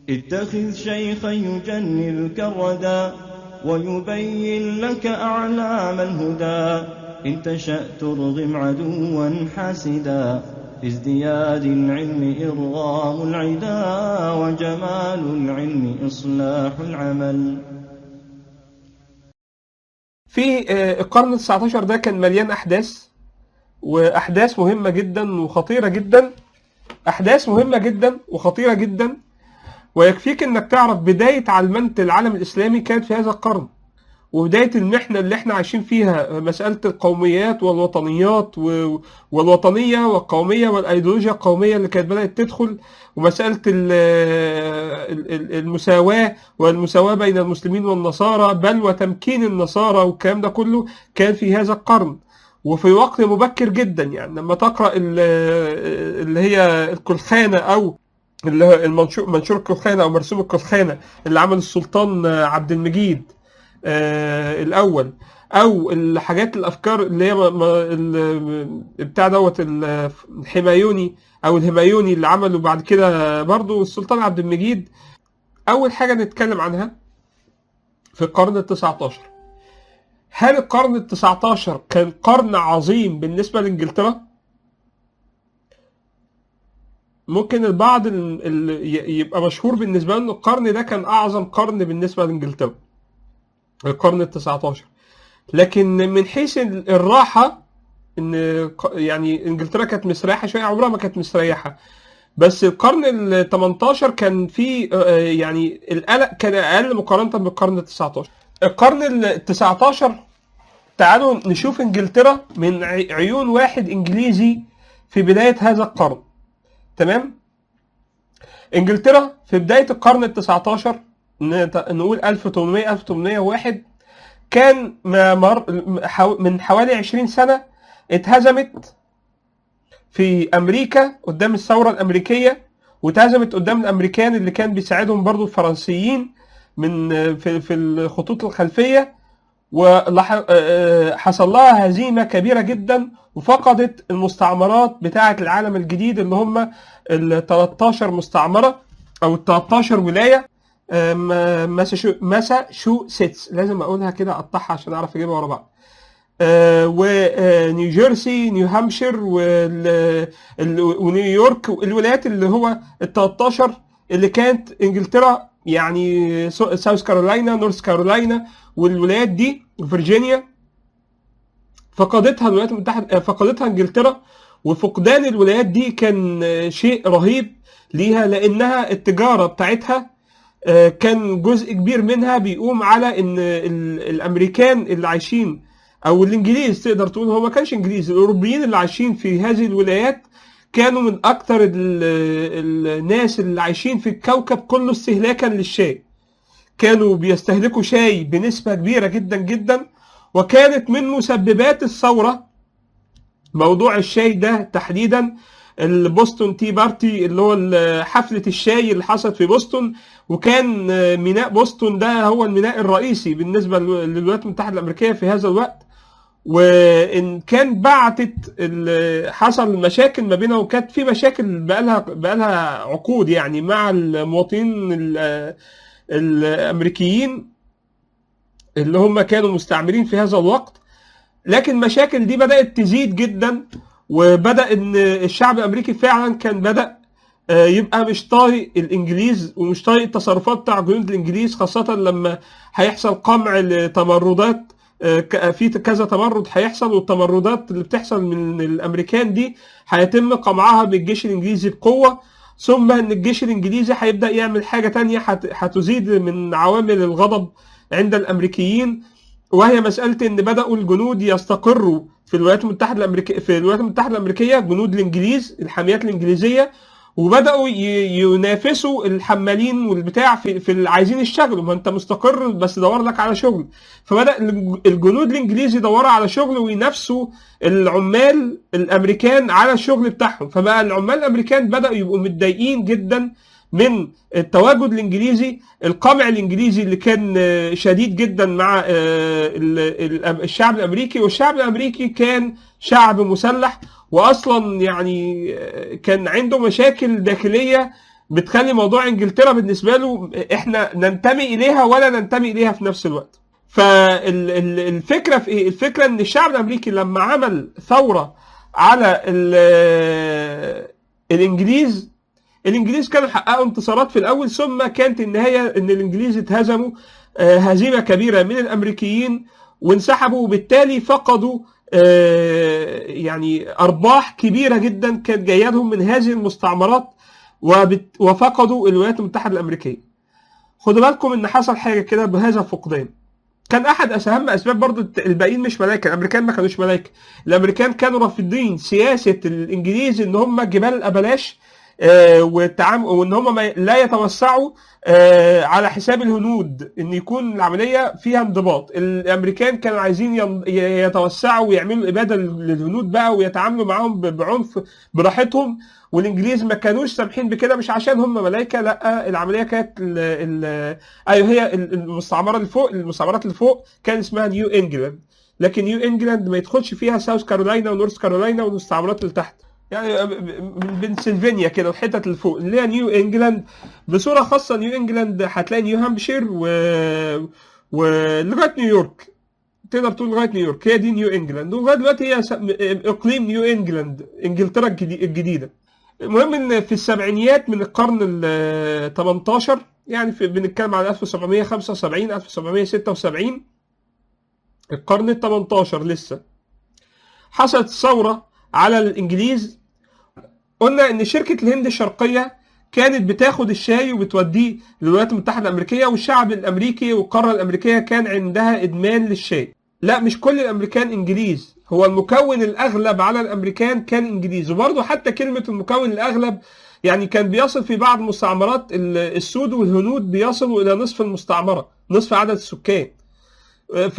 اتخذ شيخا يجنلك الردى ويبين لك أعلام الهدى إن تشأ ترغم عدوا حاسدا في ازدياد العلم إرغام العدا وجمال العلم إصلاح العمل في آه، القرن ال 19 ده كان مليان احداث واحداث مهمه جدا وخطيره جدا احداث مهمه جدا وخطيره جدا ويكفيك انك تعرف بدايه علمنه العالم الاسلامي كانت في هذا القرن وبدايه المحنه اللي احنا عايشين فيها مساله القوميات والوطنيات و- والوطنيه والقوميه والايديولوجيا القوميه اللي كانت بدات تدخل ومساله ال- ال- ال- المساواه والمساواه بين المسلمين والنصارى بل وتمكين النصارى والكلام ده كله كان في هذا القرن وفي وقت مبكر جدا يعني لما تقرا ال- اللي هي الكلخانه او اللي هو المنشور منشور الكلخانه او مرسوم الكلخانه اللي عمل السلطان عبد المجيد آه الاول او الحاجات الافكار اللي هي م- م- ال- بتاع دوت ال- الحمايوني او الهمايوني اللي عمله بعد كده برضو السلطان عبد المجيد اول حاجه نتكلم عنها في القرن ال 19 هل القرن ال 19 كان قرن عظيم بالنسبه لانجلترا؟ ممكن البعض ال- ال- ي- يبقى مشهور بالنسبه له ان القرن ده كان اعظم قرن بالنسبه لانجلترا القرن ال 19 لكن من حيث ال- الراحه ان ق- يعني انجلترا كانت مستريحه شويه عمرها ما كانت مستريحه بس القرن ال 18 كان فيه آه، يعني القلق كان اقل مقارنه بالقرن ال 19 القرن ال 19 تعالوا نشوف انجلترا من عي- عيون واحد انجليزي في بدايه هذا القرن تمام انجلترا في بدايه القرن ال 19 نت- نقول 1800 1801 كان ما مر حو- من حوالي 20 سنه اتهزمت في امريكا قدام الثوره الامريكيه واتهزمت قدام الامريكان اللي كان بيساعدهم برضو الفرنسيين من في في الخطوط الخلفيه وحصل لها هزيمه كبيره جدا وفقدت المستعمرات بتاعه العالم الجديد اللي هم ال 13 مستعمره او ال 13 ولايه آم، ماساشو ماساشوستس لازم اقولها كده اقطعها عشان اعرف اجيبها ورا بعض آه، ونيوجيرسي نيو هامشير وال- ال- ونيويورك الولايات اللي هو ال 13 اللي كانت انجلترا يعني سو- ساوث كارولاينا نورث كارولاينا والولايات دي فيرجينيا فقدتها الولايات المتحده فقدتها انجلترا وفقدان الولايات دي كان آه، شيء رهيب ليها لانها التجاره بتاعتها آه، كان جزء كبير منها بيقوم على ان ال- الامريكان اللي عايشين او الانجليز تقدر تقول هو ما كانش انجليز الاوروبيين اللي عايشين في هذه الولايات كانوا من اكثر الناس اللي عايشين في الكوكب كله استهلاكا للشاي كانوا بيستهلكوا شاي بنسبة كبيرة جدا جدا وكانت من مسببات الثورة موضوع الشاي ده تحديدا البوسطن تي بارتي اللي هو ال- حفلة الشاي اللي حصلت في بوسطن وكان آه، ميناء بوسطن ده هو الميناء الرئيسي بالنسبة لل- للولايات المتحدة الأمريكية في هذا الوقت وان كان بعتت ال- حصل مشاكل ما بينها وكانت في مشاكل بقالها بقالها عقود يعني مع المواطنين ال- الامريكيين اللي هم كانوا مستعمرين في هذا الوقت لكن المشاكل دي بدات تزيد جدا وبدا ان الشعب الامريكي فعلا كان بدا آه، يبقى مش طايق الانجليز ومش طايق التصرفات بتاع جنود الانجليز خاصه لما هيحصل قمع لتمردات آه، ك- في كذا تمرد هيحصل والتمردات اللي بتحصل من الامريكان دي هيتم قمعها بالجيش الانجليزي بقوه ثم ان الجيش الانجليزي هيبدا يعمل حاجه تانية هت- هتزيد من عوامل الغضب عند الامريكيين وهي مساله ان بداوا الجنود يستقروا في الولايات المتحده الامريكيه في الولايات المتحده الامريكيه جنود الانجليز الحاميات الانجليزيه وبداوا ي- ينافسوا الحمالين والبتاع في, في ال- عايزين يشتغلوا ما انت مستقر بس دور لك على شغل فبدا الج- الجنود الانجليزي يدوروا على شغل وينافسوا العمال الامريكان على الشغل بتاعهم فبقى العمال الامريكان بداوا يبقوا متضايقين جدا من التواجد الانجليزي القمع الانجليزي اللي كان آه، شديد جدا مع آه، ال- ال- الشعب الامريكي والشعب الامريكي كان شعب مسلح واصلا يعني آه، كان عنده مشاكل داخليه بتخلي موضوع انجلترا بالنسبه له احنا ننتمي اليها ولا ننتمي اليها في نفس الوقت فالفكره في ايه الفكره ان الشعب الامريكي لما عمل ثوره على ال- الانجليز الانجليز كانوا حققوا انتصارات في الاول ثم كانت النهايه ان الانجليز اتهزموا آه، هزيمه كبيره من الامريكيين وانسحبوا وبالتالي فقدوا آه، يعني ارباح كبيره جدا كانت جايه لهم من هذه المستعمرات وبت- وفقدوا الولايات المتحده الامريكيه. خدوا بالكم ان حصل حاجه كده بهذا الفقدان. كان احد اهم اسباب برضو الت- الباقيين مش ملايكه الامريكان ما كانوش ملايكه الامريكان كانوا رافضين سياسه الانجليز ان هم جبال الابلاش آه، والتعامل وان هم ما لا يتوسعوا آه، على حساب الهنود ان يكون العمليه فيها انضباط الامريكان كانوا عايزين ين- ي- يتوسعوا ويعملوا اباده للهنود بقى ويتعاملوا معاهم ب- بعنف براحتهم والانجليز ما كانوش سامحين بكده مش عشان هم ملايكه لا العمليه كانت ال ال ايوه هي ال- المستعمره اللي فوق المستعمرات اللي فوق كان اسمها نيو انجلاند لكن نيو انجلاند ما يدخلش فيها ساوث كارولاينا ونورث كارولاينا والمستعمرات اللي تحت يعني من بنسلفانيا كده الحتت اللي فوق اللي هي نيو انجلاند بصوره خاصه نيو انجلاند هتلاقي نيو هامبشير و ولغايه نيويورك تقدر تقول لغايه نيويورك هي دي نيو انجلاند ولغايه دلوقتي هي س- اقليم نيو انجلاند انجلترا الجدي- الجديده المهم ان في السبعينيات من القرن ال 18 يعني في بنتكلم على 1775 1776 القرن ال 18 لسه حصلت ثوره على الانجليز قلنا ان شركه الهند الشرقيه كانت بتاخد الشاي وبتوديه للولايات المتحده الامريكيه والشعب الامريكي والقاره الامريكيه كان عندها ادمان للشاي لا مش كل الامريكان انجليز هو المكون الاغلب على الامريكان كان انجليز وبرضه حتى كلمه المكون الاغلب يعني كان بيصل في بعض المستعمرات ال- السود والهنود بيصلوا الى نصف المستعمره نصف عدد السكان ف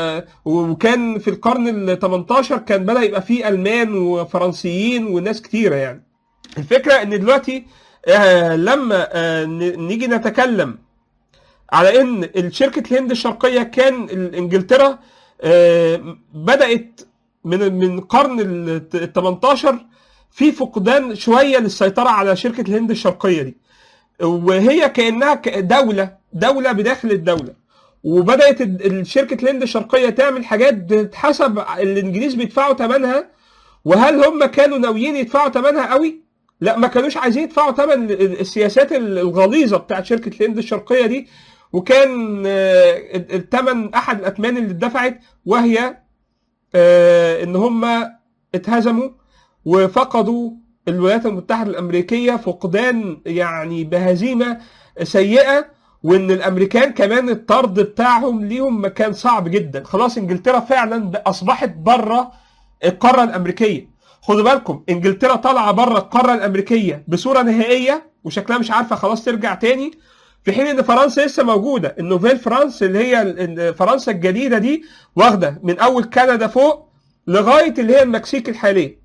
وكان في القرن ال 18 كان بدا يبقى فيه المان وفرنسيين وناس كتيره يعني الفكره ان دلوقتي آه، لما آه، ن- نيجي نتكلم على ان شركه الهند الشرقيه كان ال- انجلترا آه، بدات من من القرن ال 18 في فقدان شويه للسيطره على شركه الهند الشرقيه دي وهي كانها ك- دوله دوله بداخل الدوله وبدات ال- شركه الهند الشرقيه تعمل حاجات بتحسب الانجليز بيدفعوا ثمنها وهل هم كانوا ناويين يدفعوا ثمنها قوي؟ لا ما كانوش عايزين يدفعوا ثمن السياسات الغليظه بتاعت شركه الهند الشرقيه دي وكان آه، الثمن احد الاثمان اللي اتدفعت وهي آه، ان هم اتهزموا وفقدوا الولايات المتحده الامريكيه فقدان يعني بهزيمه سيئه وان الامريكان كمان الطرد بتاعهم ليهم كان صعب جدا خلاص انجلترا فعلا اصبحت بره القاره الامريكيه خدوا بالكم انجلترا طالعه بره القاره الامريكيه بصوره نهائيه وشكلها مش عارفه خلاص ترجع تاني في حين ان فرنسا لسه موجوده النوفيل فرانس اللي هي ال- ال- فرنسا الجديده دي واخده من اول كندا فوق لغايه اللي هي المكسيك الحاليه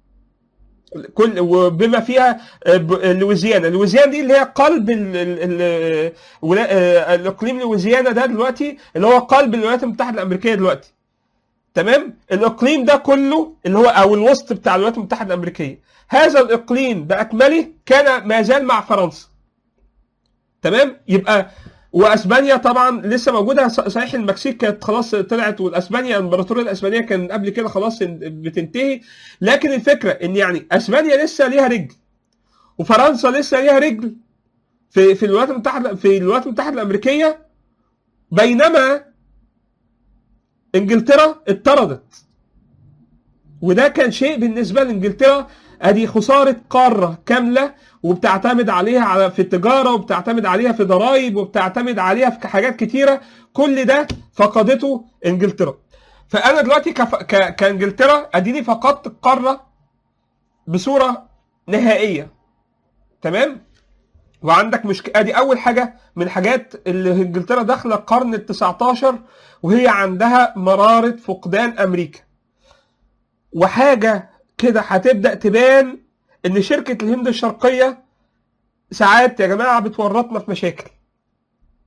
كل وبما فيها آه، ب- لويزيانا لويزيانا دي اللي هي قلب ال ال ال ولا- آه، الاقليم لويزيانا ده دلوقتي اللي هو قلب الولايات المتحده الامريكيه دلوقتي تمام الاقليم ده كله اللي هو او الوسط بتاع الولايات المتحده الامريكيه هذا الاقليم باكمله كان ما زال مع فرنسا تمام يبقى واسبانيا طبعا لسه موجوده ص- صحيح المكسيك كانت خلاص طلعت والاسبانيا الامبراطوريه الاسبانيه كان قبل كده خلاص بتنتهي لكن الفكره ان يعني اسبانيا لسه ليها رجل وفرنسا لسه ليها رجل في في الولايات المتحده في الولايات المتحده الامريكيه بينما انجلترا اتطردت وده كان شيء بالنسبه لانجلترا ادي خساره قاره كامله وبتعتمد عليها على في التجاره وبتعتمد عليها في ضرائب وبتعتمد عليها في حاجات كتيره كل ده فقدته انجلترا فانا دلوقتي كف... ك... كانجلترا اديني فقدت القاره بصوره نهائيه تمام وعندك مشكله ادي اول حاجه من الحاجات اللي انجلترا داخله القرن ال 19 وهي عندها مراره فقدان امريكا وحاجه كده هتبدا تبان ان شركه الهند الشرقيه ساعات يا جماعه بتورطنا في مشاكل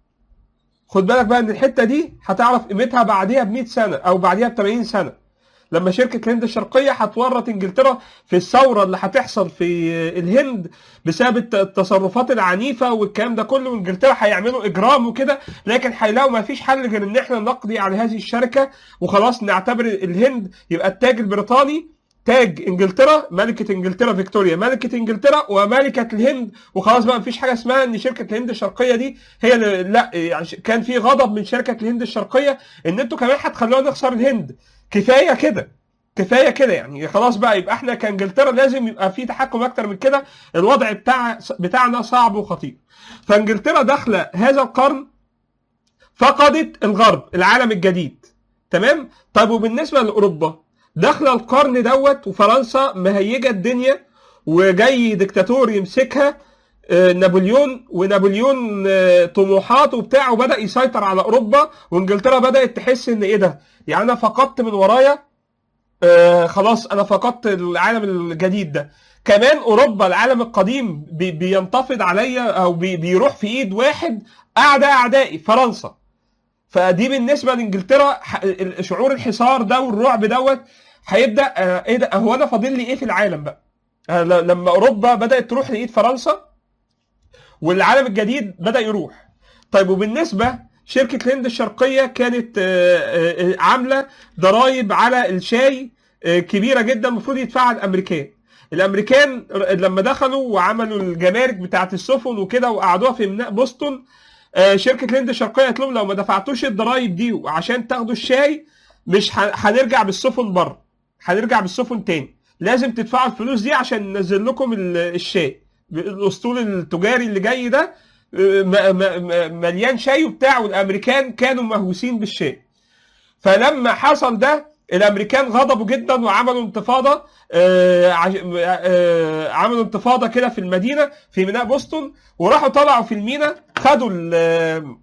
خد بالك بقى ان الحته دي هتعرف قيمتها بعديها ب 100 سنه او بعديها ب 80 سنه لما شركه الهند الشرقيه هتورط انجلترا في الثوره اللي هتحصل في الهند بسبب الت- التصرفات العنيفه والكلام ده كله وانجلترا هيعملوا اجرام وكده لكن هيلاقوا ما فيش حل غير ان احنا نقضي على هذه الشركه وخلاص نعتبر الهند يبقى التاج البريطاني تاج انجلترا ملكه انجلترا فيكتوريا ملكه انجلترا وملكه الهند وخلاص بقى مفيش حاجه اسمها ان شركه الهند الشرقيه دي هي اللي لا يعني ش- كان في غضب من شركه الهند الشرقيه ان انتوا كمان هتخلونا نخسر الهند كفايه كده كفايه كده يعني خلاص بقى يبقى احنا كانجلترا لازم يبقى في تحكم اكتر من كده الوضع بتاع بتاعنا صعب وخطير فانجلترا داخله هذا القرن فقدت الغرب العالم الجديد تمام طيب وبالنسبه لاوروبا داخله القرن دوت وفرنسا مهيجه الدنيا وجاي ديكتاتور يمسكها آه، نابليون ونابليون آه، طموحات وبتاع وبدا يسيطر على اوروبا وانجلترا بدات تحس ان ايه ده يعني انا فقدت من ورايا آه، خلاص انا فقدت العالم الجديد ده كمان اوروبا العالم القديم بي- بينتفض عليا او بي- بيروح في ايد واحد اعداء اعدائي فرنسا فدي بالنسبه لانجلترا ح- ال- شعور الحصار ده والرعب دوت هيبدا آه، ايه ده هو انا فاضل لي ايه في العالم بقى آه، ل- لما اوروبا بدات تروح لايد فرنسا والعالم الجديد بدا يروح طيب وبالنسبه شركه الهند الشرقيه كانت آه، آه، آه، عامله ضرائب على الشاي آه، كبيره جدا المفروض يدفعها الامريكان الامريكان ر- لما دخلوا وعملوا الجمارك بتاعه السفن وكده وقعدوها في ميناء بوسطن آه، شركه الهند الشرقيه قالت لهم لو ما دفعتوش الضرايب دي عشان تاخدوا الشاي مش ه- هنرجع بالسفن بره هنرجع بالسفن تاني لازم تدفعوا الفلوس دي عشان ننزل لكم ال- الشاي الاسطول التجاري اللي جاي ده آه، م- م- م- مليان شاي وبتاع والامريكان كانوا مهووسين بالشاي فلما حصل ده الامريكان غضبوا جدا وعملوا انتفاضه آه، عش- آه، عملوا انتفاضه كده في المدينه في ميناء بوسطن وراحوا طلعوا في الميناء خدوا ال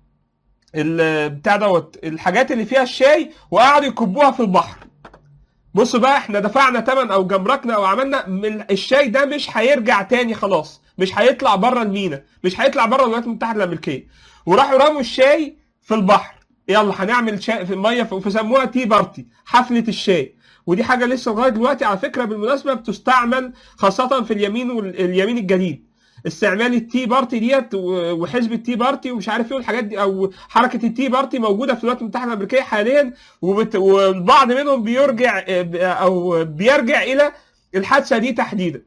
ال- بتاع دوت الحاجات اللي فيها الشاي وقعدوا يكبوها في البحر بصوا بقى احنا دفعنا ثمن او جمركنا او عملنا من الشاي ده مش هيرجع تاني خلاص مش هيطلع بره المينا مش هيطلع بره الولايات المتحده الامريكيه وراحوا رموا الشاي في البحر يلا هنعمل شاي في الميه فسموها تي بارتي حفله الشاي ودي حاجه لسه لغايه دلوقتي على فكره بالمناسبه بتستعمل خاصه في اليمين واليمين الجديد استعمال التي بارتي ديت و- وحزب التي بارتي ومش عارف ايه والحاجات دي او حركه التي بارتي موجوده في الولايات المتحده الامريكيه حاليا وبت... والبعض منهم بيرجع او بيرجع الى الحادثه دي تحديدا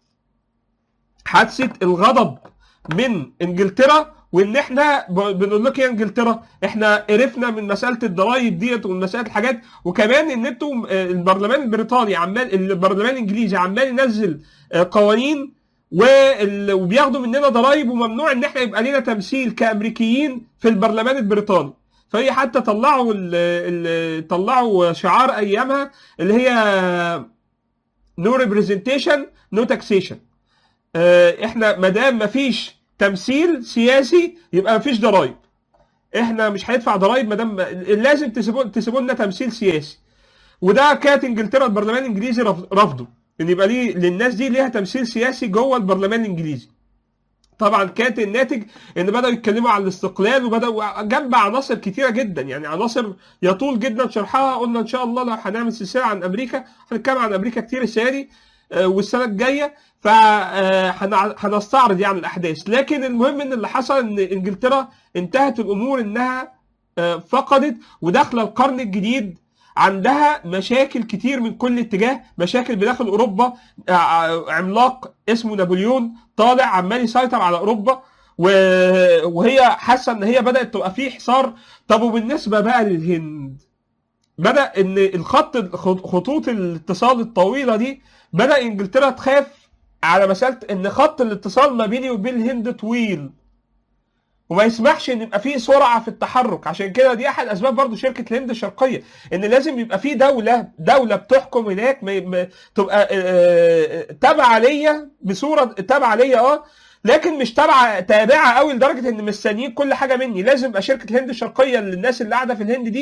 حادثه الغضب من انجلترا وان احنا ب- بنقول لك يا انجلترا احنا قرفنا من مساله الضرايب ديت ومن مساله الحاجات وكمان ان انتوا آه، البرلمان البريطاني عمال البرلمان الانجليزي عمال ينزل آه، قوانين وال- وبياخدوا مننا ضرايب وممنوع ان احنا يبقى لنا تمثيل كامريكيين في البرلمان البريطاني فهي حتى طلعوا ال ال طلعوا شعار ايامها اللي هي نو ريبريزنتيشن نو تاكسيشن احنا ما دام ما فيش تمثيل سياسي يبقى ما فيش ضرايب احنا مش هندفع ضرايب ما دام لازم تسيبوا تسيبوا لنا تمثيل سياسي وده كانت انجلترا البرلمان الانجليزي رف- رفضه ان يبقى ليه للناس دي ليها تمثيل سياسي جوه البرلمان الانجليزي طبعا كانت الناتج ان بداوا يتكلموا عن الاستقلال وبداوا جنب عناصر كتيره جدا يعني عناصر يطول جدا شرحها قلنا ان شاء الله لو هنعمل سلسله عن امريكا هنتكلم عن امريكا كتير السنه دي آه، والسنه الجايه فهنستعرض يعني الاحداث لكن المهم ان اللي حصل ان انجلترا انتهت الامور انها آه، فقدت وداخله القرن الجديد عندها مشاكل كتير من كل اتجاه مشاكل بداخل اوروبا آه، عملاق اسمه نابليون طالع عمال يسيطر على اوروبا و- وهي حاسه ان هي بدات تبقى فيه حصار طب وبالنسبه بقى للهند بدا ان الخط خطوط الاتصال الطويله دي بدا انجلترا تخاف على مساله ان خط الاتصال ما بيني وبين الهند طويل وما يسمحش ان يبقى فيه سرعه في التحرك عشان كده دي احد اسباب برضو شركه الهند الشرقيه ان لازم يبقى فيه دوله دوله بتحكم هناك ما ما تبقى آه، تابعه ليا بصوره تابعه ليا اه لكن مش تابعه تابعه قوي لدرجه ان مستنيين كل حاجه مني لازم يبقى شركه الهند الشرقيه للناس اللي قاعده في الهند دي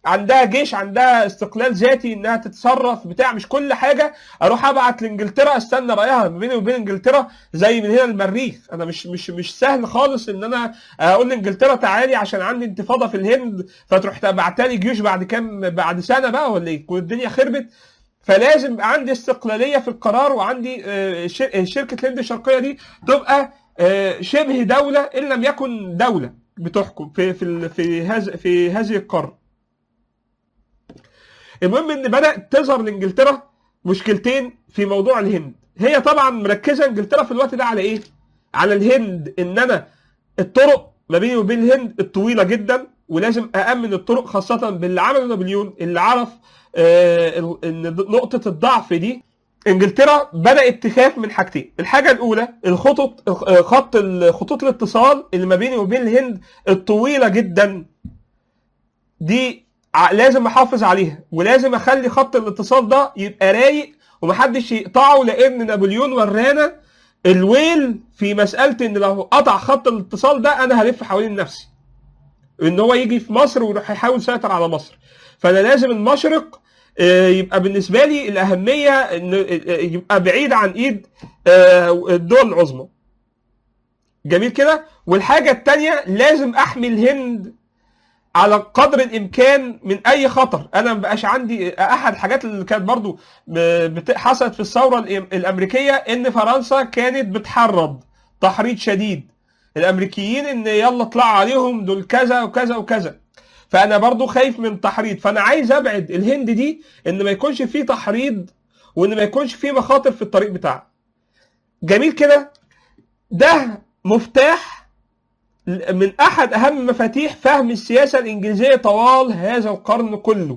عندها جيش عندها استقلال ذاتي انها تتصرف بتاع مش كل حاجه اروح ابعت لانجلترا استنى رايها ما بيني وبين انجلترا زي من هنا المريخ انا مش مش مش سهل خالص ان انا اقول لانجلترا تعالي عشان عندي انتفاضه في الهند فتروح تبعتها لي جيوش بعد كام بعد سنه بقى ولا ايه تكون الدنيا خربت فلازم يبقى عندي استقلاليه في القرار وعندي آه، شر- شركه الهند الشرقيه دي تبقى آه، شبه دوله ان لم يكن دوله بتحكم في في ال- في هذا في هذه القاره. المهم ان بدات تظهر لانجلترا مشكلتين في موضوع الهند هي طبعا مركزه انجلترا في الوقت ده على ايه؟ على الهند ان انا الطرق ما بيني وبين الهند الطويله جدا ولازم أأمن الطرق خاصة باللي عمله نابليون اللي عرف آه، ال- ان نقطة الضعف دي انجلترا بدأت تخاف من حاجتين، الحاجة الأولى الخطط آه، خط ال- خطوط الاتصال اللي ما بيني وبين الهند الطويلة جدا دي ع- لازم احافظ عليها ولازم اخلي خط الاتصال ده يبقى رايق ومحدش يقطعه لان نابليون ورانا الويل في مساله ان لو قطع خط الاتصال ده انا هلف حوالين نفسي ان هو يجي في مصر ويروح يحاول يسيطر على مصر فانا لازم المشرق آه، يبقى بالنسبه لي الاهميه ان آه، يبقى بعيد عن ايد آه، الدول العظمى جميل كده والحاجه الثانيه لازم احمي الهند على قدر الامكان من اي خطر انا ما بقاش عندي احد الحاجات اللي كانت برضو بت- حصلت في الثوره الإم- الامريكيه ان فرنسا كانت بتحرض تحريض شديد الامريكيين ان يلا اطلعوا عليهم دول كذا وكذا وكذا فانا برضو خايف من تحريض فانا عايز ابعد الهند دي ان ما يكونش فيه تحريض وان ما يكونش فيه مخاطر في الطريق بتاعها جميل كده ده مفتاح من احد اهم مفاتيح فهم السياسه الانجليزيه طوال هذا القرن كله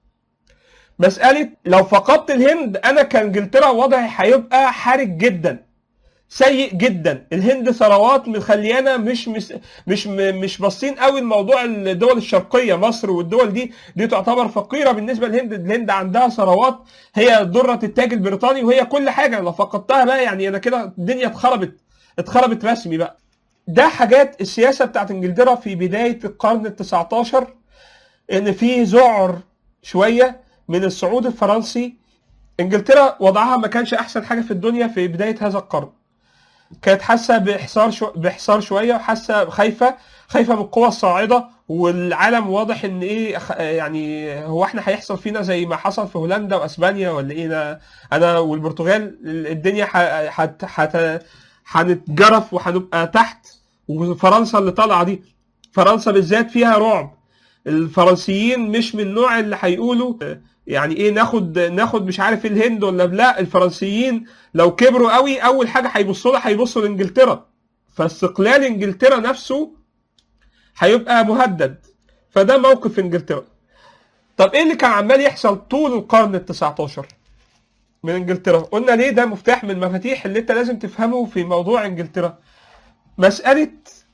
مساله لو فقدت الهند انا كانجلترا وضعي هيبقى حرج جدا سيء جدا الهند ثروات مخليانا مش مش مش مش باصين قوي لموضوع الدول الشرقيه مصر والدول دي دي تعتبر فقيره بالنسبه للهند الهند عندها ثروات هي ذره التاج البريطاني وهي كل حاجه لو فقدتها بقى يعني انا كده الدنيا اتخربت اتخربت رسمي بقى ده حاجات السياسه بتاعت انجلترا في بدايه القرن ال 19 ان في ذعر شويه من الصعود الفرنسي انجلترا وضعها ما كانش احسن حاجه في الدنيا في بدايه هذا القرن كانت حاسه باحصار شو... باحصار شويه وحاسه خايفه خايفه من القوى الصاعده والعالم واضح ان ايه خ- يعني هو احنا هيحصل فينا زي ما حصل في هولندا واسبانيا ولا ايه انا انا والبرتغال الدنيا ح- هت- هت- هنتجرف وهنبقى تحت وفرنسا اللي طالعه دي فرنسا بالذات فيها رعب الفرنسيين مش من النوع اللي هيقولوا يعني ايه ناخد ناخد مش عارف الهند ولا لا الفرنسيين لو كبروا قوي اول حاجه هيبصوا لها هيبصوا لانجلترا فاستقلال انجلترا نفسه هيبقى مهدد فده موقف انجلترا طب ايه اللي كان عمال يحصل طول القرن ال 19 من انجلترا قلنا ليه ده مفتاح من المفاتيح اللي انت لازم تفهمه في موضوع انجلترا مساله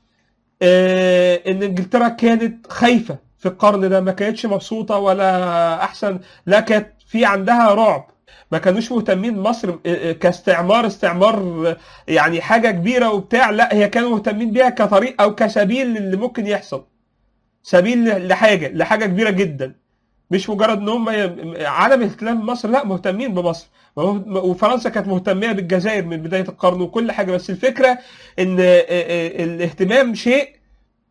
آه ان انجلترا كانت خايفه في القرن ده ما كانتش مبسوطه ولا احسن لا كانت في عندها رعب ما كانوش مهتمين مصر آه، آه، كاستعمار استعمار آه، يعني حاجه كبيره وبتاع لا هي كانوا مهتمين بيها كطريق او كسبيل اللي ممكن يحصل سبيل لحاجه لحاجه كبيره جدا مش مجرد ان هم ي- عدم اهتمام بمصر لا مهتمين بمصر وفرنسا كانت مهتميه بالجزائر من بدايه القرن وكل حاجه بس الفكره ان آه، آه، الاهتمام شيء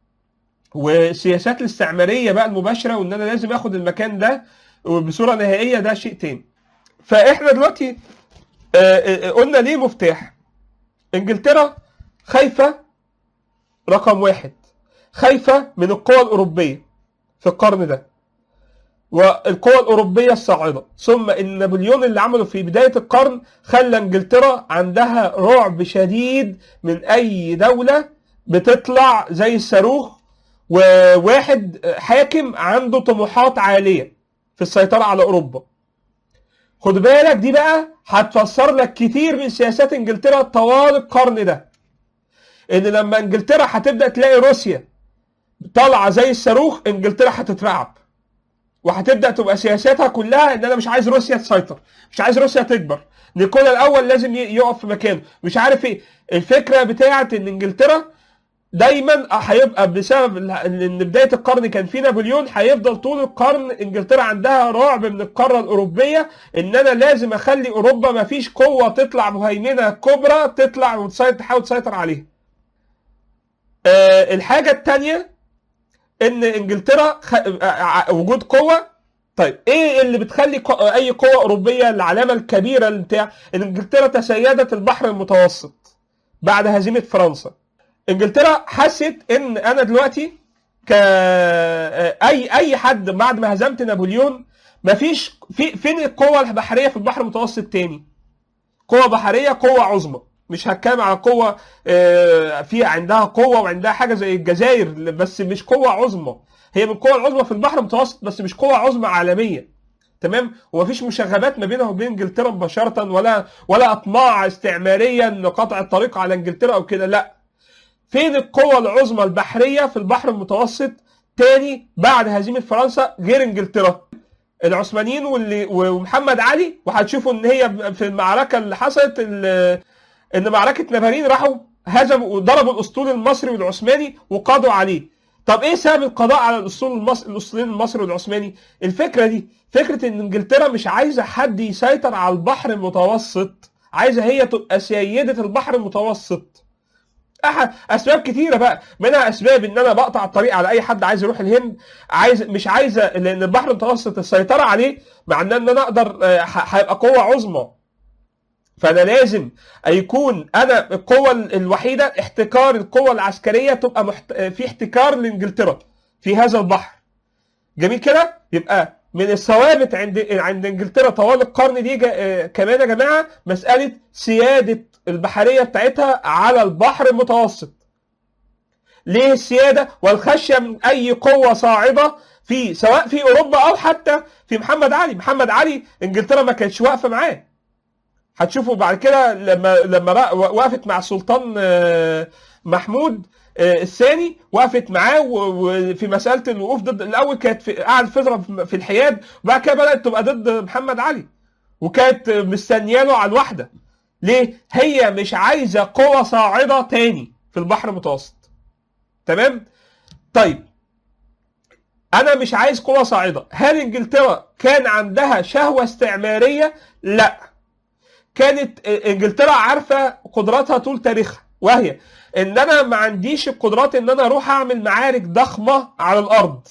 والسياسات الاستعماريه بقى المباشره وان انا لازم اخد المكان ده بصوره نهائيه ده شيء تاني فاحنا دلوقتي آه، آه، قلنا ليه مفتاح انجلترا خايفه رقم واحد خايفه من القوى الاوروبيه في القرن ده والقوى الأوروبية الصاعدة ثم إن نابليون اللي عمله في بداية القرن خلى إنجلترا عندها رعب شديد من أي دولة بتطلع زي الصاروخ وواحد حاكم عنده طموحات عالية في السيطرة على أوروبا خد بالك دي بقى هتفسر لك كتير من سياسات انجلترا طوال القرن ده ان لما انجلترا هتبدا تلاقي روسيا طالعه زي الصاروخ انجلترا هتترعب وهتبدا تبقى سياساتها كلها ان انا مش عايز روسيا تسيطر مش عايز روسيا تكبر نيكولا الاول لازم ي- يقف في مكانه مش عارف ايه الفكره بتاعت ان انجلترا دايما هيبقى بسبب ال- ان بدايه القرن كان في نابليون هيفضل طول القرن انجلترا عندها رعب من القاره الاوروبيه ان انا لازم اخلي اوروبا ما فيش قوه تطلع مهيمنه كبرى تطلع وتسيطر تحاول تسيطر عليها. آه الحاجه الثانيه ان انجلترا خ... آه، آه، وجود قوه طيب ايه اللي بتخلي قو... اي قوه اوروبيه العلامه الكبيره اللي بتاع ان انجلترا تسيدت البحر المتوسط بعد هزيمه فرنسا. انجلترا حست ان انا دلوقتي ك اي اي حد بعد ما هزمت نابليون مفيش في فين القوه البحريه في البحر المتوسط تاني قوه بحريه قوه عظمى مش هتكلم على قوه آه، في عندها قوه وعندها حاجه زي الجزائر بس مش قوه عظمى هي من القوى العظمى في البحر المتوسط بس مش قوه عظمى عالميه تمام ومفيش مشاغبات ما بينها وبين انجلترا مباشره ولا ولا اطماع استعماريه ان قطع الطريق على انجلترا او كده لا فين القوة العظمى البحرية في البحر المتوسط تاني بعد هزيمة فرنسا غير انجلترا العثمانيين واللي ومحمد علي وهتشوفوا ان هي في المعركة اللي حصلت ال- ان معركة نافارين راحوا هزموا وضربوا الاسطول المصري والعثماني وقضوا عليه طب ايه سبب القضاء على الاسطول المصري الاسطولين المصري والعثماني الفكرة دي فكرة ان انجلترا مش عايزة حد يسيطر على البحر المتوسط عايزة هي تبقى سيدة البحر المتوسط احد اسباب كتيره بقى منها اسباب ان انا بقطع الطريق على اي حد عايز يروح الهند عايز مش عايزه لان البحر المتوسط السيطره عليه معناه ان انا اقدر آه، ح- هيبقى قوه عظمى فانا لازم يكون انا القوه ال- الوحيده احتكار القوه العسكريه تبقى محت... آه، في احتكار لانجلترا في هذا البحر جميل كده يبقى من الثوابت عند عند انجلترا طوال القرن دي جا... آه، كمان يا جماعه مساله سياده البحريه بتاعتها على البحر المتوسط ليه السياده والخشيه من اي قوه صاعده في سواء في اوروبا او حتى في محمد علي محمد علي انجلترا ما كانتش واقفه معاه هتشوفوا بعد كده لما لما بقى وقفت مع السلطان آه، محمود آه، الثاني وقفت معاه و- وفي مساله الوقوف ضد الاول كانت في قعد فتره في الحياد وبعد كده بدات تبقى ضد محمد علي وكانت مستنيه له على الواحده ليه؟ هي مش عايزه قوه صاعده تاني في البحر المتوسط تمام؟ طيب انا مش عايز قوه صاعده هل انجلترا كان عندها شهوه استعماريه؟ لا كانت انجلترا عارفه قدراتها طول تاريخها وهي ان انا ما عنديش القدرات ان انا اروح اعمل معارك ضخمه على الارض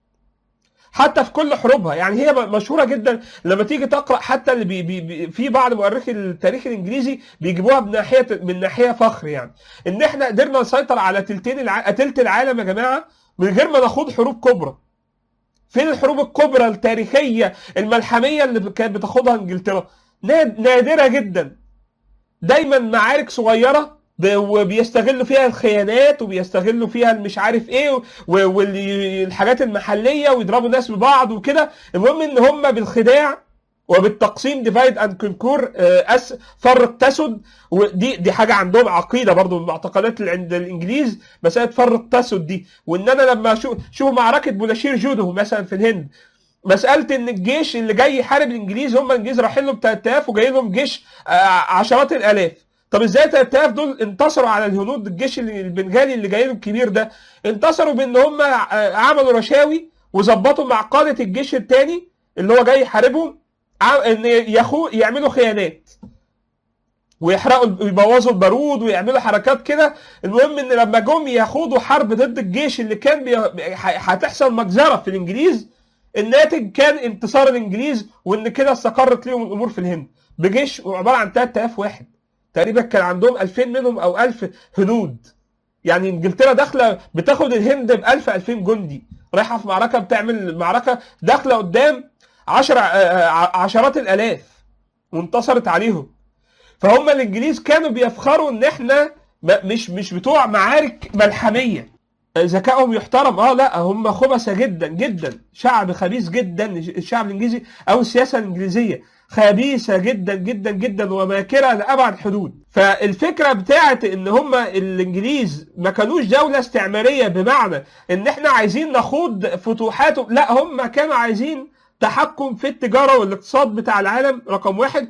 حتى في كل حروبها يعني هي مشهوره جدا لما تيجي تقرا حتى اللي بي بي بي في بعض مؤرخي التاريخ الانجليزي بيجيبوها بناحيه من ناحيه فخر يعني ان احنا قدرنا نسيطر على تلتين الع... تلت العالم يا جماعه من غير ما نخوض حروب كبرى فين الحروب الكبرى التاريخيه الملحميه اللي كانت بتاخدها انجلترا ناد- نادره جدا دايما معارك صغيره ب- وبيستغلوا فيها الخيانات وبيستغلوا فيها المش عارف ايه والحاجات المحليه ويضربوا ناس ببعض وكده المهم ان هم بالخداع وبالتقسيم ديفايد اند كونكور أس فرق تسد ودي دي حاجه عندهم عقيده برضو من المعتقدات اللي عند الانجليز مساله فرق تسد دي وان انا لما اشوف شوف معركه بولاشير جودو مثلا في الهند مساله ان الجيش اللي جاي يحارب الانجليز هم الانجليز رايحين لهم 3000 وجاي لهم جيش آه، عشرات الالاف طب ازاي 3000 دول انتصروا على الهنود الجيش اللي- البنغالي اللي جاي لهم الكبير ده انتصروا بان هم آه، عملوا رشاوي وظبطوا مع قاده الجيش الثاني اللي هو جاي يحاربهم ع- ان يخو يعملوا خيانات ويحرقوا ويبوظوا البارود ويعملوا حركات كده المهم ان لما جم يخوضوا حرب ضد الجيش اللي كان بي... ح- هتحصل مجزره في الانجليز الناتج كان انتصار الانجليز وان كده استقرت ليهم الامور في الهند بجيش عباره عن 3000 واحد تقريبا كان عندهم 2000 منهم او 1000 هنود يعني انجلترا داخله بتاخد الهند ب 1000 2000 جندي رايحه في معركه بتعمل معركه داخله قدام 10 عشرات الالاف وانتصرت عليهم فهم الانجليز كانوا بيفخروا ان احنا م- مش مش بتوع معارك ملحميه ذكائهم يحترم اه لا هم خبثه جدا جدا شعب خبيث جدا الشعب الانجليزي او السياسه الانجليزيه خبيثه جدا جدا جدا وماكره لابعد حدود فالفكره بتاعت ان هم الانجليز ما كانوش دوله استعماريه بمعنى ان احنا عايزين نخوض فتوحات لا هم كانوا عايزين تحكم في التجاره والاقتصاد بتاع العالم رقم واحد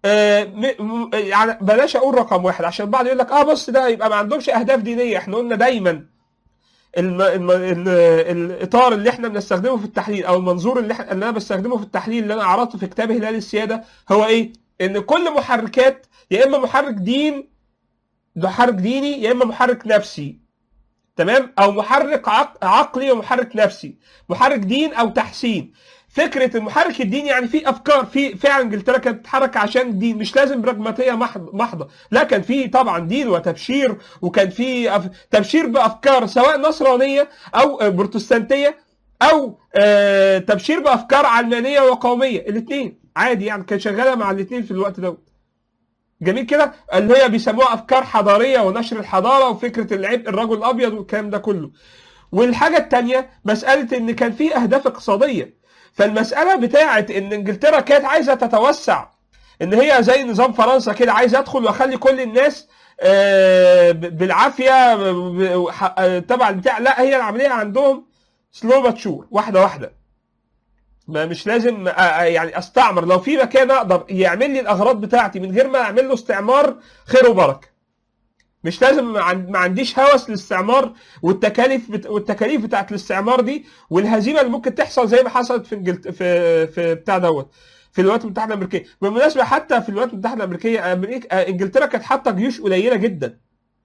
آه، م- م- يعني بلاش اقول رقم واحد عشان البعض يقول لك اه بص ده يبقى ما عندهمش اهداف دينيه احنا قلنا دايما الم... الم... ال... الاطار اللي احنا بنستخدمه في التحليل او المنظور اللي, احنا... اللي انا بستخدمه في التحليل اللي انا عرضته في كتاب هلال السياده هو ايه؟ ان كل محركات يا اما محرك دين محرك ديني يا اما محرك نفسي تمام او محرك عق... عقلي ومحرك نفسي محرك دين او تحسين فكره المحرك الديني يعني في افكار في فعلا انجلترا كانت بتتحرك عشان الدين مش لازم براجماتيه محض- محضه لا كان في طبعا دين وتبشير وكان في أف... تبشير بافكار سواء نصرانيه او آه، بروتستانتيه او آه، تبشير بافكار علمانيه وقوميه الاثنين عادي يعني كان شغاله مع الاثنين في الوقت ده جميل كده اللي هي بيسموها افكار حضاريه ونشر الحضاره وفكره العبء الرجل الابيض والكلام ده كله والحاجه الثانيه مساله ان كان في اهداف اقتصاديه فالمساله بتاعه ان انجلترا كانت عايزه تتوسع ان هي زي نظام فرنسا كده عايز ادخل واخلي كل الناس آه، ب- بالعافيه ب- ح- آه، تبع البتاع لا هي العمليه عندهم سلو باتشور واحده واحده ما مش لازم آه، آه، يعني استعمر لو في مكان اقدر يعمل لي الاغراض بتاعتي من غير ما اعمل له استعمار خير وبركه مش لازم ما عن- ما عنديش هوس للاستعمار والتكاليف بت... والتكاليف بتاعت الاستعمار دي والهزيمه اللي ممكن تحصل زي ما حصلت في انجلت... في في بتاع دوت في الولايات المتحده الامريكيه بالمناسبه حتى في الولايات المتحده الامريكيه أمريكا... آه، انجلترا كانت حاطه جيوش قليله جدا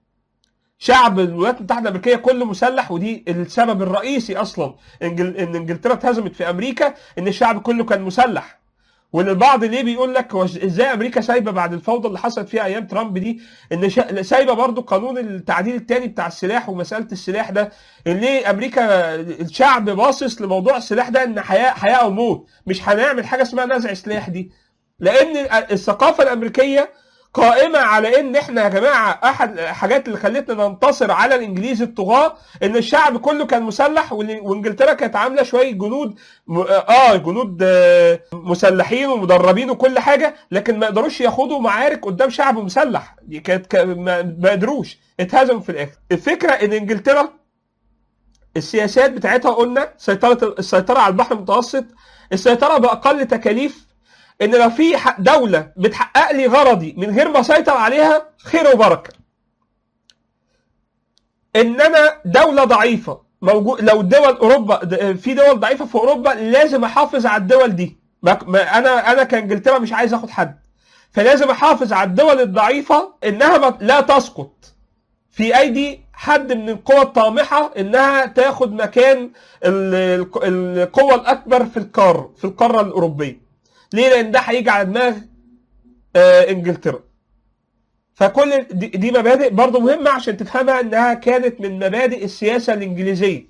شعب الولايات المتحده الامريكيه كله مسلح ودي السبب الرئيسي اصلا إنجل... ان انجلترا اتهزمت في امريكا ان الشعب كله كان مسلح وان البعض ليه بيقول لك هو ازاي امريكا سايبه بعد الفوضى اللي حصلت فيها ايام ترامب دي ان شا... سايبه برضو قانون التعديل الثاني بتاع السلاح ومساله السلاح ده ان ليه امريكا الشعب باصص لموضوع السلاح ده ان حياه حياه او موت مش هنعمل حاجه اسمها نزع سلاح دي لان الثقافه الامريكيه قائمه على ان احنا يا جماعه احد الحاجات اللي خلتنا ننتصر على الانجليز الطغاه ان الشعب كله كان مسلح وإن- وانجلترا كانت عامله شويه جنود م- اه جنود آه، مسلحين ومدربين وكل حاجه لكن ما يقدروش ياخدوا معارك قدام شعب مسلح دي كانت ك- ما ما قدروش اتهزموا في الاخر الفكره ان انجلترا السياسات بتاعتها قلنا سيطره السيطره على البحر المتوسط السيطره باقل تكاليف ان لو في ح- دوله بتحقق لي غرضي من غير ما اسيطر عليها خير وبركه انما دوله ضعيفه موجود لو دول اوروبا د- في دول ضعيفه في اوروبا لازم احافظ على الدول دي ما ما انا انا كانجلترا مش عايز اخد حد فلازم احافظ على الدول الضعيفه انها ما- لا تسقط في ايدي حد من القوى الطامحه انها تاخد مكان ال- الق- القوه الاكبر في القاره في القاره الاوروبيه ليه لان ده هيجي على دماغ آه، انجلترا فكل دي, دي مبادئ برضه مهمه عشان تفهمها انها كانت من مبادئ السياسه الانجليزيه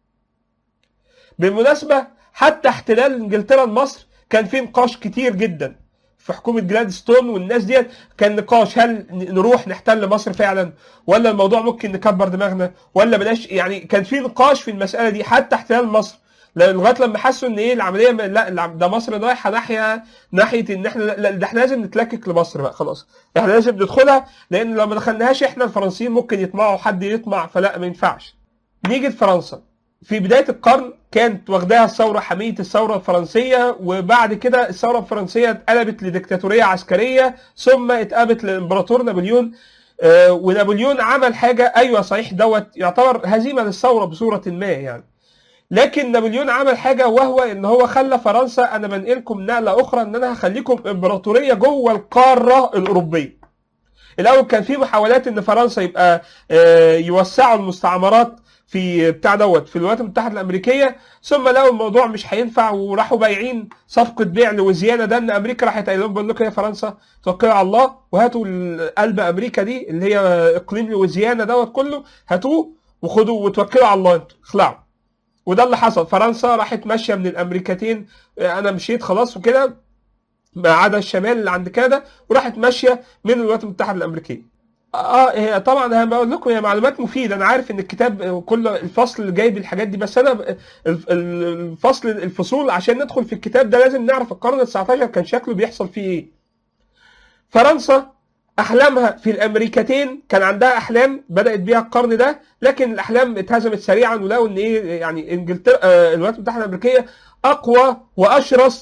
بالمناسبه حتى احتلال انجلترا لمصر كان فيه نقاش كتير جدا في حكومه جلادستون والناس ديت كان نقاش هل ن- نروح نحتل مصر فعلا ولا الموضوع ممكن نكبر دماغنا ولا بلاش يعني كان في نقاش في المساله دي حتى احتلال مصر ل- لغايه لما حسوا ان ايه العمليه م- لا العم- ده مصر رايحه ناحيه ناحيه ان احنا لا ده احنا لازم نتلكك لمصر بقى خلاص احنا لازم ندخلها لان لو ما دخلناهاش احنا الفرنسيين ممكن يطمعوا حد يطمع فلا ما ينفعش نيجي لفرنسا في بدايه القرن كانت واخداها الثوره حميه الثوره الفرنسيه وبعد كده الثوره الفرنسيه اتقلبت لديكتاتوريه عسكريه ثم اتقلبت للامبراطور نابليون آه، ونابليون عمل حاجه ايوه صحيح دوت يعتبر هزيمه للثوره بصوره ما يعني لكن نابليون عمل حاجه وهو ان هو خلى فرنسا انا بنقلكم نقله اخرى ان انا هخليكم امبراطوريه جوه القاره الاوروبيه الاول كان في محاولات ان فرنسا يبقى آه، يوسعوا المستعمرات في بتاع دوت في الولايات المتحده الامريكيه ثم لقوا الموضوع مش هينفع وراحوا بايعين صفقه بيع لويزيانا ده ان امريكا راحت قايله لهم بقول لكم يا فرنسا توكلوا على الله وهاتوا ال- قلب امريكا دي اللي هي اقليم لويزيانا دوت كله هاتوه وخدوا وتوكلوا على الله انتوا اخلعوا وده اللي حصل فرنسا راحت ماشيه من الامريكتين آه، انا مشيت خلاص وكده ما عدا الشمال اللي عند كندا وراحت ماشيه من الولايات المتحده الامريكيه اه هي طبعا انا بقول لكم هي معلومات مفيده انا عارف ان الكتاب كل الفصل اللي جايب الحاجات دي بس انا ب- ال- ال- الفصل الفصول عشان ندخل في الكتاب ده لازم نعرف القرن ال 19 كان شكله بيحصل فيه ايه فرنسا احلامها في الامريكتين كان عندها احلام بدات بيها القرن ده لكن الاحلام اتهزمت سريعا ولقوا ان ايه يعني انجلترا آه، الولايات المتحده الامريكيه اقوى واشرس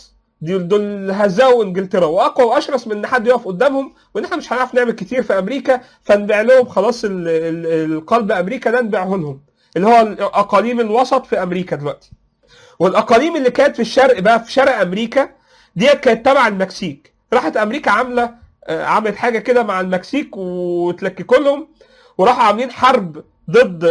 دول دول هزقوا انجلترا واقوى واشرس من ان حد يقف قدامهم وان احنا مش هنعرف نعمل كتير في امريكا فنبيع لهم خلاص ال- ال- القلب امريكا ده نبيعه لهم اللي هو الاقاليم الوسط في امريكا دلوقتي والاقاليم اللي كانت في الشرق بقى في شرق امريكا دي كانت تبع المكسيك راحت امريكا عامله آه، عملت حاجه كده مع المكسيك وتلككوا لهم وراحوا عاملين حرب ضد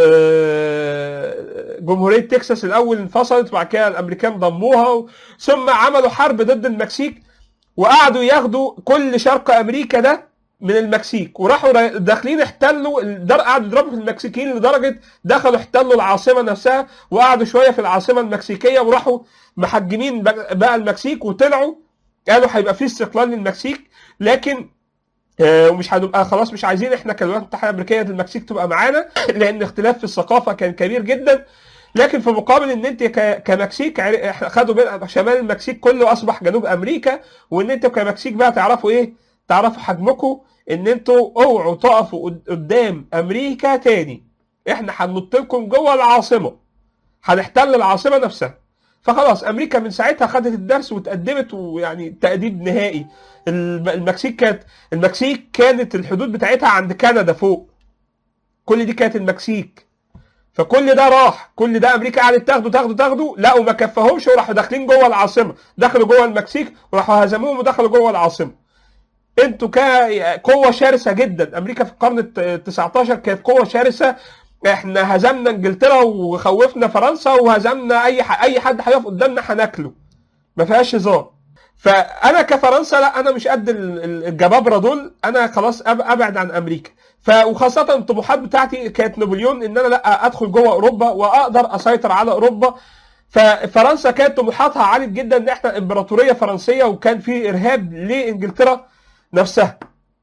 آه، جمهوريه تكساس الاول انفصلت وبعد كده الامريكان ضموها و- ثم عملوا حرب ضد المكسيك وقعدوا ياخدوا كل شرق امريكا ده من المكسيك وراحوا را- داخلين احتلوا الدر... قعدوا يضربوا في المكسيكيين لدرجه دخلوا احتلوا العاصمه نفسها وقعدوا شويه في العاصمه المكسيكيه وراحوا محجمين بقى بقى المكسيك وطلعوا قالوا هيبقى في استقلال للمكسيك لكن آه، ومش هنبقى خلاص مش عايزين احنا كالولايات المتحده الامريكيه المكسيك تبقى معانا لان اختلاف في الثقافه كان كبير جدا لكن في مقابل ان انت ك- كمكسيك عر- إحنا خدوا بين شمال المكسيك كله اصبح جنوب امريكا وان انتوا كمكسيك بقى تعرفوا ايه تعرفوا حجمكم ان انتوا اوعوا تقفوا قد- قدام امريكا تاني احنا هننط لكم جوه العاصمه هنحتل العاصمه نفسها فخلاص امريكا من ساعتها خدت الدرس وتقدمت ويعني تأديب نهائي الم- المكسيك كانت المكسيك كانت الحدود بتاعتها عند كندا فوق كل دي كانت المكسيك فكل ده راح كل ده امريكا قعدت تاخده تاخده تاخده لا وما كفاهمش وراحوا داخلين جوه العاصمه دخلوا جوه المكسيك وراحوا هزموهم ودخلوا جوه العاصمه انتوا كقوه شرسه جدا امريكا في القرن ال 19 كانت قوه شرسه احنا هزمنا انجلترا وخوفنا فرنسا وهزمنا اي ح... اي حد هيقف قدامنا هناكله ما فيهاش هزار فانا كفرنسا لا انا مش قد ال- ال- الجبابره دول انا خلاص أب- ابعد عن امريكا ف وخاصه الطموحات بتاعتي كانت نابليون ان انا لا ادخل جوه اوروبا واقدر اسيطر على اوروبا ففرنسا كانت طموحاتها عاليه جدا ان احنا امبراطوريه فرنسيه وكان في ارهاب لانجلترا نفسها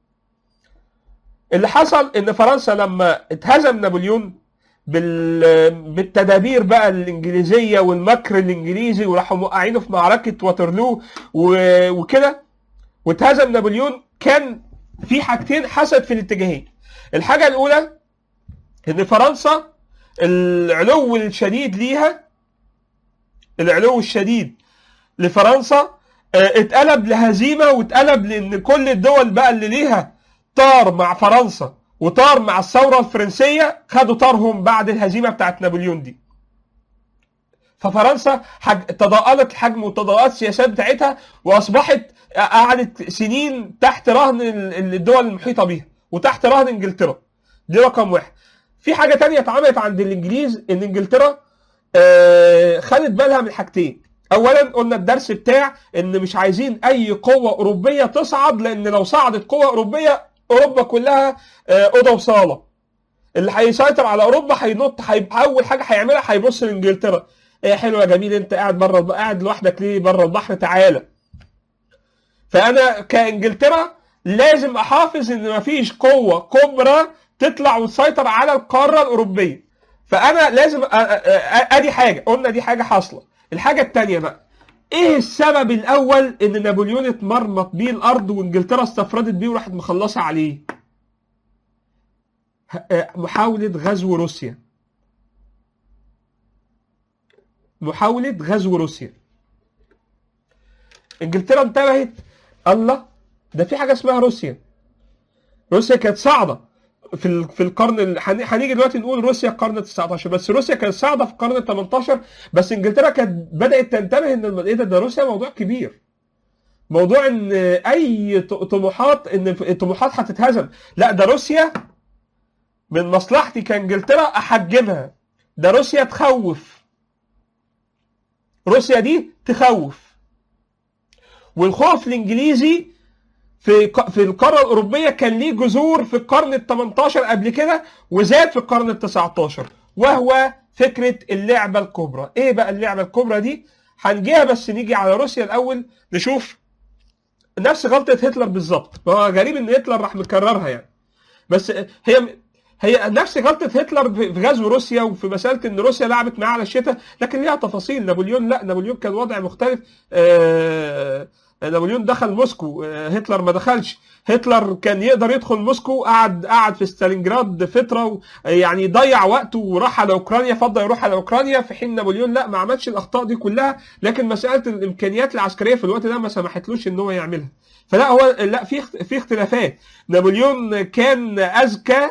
اللي حصل ان فرنسا لما اتهزم نابليون بال... بالتدابير بقى الانجليزيه والمكر الانجليزي وراحوا موقعينه في معركه واترلو و... وكده واتهزم نابليون كان في حاجتين حصلت في الاتجاهين الحاجه الاولى ان فرنسا العلو الشديد ليها العلو الشديد لفرنسا آه، اتقلب لهزيمه واتقلب لان كل الدول بقى اللي ليها طار مع فرنسا وطار مع الثوره الفرنسيه خدوا طارهم بعد الهزيمه بتاعت نابليون دي ففرنسا حج... تضاءلت الحجم وتضاءلت السياسات بتاعتها واصبحت قعدت سنين تحت رهن ال- الدول المحيطه بيها وتحت رهن انجلترا دي رقم واحد في حاجه تانية اتعملت عند الانجليز ان انجلترا آه، خدت بالها من حاجتين اولا قلنا الدرس بتاع ان مش عايزين اي قوه اوروبيه تصعد لان لو صعدت قوه اوروبيه اوروبا كلها آه، اوضه وصاله اللي هيسيطر على اوروبا هينط هيبقى اول حاجه هيعملها هيبص لانجلترا ايه حلو يا جميل انت قاعد بره الب- قاعد لوحدك ليه بره البحر تعالى فانا كانجلترا لازم احافظ ان مفيش قوه كبرى تطلع وتسيطر على القاره الاوروبيه فانا لازم أ- أ- أ- ادي حاجه قلنا دي حاجه حاصله الحاجه الثانيه بقى ايه السبب الاول ان نابليون اتمرمط بيه الارض وانجلترا استفردت بيه وراحت مخلصه عليه ه- محاوله غزو روسيا محاوله غزو روسيا انجلترا انتبهت الله ده في حاجه اسمها روسيا روسيا كانت صاعده في ال- في القرن ال- هن- هنيجي دلوقتي نقول روسيا القرن ال 19 بس روسيا كانت صاعده في القرن ال 18 بس انجلترا كانت بدات تنتبه ان الم- ايه ده ده روسيا موضوع كبير موضوع ان اي ط- طموحات ان الطموحات هتتهزم لا ده روسيا من مصلحتي كانجلترا احجمها ده روسيا تخوف روسيا دي تخوف والخوف الانجليزي في ق- في القاره الاوروبيه كان ليه جذور في القرن ال 18 قبل كده وزاد في القرن ال 19 وهو فكره اللعبه الكبرى ايه بقى اللعبه الكبرى دي هنجيها بس نيجي على روسيا الاول نشوف نفس غلطه هتلر بالظبط هو غريب ان هتلر راح مكررها يعني بس هي هي نفس غلطه هتلر في في غزو روسيا وفي مساله ان روسيا لعبت معاه على الشتاء لكن ليها تفاصيل نابليون لا نابليون كان وضع مختلف آه، نابليون دخل موسكو آه، هتلر ما دخلش هتلر كان يقدر يدخل موسكو قعد قعد في ستالينجراد فتره و- يعني ضيع وقته وراح على اوكرانيا فضل يروح على اوكرانيا في حين نابليون لا ما عملش الاخطاء دي كلها لكن مساله الامكانيات العسكريه في الوقت ده ما سمحتلوش ان هو يعملها فلا هو لا في اخت- في اختلافات نابليون كان اذكى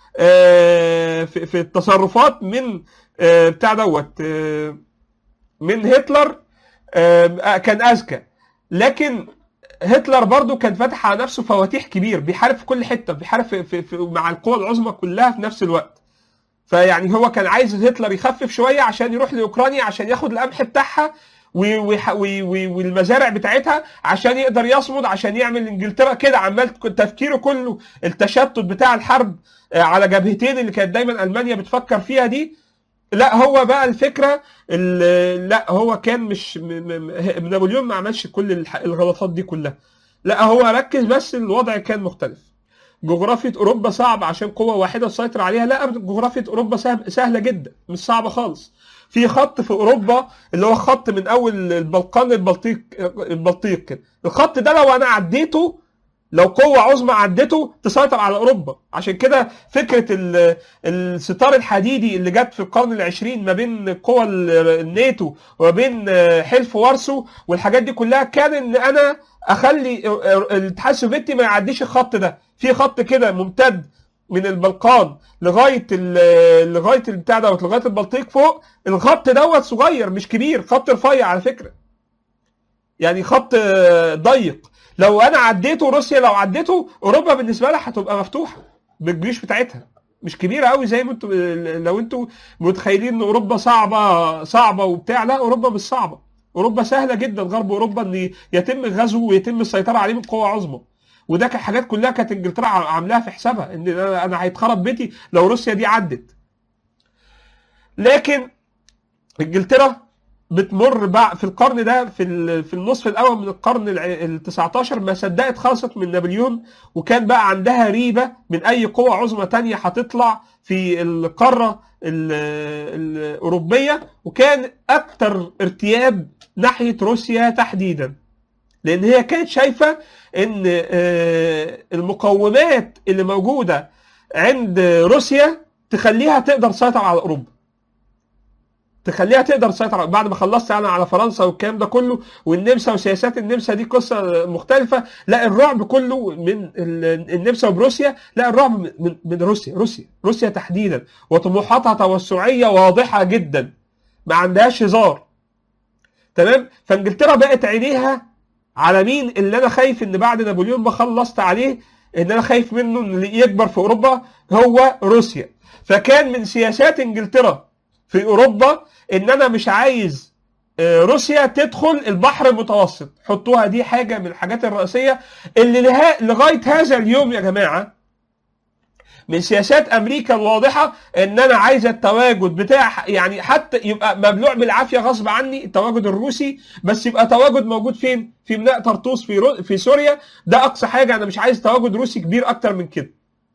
آه، في في التصرفات من آه، بتاع دوت آه، من هتلر آه، كان اذكى لكن هتلر برضو كان فاتح على نفسه فواتيح كبير بيحارب في كل حته بيحارب في في في مع القوى العظمى كلها في نفس الوقت فيعني هو كان عايز هتلر يخفف شويه عشان يروح لاوكرانيا عشان ياخد القمح بتاعها و- ويح- وي- وي- والمزارع بتاعتها عشان يقدر يصمد عشان يعمل انجلترا كده عمال تفكيره كله التشتت بتاع الحرب آه، على جبهتين اللي كانت دايما المانيا بتفكر فيها دي لا هو بقى الفكره ال- لا هو كان مش م- م- م- نابليون ما عملش كل الح- الغلطات دي كلها لا هو ركز بس الوضع كان مختلف جغرافية أوروبا صعب عشان قوة واحدة تسيطر عليها لا أبدا جغرافية أوروبا سهل- سهلة جدا مش صعبة خالص في خط في أوروبا اللي هو خط من أول البلقان للبلطيق البلطيق كده الخط ده لو أنا عديته لو قوة عظمى عدته تسيطر على أوروبا عشان كده فكرة ال- الستار الحديدي اللي جت في القرن العشرين ما بين قوى ال- الناتو وما بين حلف وارسو والحاجات دي كلها كان ان انا اخلي الاتحاد السوفيتي ما يعديش الخط ده في خط كده ممتد من البلقان لغايه ال- لغايه البتاع دوت لغايه البلطيق فوق الخط دوت صغير مش كبير خط رفيع على فكره يعني خط آه، ضيق لو انا عديته روسيا لو عديته اوروبا بالنسبه لها هتبقى مفتوحه بالجيوش بتاعتها مش كبيره قوي زي ما انتوا لو انتوا متخيلين ان اوروبا صعبه صعبه وبتاع لا اوروبا مش صعبه اوروبا سهله جدا غرب اوروبا ان يتم غزو ويتم السيطره عليه من قوه عظمى وده كان حاجات كلها كانت انجلترا عاملاها في حسابها ان انا أنا هيتخرب بيتي لو روسيا دي عدت لكن انجلترا بتمر بقى في القرن ده في ال- في النصف الاول من القرن ال 19 ما صدقت خلصت من نابليون وكان بقى عندها ريبه من اي قوه عظمى تانية هتطلع في القاره ال- الاوروبيه وكان اكتر ارتياب ناحيه روسيا تحديدا لان هي كانت شايفه ان آه، المقومات اللي موجوده عند روسيا تخليها تقدر تسيطر على اوروبا تخليها تقدر تسيطر بعد ما خلصت انا على فرنسا والكلام ده كله والنمسا وسياسات النمسا دي قصه مختلفه لا الرعب كله من ال- النمسا وبروسيا لا الرعب من- من من روسيا روسيا روسيا تحديدا وطموحاتها توسعيه واضحه جدا ما عندهاش هزار تمام فانجلترا بقت عينيها على مين اللي انا خايف ان بعد نابليون ما خلصت عليه ان انا خايف منه ان اللي يكبر في اوروبا هو روسيا فكان من سياسات انجلترا في اوروبا ان انا مش عايز آه، روسيا تدخل البحر المتوسط حطوها دي حاجه من الحاجات الرئيسيه اللي لها لغايه هذا اليوم يا جماعه من سياسات امريكا الواضحه ان انا عايز التواجد بتاع يعني حتى يبقى مبلوع بالعافيه غصب عني التواجد الروسي بس يبقى تواجد موجود فين؟ في ميناء طرطوس في رو... في سوريا ده اقصى حاجه انا مش عايز تواجد روسي كبير اكتر من كده.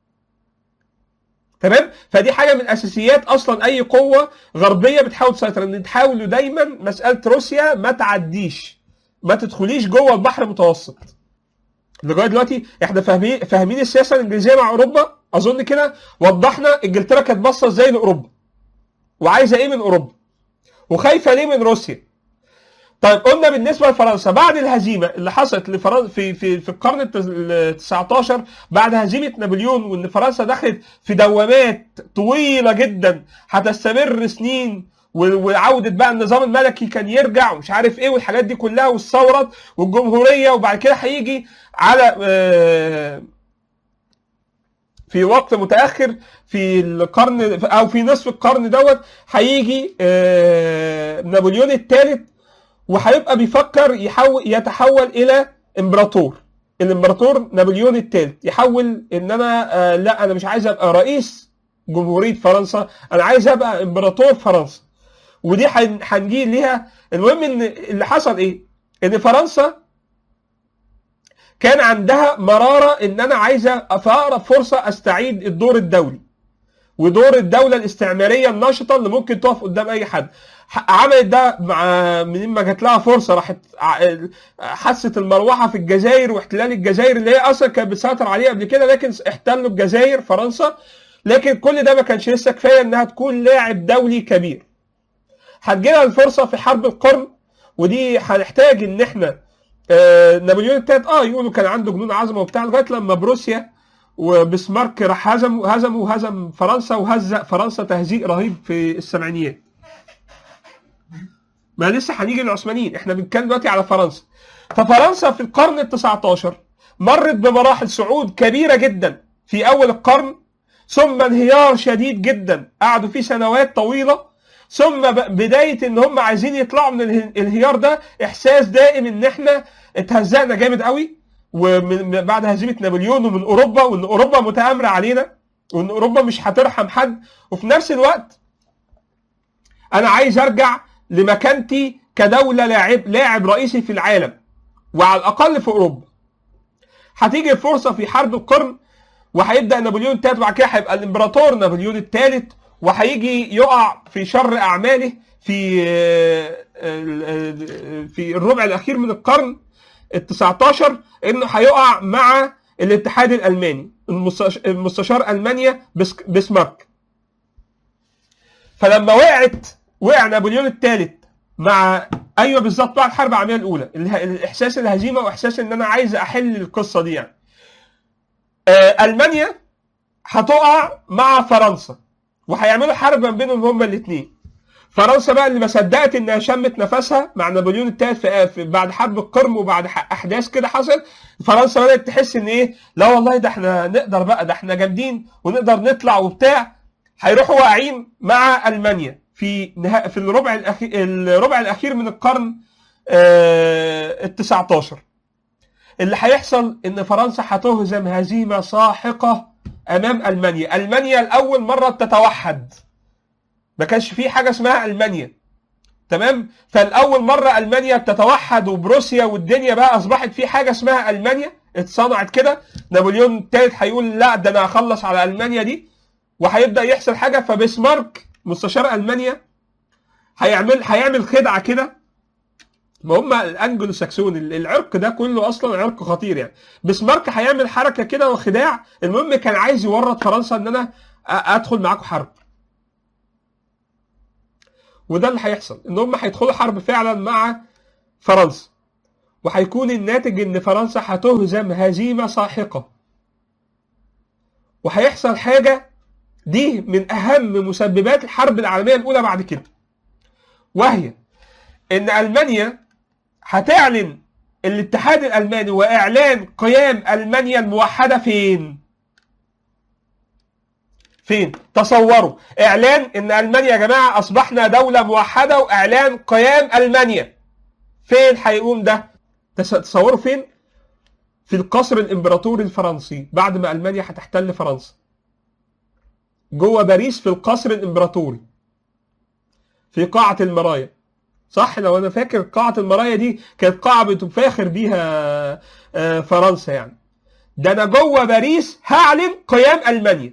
تمام؟ فدي حاجه من اساسيات اصلا اي قوه غربيه بتحاول تسيطر ان تحاولوا دايما مساله روسيا ما تعديش ما تدخليش جوه البحر المتوسط. لغايه دلوقتي احنا فاهمين فاهمين السياسه الانجليزيه مع اوروبا اظن كده وضحنا انجلترا كانت باصه ازاي لاوروبا وعايزه ايه من اوروبا وخايفه ليه من روسيا طيب قلنا بالنسبه لفرنسا بعد الهزيمه اللي حصلت لفرنسا في في في القرن ال 19 بعد هزيمه نابليون وان فرنسا دخلت في دوامات طويله جدا هتستمر سنين و- وعوده بقى النظام الملكي كان يرجع ومش عارف ايه والحاجات دي كلها والثورات والجمهوريه وبعد كده هيجي على آه، في وقت متاخر في القرن او في نصف القرن دوت هيجي آه، نابليون الثالث وهيبقى بيفكر يحول يتحول الى امبراطور الامبراطور نابليون الثالث يحول ان انا آه، لا انا مش عايز ابقى رئيس جمهوريه فرنسا انا عايز ابقى امبراطور فرنسا ودي هن- هنجي ليها المهم ان اللي حصل ايه ان فرنسا كان عندها مراره ان انا عايزه في اقرب فرصه استعيد الدور الدولي ودور الدوله الاستعماريه النشطه اللي ممكن تقف قدام اي حد ح- عملت ده مع من ما جات لها فرصه راحت ع- حست المروحه في الجزائر واحتلال الجزائر اللي هي اصلا كانت بتسيطر عليها قبل كده لكن احتلوا الجزائر فرنسا لكن كل ده ما كانش لسه كفايه انها تكون لاعب دولي كبير هتجيلها الفرصه في حرب القرن ودي هنحتاج ان احنا آه، نابليون الثالث اه يقولوا كان عنده جنون عظمه وبتاع لغايه لما بروسيا وبسمارك راح هزم هزم وهزم فرنسا وهزق فرنسا تهزيء رهيب في السبعينيات. ما لسه هنيجي للعثمانيين احنا بنتكلم دلوقتي على فرنسا. ففرنسا في القرن ال 19 مرت بمراحل صعود كبيره جدا في اول القرن ثم انهيار شديد جدا قعدوا فيه سنوات طويله ثم ب- بدايه ان هم عايزين يطلعوا من اله- الانهيار ده احساس دائم ان احنا اتهزقنا جامد قوي ومن من- بعد هزيمه نابليون ومن اوروبا وان اوروبا متآمره علينا وان اوروبا مش هترحم حد وفي نفس الوقت انا عايز ارجع لمكانتي كدوله لاعب لاعب رئيسي في العالم وعلى الاقل في اوروبا هتيجي الفرصه في حرب القرن وهيبدا نابليون الثالث وبعد كده هيبقى الامبراطور نابليون الثالث وهيجي يقع في شر اعماله في آه، آه، في الربع الاخير من القرن ال 19 انه هيقع مع الاتحاد الالماني المستش- المستشار المانيا بس- بسمارك فلما وقعت وقع نابليون الثالث مع ايوه بالظبط بعد الحرب العالميه الاولى اله- الاحساس الهزيمه واحساس ان انا عايز احل القصه دي يعني آه، المانيا هتقع مع فرنسا وهيعملوا حرب ما بينهم هما الاثنين فرنسا بقى اللي ما صدقت انها شمت نفسها مع نابليون الثالث في في- بعد حرب القرم وبعد ح- احداث كده حصل فرنسا بدات تحس ان ايه لا والله ده احنا نقدر بقى ده احنا جامدين ونقدر نطلع وبتاع هيروحوا واقعين مع المانيا في نها... في الربع الاخير الربع الاخير من القرن ال 19 اللي هيحصل ان فرنسا هتهزم هزيمه ساحقه امام المانيا المانيا لاول مره تتوحد ما كانش في حاجه اسمها المانيا تمام فالاول مره المانيا بتتوحد وبروسيا والدنيا بقى اصبحت في حاجه اسمها المانيا اتصنعت كده نابليون الثالث هيقول لا ده انا هخلص على المانيا دي وهيبدا يحصل حاجه فبسمارك مستشار المانيا هيعمل هيعمل خدعه كده ما هم الانجلو ساكسون العرق ده كله اصلا عرق خطير يعني بسمارك هيعمل حركه كده وخداع المهم كان عايز يورط فرنسا ان انا أ- ادخل معاكم حرب وده اللي هيحصل ان هم هيدخلوا حرب فعلا مع فرنسا وهيكون الناتج ان فرنسا هتهزم هزيمه ساحقه وهيحصل حاجه دي من اهم مسببات الحرب العالميه الاولى بعد كده وهي ان المانيا هتعلن الاتحاد الالماني واعلان قيام المانيا الموحده فين فين تصوروا اعلان ان المانيا يا جماعه اصبحنا دوله موحده واعلان قيام المانيا فين هيقوم ده تس- تصوروا فين في القصر الامبراطوري الفرنسي بعد ما المانيا هتحتل فرنسا جوه باريس في القصر الامبراطوري في قاعه المرايا صح لو انا فاكر قاعه المرايا دي كانت قاعه بتفاخر بيها آه، فرنسا يعني ده انا جوه باريس هعلن قيام المانيا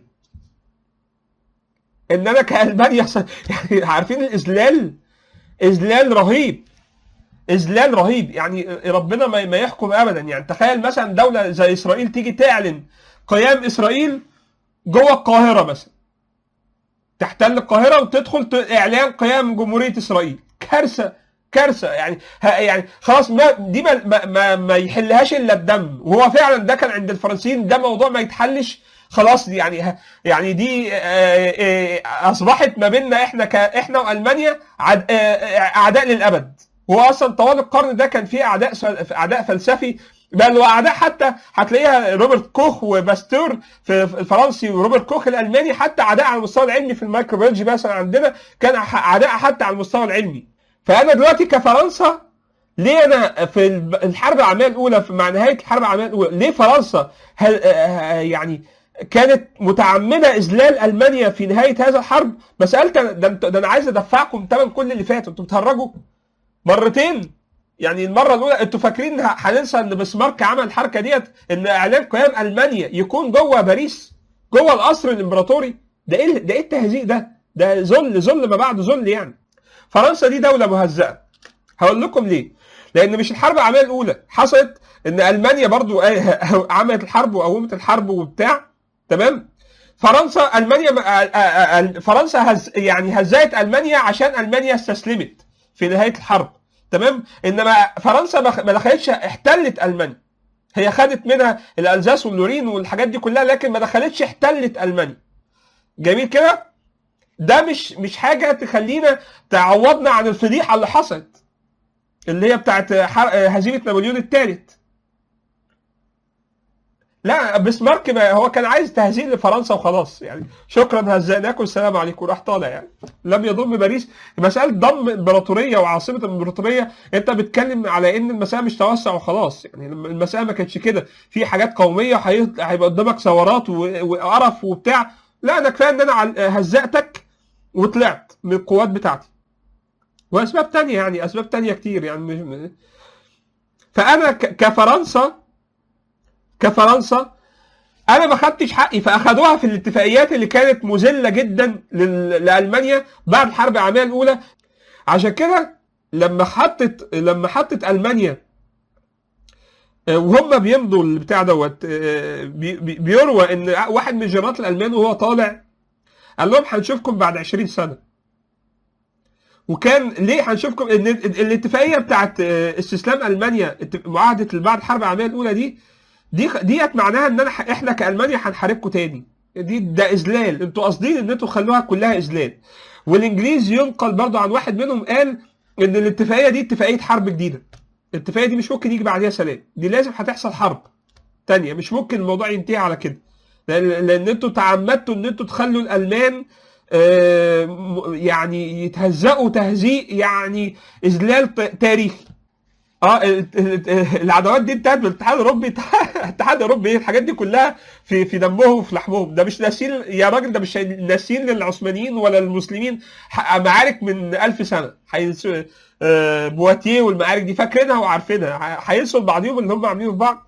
ان انا كالمانيا ص- يعني عارفين الاذلال اذلال رهيب اذلال رهيب يعني ربنا ما ما يحكم ابدا يعني تخيل مثلا دوله زي اسرائيل تيجي تعلن قيام اسرائيل جوه القاهره مثلا تحتل القاهره وتدخل ت- اعلان قيام جمهوريه اسرائيل كارثه كارثه يعني ها يعني خلاص ما دي ما ما, ما, ما يحلهاش الا الدم وهو فعلا ده كان عند الفرنسيين ده موضوع ما يتحلش خلاص دي يعني ه- يعني دي آه، آه، اصبحت ما بيننا احنا ك احنا والمانيا عد- آه، آه، اعداء للابد وهو اصلا طوال القرن ده كان فيه اعداء سل- اعداء فلسفي بل واعداء حتى هتلاقيها روبرت كوخ وباستور في في الفرنسي وروبرت كوخ الالماني حتى اعداء على المستوى العلمي في الميكروبيولوجي مثلا عندنا كان ح- اعداء حتى على المستوى العلمي فانا دلوقتي كفرنسا ليه انا في الب- الحرب العالميه الاولى في- مع نهايه الحرب العالميه الاولى ليه فرنسا هل آه، يعني كانت متعمده اذلال المانيا في نهايه هذا الحرب مساله ده, انت- ده انا عايز ادفعكم ثمن كل اللي فات انتوا بتهرجوا مرتين يعني المره الاولى انتوا فاكرين ه- هننسى ان بسمارك عمل الحركه ديت ان اعلان قيام المانيا يكون جوه باريس جوه القصر الامبراطوري ده ايه ده ايه التهزيء ده ده ذل ذل ما بعد ذل يعني فرنسا دي دوله مهزأه هقول لكم ليه لان مش الحرب العالميه الاولى حصلت ان المانيا برضو عملت الحرب وقومت الحرب وبتاع تمام فرنسا المانيا فرنسا هز يعني هزأت المانيا عشان المانيا استسلمت في نهايه الحرب تمام انما فرنسا ما دخلتش احتلت المانيا هي خدت منها الالزاس واللورين والحاجات دي كلها لكن ما دخلتش احتلت المانيا جميل كده ده مش مش حاجه تخلينا تعوضنا عن الفضيحه اللي حصلت اللي هي بتاعت هزيمه نابليون الثالث لا بسمارك ما هو كان عايز تهزيء لفرنسا وخلاص يعني شكرا هزأناكم السلام عليكم راح طالع يعني لم يضم باريس مساله ضم امبراطوريه وعاصمه الامبراطوريه انت بتتكلم على ان المساله مش توسع وخلاص يعني المساله ما كانتش كده في حاجات قوميه هيبقى قدامك ثورات وقرف وبتاع لا انا كفايه ان انا هزأتك وطلعت من القوات بتاعتي واسباب تانية يعني اسباب تانية كتير يعني فانا كفرنسا كفرنسا انا ما خدتش حقي فاخدوها في الاتفاقيات اللي كانت مذله جدا لالمانيا بعد الحرب العالميه الاولى عشان كده لما حطت لما حطت المانيا وهم بيمضوا البتاع دوت بيروى ان واحد من الجنرالات الالمان وهو طالع قال لهم هنشوفكم بعد 20 سنه وكان ليه هنشوفكم ان الاتفاقيه بتاعت استسلام المانيا معاهده اللي بعد الحرب العالميه الاولى دي دي ديت معناها ان انا احنا كالمانيا هنحاربكم تاني دي ده اذلال انتوا قاصدين ان انتوا تخلوها كلها اذلال والانجليز ينقل برضو عن واحد منهم قال ان الاتفاقيه دي اتفاقيه حرب جديده الاتفاقيه دي مش ممكن يجي بعديها سلام دي لازم هتحصل حرب تانية مش ممكن الموضوع ينتهي على كده لان, لأن انتوا تعمدتوا ان انتوا تخلوا الالمان يعني يتهزقوا تهزيء يعني اذلال تاريخي اه العداوات دي انتهت بالاتحاد الاوروبي الاتحاد الاوروبي ايه الحاجات دي كلها في في دمهم وفي لحمهم ده مش ناسين يا راجل ده مش ناسين للعثمانيين ولا للمسلمين معارك من ألف سنه بواتيه والمعارك دي فاكرينها وعارفينها هينسوا لبعضهم اللي هم عاملينه في بعض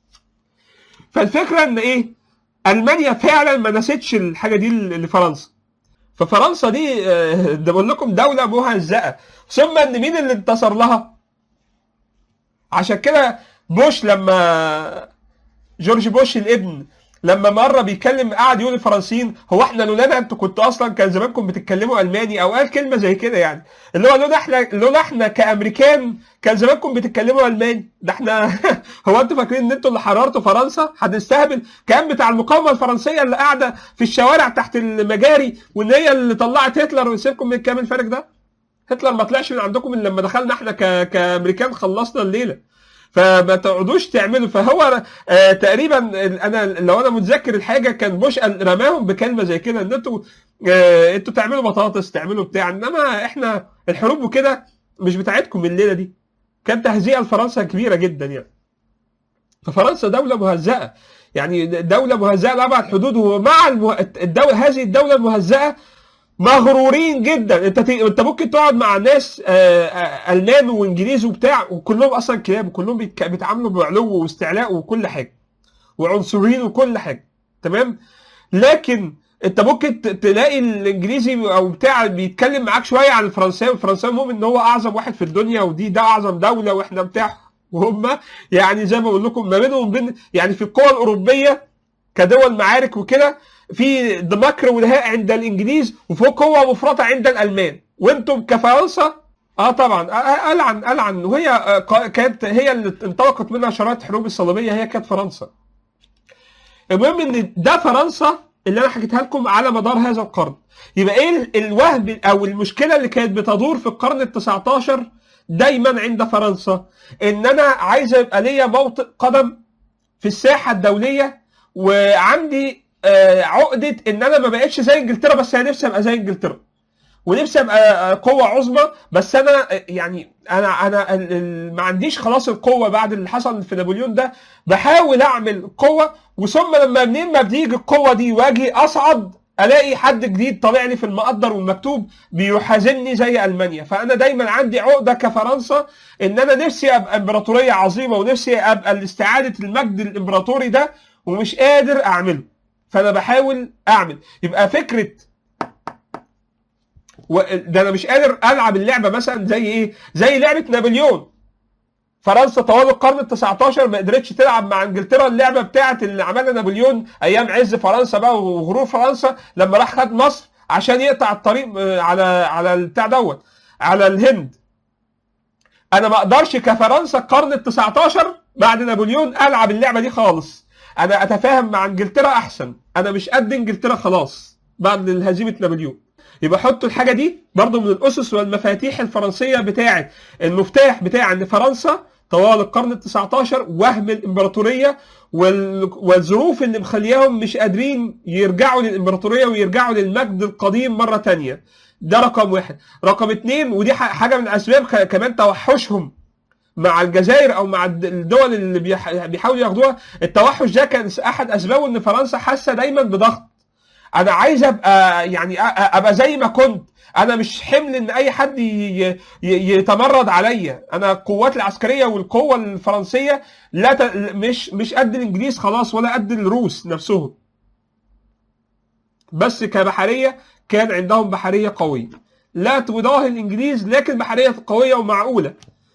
فالفكره ان ايه المانيا فعلا ما نسيتش الحاجه دي لفرنسا ففرنسا دي ده بقول لكم دوله مهزأه ثم ان مين اللي انتصر لها؟ عشان كده بوش لما جورج بوش الابن لما مره بيتكلم قعد يقول للفرنسيين هو احنا لولانا انتوا كنتوا اصلا كان زمانكم بتتكلموا الماني او قال كلمه زي كده يعني اللي هو لولا احنا لولا احنا كامريكان كان زمانكم بتتكلموا الماني ده احنا هو انتوا فاكرين ان انتوا اللي حررتوا فرنسا هتستهبل كان بتاع المقاومه الفرنسيه اللي قاعده في الشوارع تحت المجاري وان هي اللي طلعت هتلر ويسيبكم من كام الفرق ده هتلر ما طلعش من عندكم من لما دخلنا احنا ك... كامريكان خلصنا الليله فما تقعدوش تعملوا فهو آه تقريبا انا لو انا متذكر الحاجه كان بوش رماهم بكلمه زي كده ان انتوا آه انتوا تعملوا بطاطس تعملوا بتاع انما احنا الحروب وكده مش بتاعتكم الليله دي كانت تهزيئه لفرنسا كبيره جدا يعني ففرنسا دوله مهزأه يعني دوله مهزأه لابعد حدود ومع المه... الدولة هذه الدوله المهزأه مغرورين جدا انت ت... انت ممكن تقعد مع ناس المان وانجليز وبتاع وكلهم اصلا كلاب وكلهم بيتك... بيتعاملوا بعلو واستعلاء وكل حاجه وعنصريين وكل حاجه تمام لكن انت ممكن تلاقي الانجليزي او بتاع بيتكلم معاك شويه عن الفرنساوي الفرنساوي مؤمن ان هو اعظم واحد في الدنيا ودي ده اعظم دوله واحنا بتاع وهم يعني زي ما بقول لكم ما بينهم بين يعني في القوى الاوروبيه كدول معارك وكده في مكر ودهاء عند الانجليز وفوق قوه مفرطه عند الالمان وانتم كفرنسا اه طبعا العن العن وهي كانت هي اللي انطلقت منها شرائط حروب الصليبيه هي كانت فرنسا المهم ان ده فرنسا اللي انا حكيتها لكم على مدار هذا القرن يبقى ايه الوهم او المشكله اللي كانت بتدور في القرن ال 19 دايما عند فرنسا ان انا عايز يبقى ليا موطئ قدم في الساحه الدوليه وعندي عقده ان انا ما بقتش زي انجلترا بس انا نفسي ابقى زي انجلترا ونفسي ابقى قوه عظمى بس انا يعني انا انا ما عنديش خلاص القوه بعد اللي حصل في نابليون ده بحاول اعمل قوه وثم لما منين ما بتيجي القوه دي واجي اصعد الاقي حد جديد طالع لي في المقدر والمكتوب بيحازني زي المانيا فانا دايما عندي عقده كفرنسا ان انا نفسي ابقى امبراطوريه عظيمه ونفسي ابقى لاستعاده المجد الامبراطوري ده ومش قادر اعمله فانا بحاول اعمل يبقى فكره و... ده انا مش قادر العب اللعبه مثلا زي ايه زي لعبه نابليون فرنسا طوال القرن ال 19 ما قدرتش تلعب مع انجلترا اللعبه بتاعه اللي عملها نابليون ايام عز فرنسا بقى وغرور فرنسا لما راح خد مصر عشان يقطع الطريق آه، على على البتاع دوت على الهند انا ما اقدرش كفرنسا القرن ال 19 بعد نابليون العب اللعبه دي خالص انا اتفاهم مع انجلترا احسن انا مش قد انجلترا خلاص بعد هزيمه نابليون يبقى حطوا الحاجه دي برضو من الاسس والمفاتيح الفرنسيه بتاعه المفتاح بتاع ان فرنسا طوال القرن ال 19 وهم الامبراطوريه وال- والظروف اللي مخلياهم مش قادرين يرجعوا للامبراطوريه ويرجعوا للمجد القديم مره تانية ده رقم واحد رقم اتنين ودي ح- حاجه من اسباب ك- كمان توحشهم مع الجزائر او مع الد- الدول اللي بيح- بيحاولوا ياخدوها التوحش ده كان احد اسبابه ان فرنسا حاسه دايما بضغط انا عايز ابقى يعني أ- أ- ابقى زي ما كنت انا مش حمل ان اي حد ي- ي- يتمرد عليا انا القوات العسكريه والقوه الفرنسيه لا ت... مش مش قد الانجليز خلاص ولا قد الروس نفسهم بس كبحريه كان عندهم بحريه قويه لا تضاهي الانجليز لكن بحريه قويه ومعقوله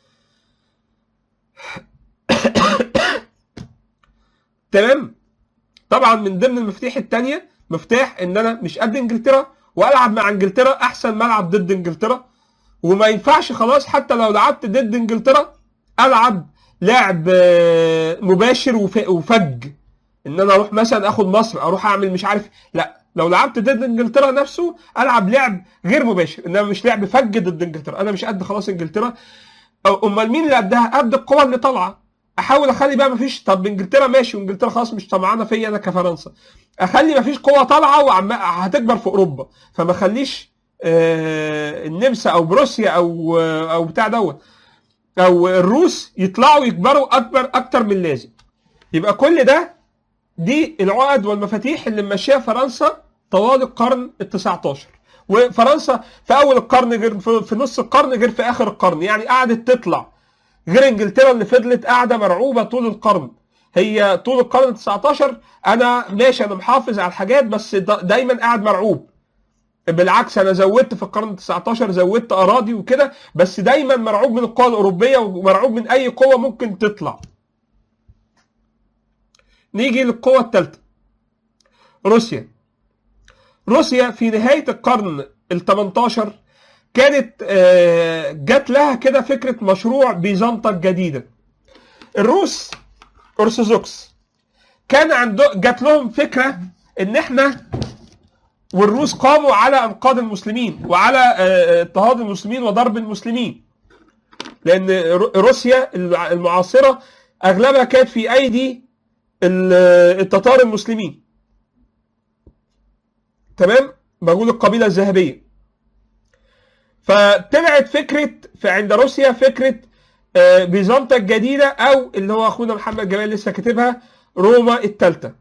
تمام طبعا من ضمن المفاتيح التانية مفتاح ان انا مش قد انجلترا والعب مع انجلترا احسن ما العب ضد انجلترا وما ينفعش خلاص حتى لو لعبت ضد انجلترا العب لعب آه، مباشر وف- وفج ان انا اروح مثلا اخد مصر اروح اعمل مش عارف لا لو لعبت ضد انجلترا نفسه العب لعب غير مباشر انما مش لعب فج ضد انجلترا انا مش قد خلاص انجلترا أو- امال مين اللي قدها قد القوى اللي طالعه احاول اخلي بقى مفيش طب انجلترا ماشي وانجلترا خلاص مش طمعانه فيا انا كفرنسا اخلي مفيش قوه طالعه وعم هتكبر في اوروبا فما اخليش آه، النمسا او بروسيا او آه، او بتاع دوت او الروس يطلعوا يكبروا اكبر اكتر من اللازم يبقى كل ده دي العقد والمفاتيح اللي ماشيه فرنسا طوال القرن ال 19 وفرنسا في اول القرن غير في في نص القرن غير في اخر القرن يعني قعدت تطلع غير انجلترا اللي فضلت قاعده مرعوبه طول القرن هي طول القرن ال 19 انا ماشي انا محافظ على الحاجات بس دا- دايما قاعد مرعوب بالعكس انا زودت في القرن ال 19 زودت اراضي وكده بس دايما مرعوب من القوى الاوروبيه ومرعوب من اي قوه ممكن تطلع نيجي للقوه الثالثه روسيا روسيا في نهايه القرن ال 18 كانت آه، جات لها كده فكره مشروع بيزنطة الجديده الروس ارثوذكس كان عنده جات لهم فكره ان احنا والروس قاموا على انقاذ المسلمين وعلى آه، اضطهاد المسلمين وضرب المسلمين لان رو- روسيا الع- المعاصره اغلبها كانت في ايدي ال- التتار المسلمين تمام بقول القبيله الذهبيه فطلعت فكره في عند روسيا فكره آه، بيزنطة الجديده او اللي هو اخونا محمد جمال لسه كاتبها روما الثالثه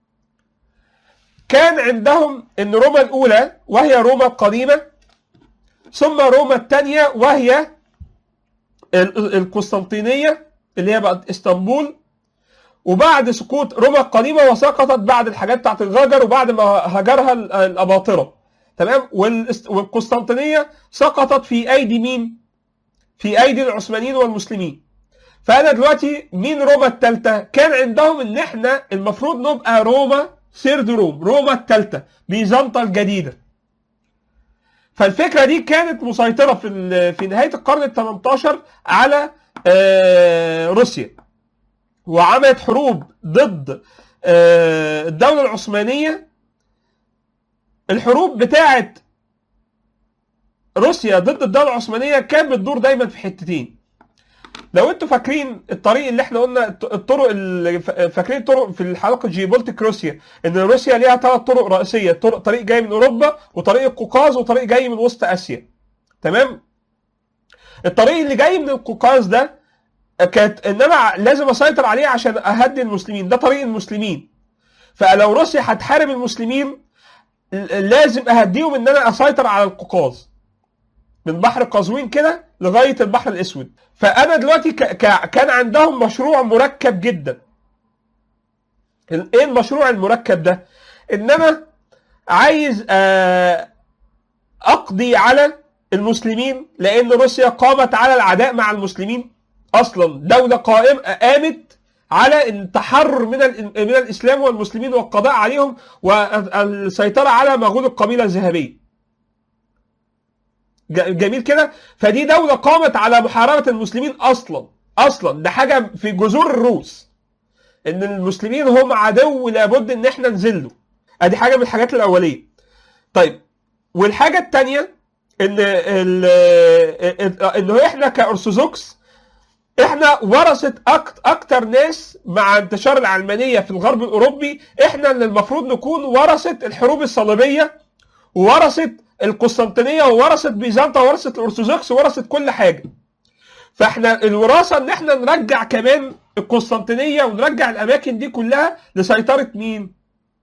كان عندهم ان روما الاولى وهي روما القديمه ثم روما الثانيه وهي ال- القسطنطينيه اللي هي بقت اسطنبول وبعد سقوط روما القديمه وسقطت بعد الحاجات بتاعت الغجر وبعد ما هجرها ال- الاباطره تمام والاس- والقسطنطينيه سقطت في ايدي مين؟ في ايدي العثمانيين والمسلمين فانا دلوقتي مين روما الثالثه؟ كان عندهم ان احنا المفروض نبقى روما سيرد روم روما الثالثه بيزنطة الجديده فالفكره دي كانت مسيطره في ال- في نهايه القرن ال 18 على آه، روسيا وعملت حروب ضد آه، الدوله العثمانيه الحروب بتاعت روسيا ضد الدوله العثمانيه كانت بتدور دايما في حتتين لو انتوا فاكرين الطريق اللي احنا قلنا الط- الطرق اللي ف- فاكرين الطرق في الحلقه جيوبولتيك روسيا ان روسيا ليها ثلاث طرق رئيسيه طرق طريق جاي من اوروبا وطريق القوقاز وطريق جاي من وسط اسيا تمام الطريق اللي جاي من القوقاز ده كانت ان انا لازم اسيطر عليه عشان اهدي المسلمين ده طريق المسلمين فلو روسيا هتحارب المسلمين ل- لازم اهديهم ان انا اسيطر على القوقاز من بحر قزوين كده لغايه البحر الاسود فانا دلوقتي ك... ك... كان عندهم مشروع مركب جدا ال- ايه المشروع المركب ده ان انا عايز آه، اقضي على المسلمين لان روسيا قامت على العداء مع المسلمين اصلا دوله قائم قامت على التحرر من ال- من الاسلام والمسلمين والقضاء عليهم والسيطره على مغول القبيله الذهبيه ج- جميل كده فدي دوله قامت على محاربه المسلمين اصلا اصلا ده حاجه في جذور الروس ان المسلمين هم عدو لابد ان احنا نذله ادي حاجه من الحاجات الاوليه طيب والحاجه الثانيه ان ال- ان احنا كارثوذكس احنا ورثه أكت اكتر ناس مع انتشار العلمانيه في الغرب الاوروبي احنا اللي المفروض نكون ورثه الحروب الصليبيه وورثه القسطنطينيه وورثه بيزنطة وورثه الارثوذكس وورثه كل حاجه فاحنا الوراثه ان احنا نرجع كمان القسطنطينيه ونرجع الاماكن دي كلها لسيطره مين؟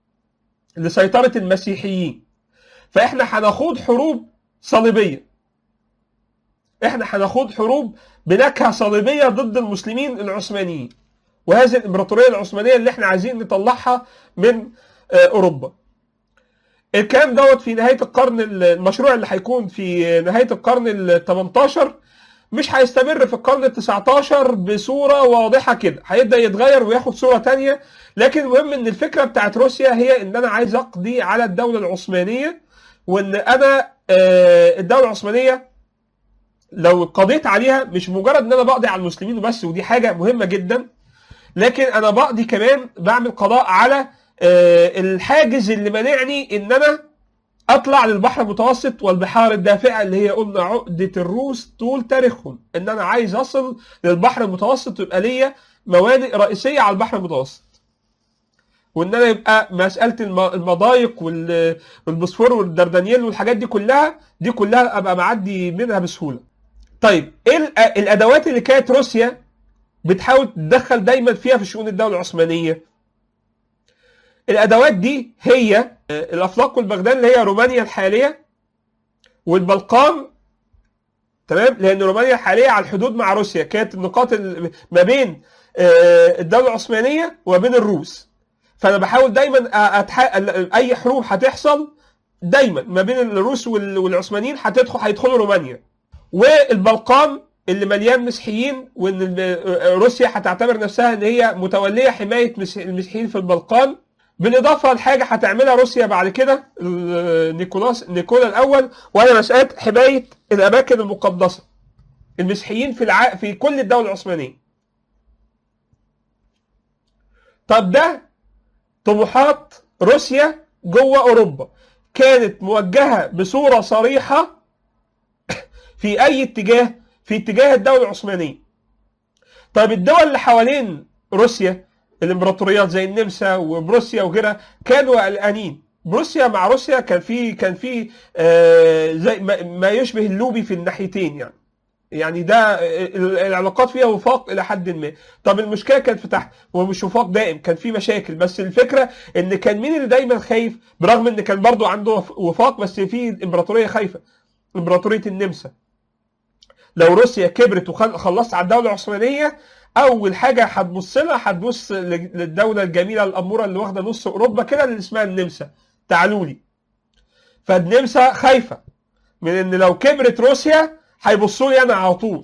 لسيطره المسيحيين فاحنا هنخوض حروب صليبيه احنا هنخوض حروب بنكهه صليبيه ضد المسلمين العثمانيين وهذه الامبراطوريه العثمانيه اللي احنا عايزين نطلعها من آه، اوروبا الكلام دوت في نهايه القرن المشروع اللي هيكون في نهايه القرن ال 18 مش هيستمر في القرن ال 19 بصوره واضحه كده هيبدا يتغير وياخد صوره تانية لكن المهم ان الفكره بتاعت روسيا هي ان انا عايز اقضي على الدوله العثمانيه وان انا آه، الدوله العثمانيه لو قضيت عليها مش مجرد ان انا بقضي على المسلمين وبس ودي حاجه مهمه جدا لكن انا بقضي كمان بعمل قضاء على آه، الحاجز اللي مانعني ان انا اطلع للبحر المتوسط والبحار الدافئه اللي هي قلنا عقده الروس طول تاريخهم ان انا عايز اصل للبحر المتوسط ويبقى ليا موانئ رئيسيه على البحر المتوسط وان انا يبقى مساله الم- المضايق وال- والبوسفور والدردنيل والحاجات دي كلها دي كلها ابقى معدي منها بسهوله طيب ايه الأ- الادوات اللي كانت روسيا بتحاول تتدخل دايما فيها في شؤون الدوله العثمانيه الادوات دي هي آه، الافلاق والبغداد اللي هي رومانيا الحاليه والبلقان تمام لان رومانيا الحاليه على الحدود مع روسيا كانت النقاط ال- ما بين آه، الدوله العثمانيه وما بين الروس فانا بحاول دايما أ- أتح... اي حروب هتحصل دايما ما بين الروس وال- والعثمانيين هتدخل هيدخلوا رومانيا والبلقان اللي مليان مسيحيين وان ال- روسيا هتعتبر نفسها ان هي متوليه حمايه مس- المسيحيين في البلقان بالاضافه لحاجه هتعملها روسيا بعد كده ال- نيكولاس نيكولا الاول وهي مساله حمايه الاماكن المقدسه المسيحيين في الع... في كل الدوله العثمانيه طب ده طموحات روسيا جوه اوروبا كانت موجهه بصوره صريحه في اي اتجاه في اتجاه الدوله العثمانيه طيب الدول اللي حوالين روسيا الامبراطوريات زي النمسا وبروسيا وغيرها كانوا قلقانين بروسيا مع روسيا كان في كان في آه زي ما ما يشبه اللوبي في الناحيتين يعني يعني ده ال- العلاقات فيها وفاق الى حد ما طب المشكله كانت في تحت هو مش وفاق دائم كان في مشاكل بس الفكره ان كان مين اللي دايما خايف برغم ان كان برضو عنده وف- وفاق بس في امبراطوريه خايفه امبراطوريه النمسا لو روسيا كبرت وخلصت على الدوله العثمانيه اول حاجه هتبص لها هتبص ل- للدوله الجميله الاموره اللي واخده نص اوروبا كده اللي اسمها النمسا تعالوا لي فالنمسا خايفه من ان لو كبرت روسيا هيبصوا لي انا على طول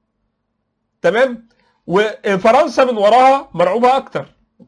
تمام وفرنسا من وراها مرعوبه اكتر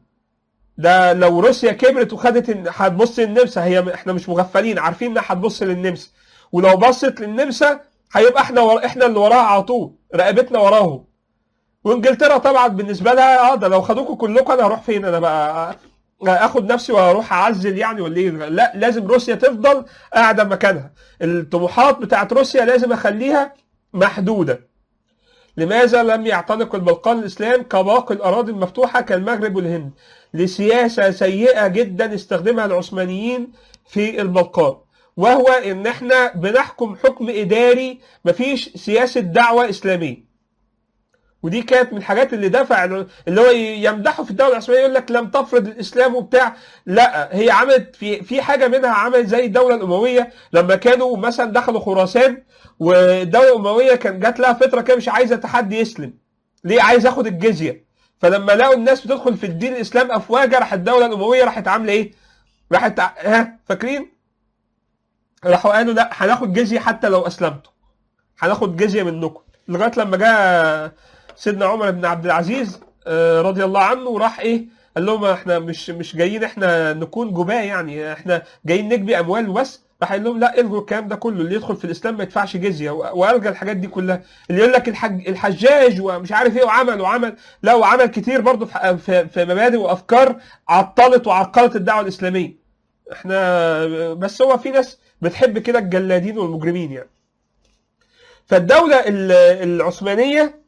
ده لو روسيا كبرت وخدت ال- هتبص للنمسا هي احنا مش مغفلين عارفين انها هتبص للنمسا ولو بصت للنمسا هيبقى احنا ور... احنا اللي وراها على طول رقبتنا وراهم وانجلترا طبعا بالنسبه لها اه ده لو خدوكوا كلكم انا هروح فين انا بقى اخد نفسي واروح اعزل يعني ولا ايه لا لازم روسيا تفضل قاعده مكانها الطموحات بتاعت روسيا لازم اخليها محدوده لماذا لم يعتنق البلقان الاسلام كباقي الاراضي المفتوحه كالمغرب والهند لسياسه سيئه جدا استخدمها العثمانيين في البلقان وهو ان احنا بنحكم حكم اداري مفيش سياسه دعوه اسلاميه ودي كانت من الحاجات اللي دفع اللي هو يمدحوا في الدوله العثمانيه يقول لك لم تفرض الاسلام وبتاع لا هي عملت في في حاجه منها عملت زي الدوله الامويه لما كانوا مثلا دخلوا خراسان والدوله الامويه كان جات لها فتره كده مش عايزه حد يسلم ليه عايز ياخد الجزيه فلما لقوا الناس بتدخل في الدين الاسلام افواجا راح الدوله الامويه راحت عامله ايه؟ راحت ع- ها فاكرين راحوا قالوا لا هناخد جزيه حتى لو اسلمتوا هناخد جزيه منكم لغايه لما جاء سيدنا عمر بن عبد العزيز آه، رضي الله عنه وراح ايه قال لهم احنا مش مش جايين احنا نكون جباه يعني احنا جايين نجبي اموال وبس راح قال لهم لا الغوا الكلام ده كله اللي يدخل في الاسلام ما يدفعش جزيه و- والغى الحاجات دي كلها اللي يقول لك الحج الحجاج ومش عارف ايه وعمل وعمل لا وعمل كتير برضه في في- في مبادئ وافكار عطلت وعرقلت الدعوه الاسلاميه احنا بس هو في ناس بتحب كده الجلادين والمجرمين يعني فالدوله ال- العثمانيه